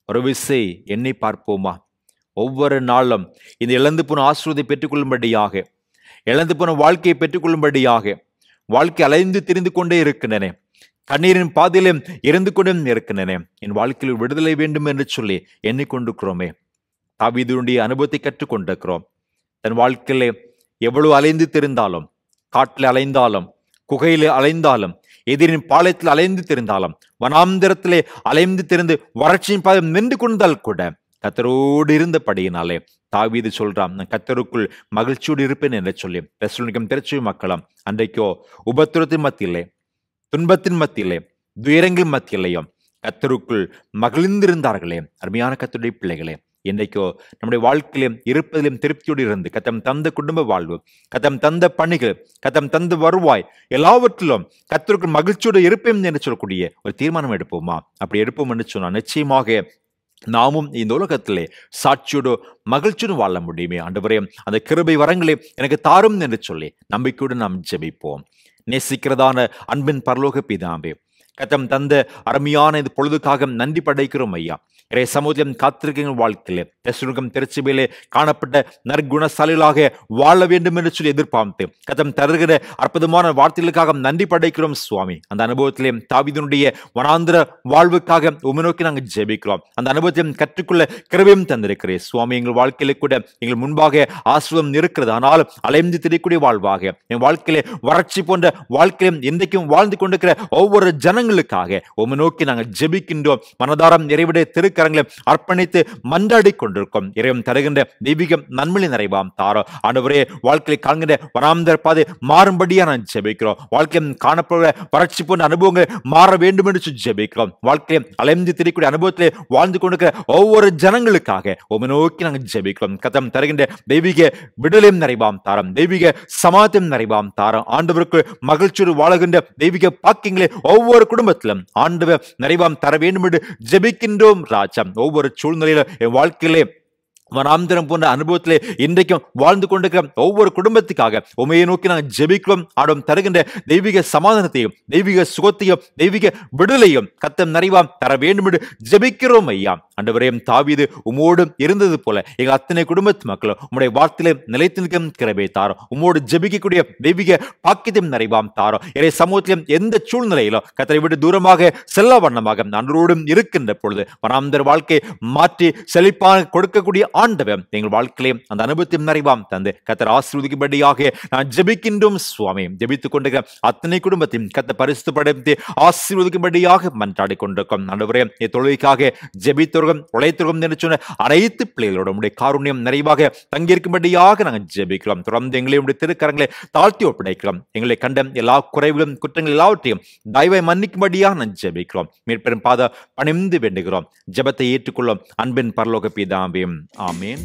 ஒரு விசை எண்ணி பார்ப்போமா ஒவ்வொரு நாளும் இந்த இழந்து போன ஆசிரியத்தை பெற்றுக்கொள்ளும்படியாக இழந்து போன வாழ்க்கையை பெற்றுக்கொள்ளும்படியாக வாழ்க்கை அலைந்து திரிந்து கொண்டே இருக்கின்றன கண்ணீரின் பாதையிலும் இருந்து கொண்டும் இருக்கின்றன என் வாழ்க்கையில் விடுதலை வேண்டும் என்று சொல்லி எண்ணிக்கொண்டிருக்கிறோமே தாவீதுடைய அனுபவத்தை கற்றுக்கொண்டிருக்கிறோம் தன் வாழ்க்கையிலே எவ்வளவு அலைந்து தெரிந்தாலும் காட்டில் அலைந்தாலும் குகையிலே அலைந்தாலும் எதிரின் பாளையத்தில் அலைந்து தெரிந்தாலும் வனாந்திரத்திலே அலைந்து திரிந்து வறட்சியின் பாதம் நின்று கொண்டால் கூட கத்தரோடு இருந்தபடியினாலே தாவீது சொல்றான் நான் கத்தருக்குள் மகிழ்ச்சியோடு இருப்பேன் என்று சொல்லி தெசலோனிக்கம் திருச்சி மக்களும் அன்றைக்கோ உபத்திரத்தின் மத்தியிலே துன்பத்தின் மத்தியிலே துயரங்கள் மத்தியிலையும் கத்தருக்குள் மகிழ்ந்திருந்தார்களே அருமையான கத்தருடைய பிள்ளைகளே இன்றைக்கோ நம்முடைய வாழ்க்கையிலும் இருப்பதிலும் திருப்தியோடு இருந்து கத்தம் தந்த குடும்ப வாழ்வு கத்தம் தந்த பணிகள் கத்தம் தந்த வருவாய் எல்லாவற்றிலும் கத்தருக்கு மகிழ்ச்சியோடு இருப்பேன் என்று சொல்லக்கூடிய ஒரு தீர்மானம் எடுப்போமா அப்படி எடுப்போம் என்று சொன்னால் நிச்சயமாக நாமும் இந்த உலகத்திலே சாட்சியோடு மகிழ்ச்சியோடு வாழ முடியுமே ஆண்டவரே அந்த கிருபை வரங்களை எனக்கு தாரும் என்று சொல்லி நம்பிக்கையோடு நாம் ஜெபிப்போம் நேசிக்கிறதான அன்பின் பரலோக பிதாம்பே கத்தம் தந்த அருமையான இது பொழுதுக்காக நன்றி படைக்கிறோம் ஐயா இறை சமூகம் காத்திருக்கிற வாழ்க்கையிலே தெசுருகம் திருச்சிபையிலே காணப்பட்ட நற்குணசாலிகளாக வாழ வேண்டும் என்று சொல்லி எதிர்பார்த்து கதம் தருகிற அற்புதமான வார்த்தைகளுக்காக நன்றி படைக்கிறோம் சுவாமி அந்த அனுபவத்திலே தாவிதனுடைய வனாந்திர வாழ்வுக்காக உமை நோக்கி நாங்கள் ஜெபிக்கிறோம் அந்த அனுபவத்தையும் கற்றுக்கொள்ள கிருபையும் தந்திருக்கிறேன் சுவாமி எங்கள் வாழ்க்கையில கூட எங்கள் முன்பாக ஆசிரியம் இருக்கிறது ஆனால் அலைந்து திரியக்கூடிய வாழ்வாக என் வாழ்க்கையிலே வறட்சி போன்ற வாழ்க்கையிலும் இன்றைக்கும் வாழ்ந்து கொண்டிருக்கிற ஒவ்வொரு ஜனங்களுக்காக உமை நோக்கி நாங்கள் ஜெபிக்கின்றோம் மனதாரம் இறைவிடைய திருக்கரங்களை அர்ப்பணித்து மன்றாடி கொண்டிருக்கோம் இறைவன் தருகின்ற தெய்வீகம் நன்மையை நிறைவாம் தாரோ ஆண்டவரே வாழ்க்கையை காண்கின்ற வராமந்தர் பாதை மாறும்படியா நான் ஜெபிக்கிறோம் வாழ்க்கையில் காணப்படுகிற வறட்சி போன்ற அனுபவங்கள் மாற வேண்டும் என்று சொல்லி ஜெபிக்கிறோம் வாழ்க்கையை அலைந்து திரிக்கூடிய அனுபவத்திலே வாழ்ந்து கொண்டிருக்கிற ஒவ்வொரு ஜனங்களுக்காக உமை நோக்கி நாங்கள் ஜெபிக்கிறோம் கதம் தருகின்ற தெய்வீக விடுதலையும் நிறைவாம் தாரம் தெய்வீக சமாதம் நிறைவாம் தாரம் ஆண்டவருக்கு மகிழ்ச்சியோடு வாழுகின்ற தெய்வீக பாக்கியங்களை ஒவ்வொரு குடும்பத்திலும் ஆண்டவர் நிறைவாம் தர வேண்டும் என்று ஜெபிக்கின்றோம் ராஜா ஒவ்வொரு சூழ்நிலையில என் வாழ்க்கையிலே வனாந்திரம் போன்ற அனுபவத்திலே இன்றைக்கும் வாழ்ந்து கொண்டிருக்கிற ஒவ்வொரு குடும்பத்துக்காக உமையை நோக்கி நாங்கள் ஜெபிக்கிறோம் ஆடும் தருகின்ற தெய்வீக சமாதானத்தையும் தெய்வீக சுகத்தையும் தெய்வீக விடுதலையும் கத்தம் நிறைவாம் தர வேண்டும் என்று ஜெபிக்கிறோம் ஐயா அண்டவரையும் தாவீது உமோடும் இருந்தது போல எங்கள் அத்தனை குடும்பத்து மக்களும் உம்முடைய வார்த்தையிலே நிலைத்து நிற்கும் கிருபை தாரும் உம்மோடு ஜெபிக்கக்கூடிய தெய்வீக பாக்கியத்தையும் நிறைவாம் தாரும் இறை சமூகத்திலும் எந்த சூழ்நிலையிலும் கத்தரை விட்டு தூரமாக செல்ல வண்ணமாக அன்றோடும் இருக்கின்ற பொழுது வனாந்தர் வாழ்க்கை மாற்றி செழிப்பாக கொடுக்கக்கூடிய ஆண்டவர் எங்கள் வாழ்க்கையிலே அந்த அனுபவத்தையும் நிறைவாம் தந்து கத்தர் ஆசீர்வதிக்கும்படியாக நான் ஜெபிக்கின்றோம் சுவாமி ஜெபித்துக் கொண்டிருக்கிற அத்தனை குடும்பத்தையும் கத்த பரிசுப்படுத்தி ஆசீர்வதிக்கும்படியாக மன்றாடி கொண்டிருக்கும் ஆண்டவரே தொழுகைக்காக ஜெபித்தவர்கள் உழைத்தவர்கள் என்று சொன்ன அனைத்து பிள்ளைகளோட உடைய காருண்யம் நிறைவாக தங்கியிருக்கும்படியாக நாங்கள் ஜெபிக்கிறோம் தொடர்ந்து எங்களை உடைய திருக்கரங்களை தாழ்த்தி ஒப்படைக்கிறோம் எங்களை கண்ட எல்லா குறைவிலும் குற்றங்கள் எல்லாவற்றையும் தயவை மன்னிக்கும்படியாக நான் ஜெபிக்கிறோம் மீட்பெரும் பாத பணிந்து வேண்டுகிறோம் ஜெபத்தை ஏற்றுக்கொள்ளும் அன்பின் பரலோக பிதாம்பியும் ஆமீன்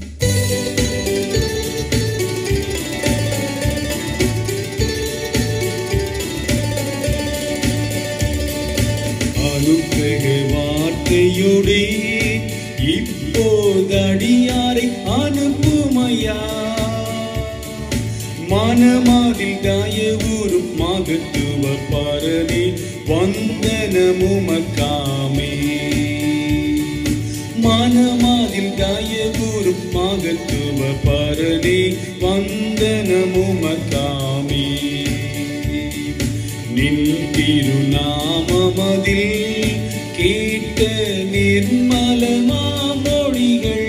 அனுக்கிரக வார்த்தையுடே இப்போதடியாரை அனுப்புமையா மனமாதில் தயவுறும் மகத்துவ பரனே வந்தனமுமக்காமே மனமாதில் தயவுறும் மகத்துவ பரனே வந்தனமுமக்காமே நின் திருநாமமதில் கேட்ட நிர்மலமாமொழிகள்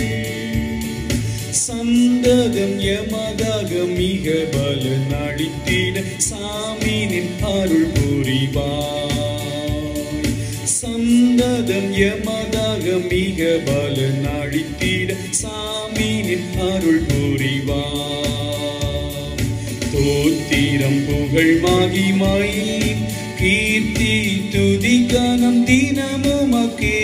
சந்ததம் எமதாக மிக பலன் அளித்திட சாமினின் அருள் புரிவாய் சந்ததம் எமதாக மிக பலன் அளித்திட சாமினின் அருள் புரிவாய் தோத்திரம் புகழ் மகிமை கீர்த்தி துதி கனம் தினமுமக்கே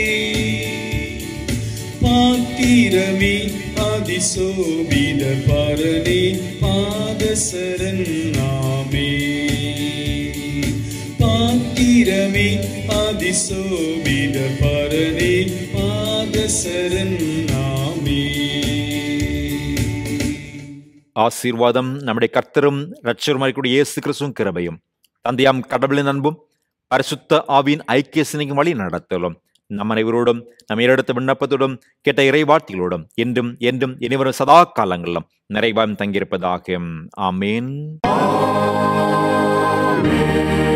பாத்திரமே அதிசோபித பரனே பாதசரன் நாமே பாத்திரமே அதிசோபித பரனே பாதசரன் நாமே ஆசீர்வாதம் நம்முடைய கர்த்தரும் ரட்சருமாய்க்கூடிய இயேசு கிறிஸ்துவும் கிருபையும் தந்தையாம் கடவுளின் அன்பும் பரிசுத்த ஆவியின் ஐக்கிய சினைக்கும் வழி நடத்தலும் நம் அனைவரோடும் நம் இடத்த விண்ணப்பத்தோடும் கேட்ட இறைவார்த்தைகளோடும் என்றும் என்றும் இனிவரும் சதா காலங்களிலும் நிறைவாயும் தங்கியிருப்பதாக ஆமேன்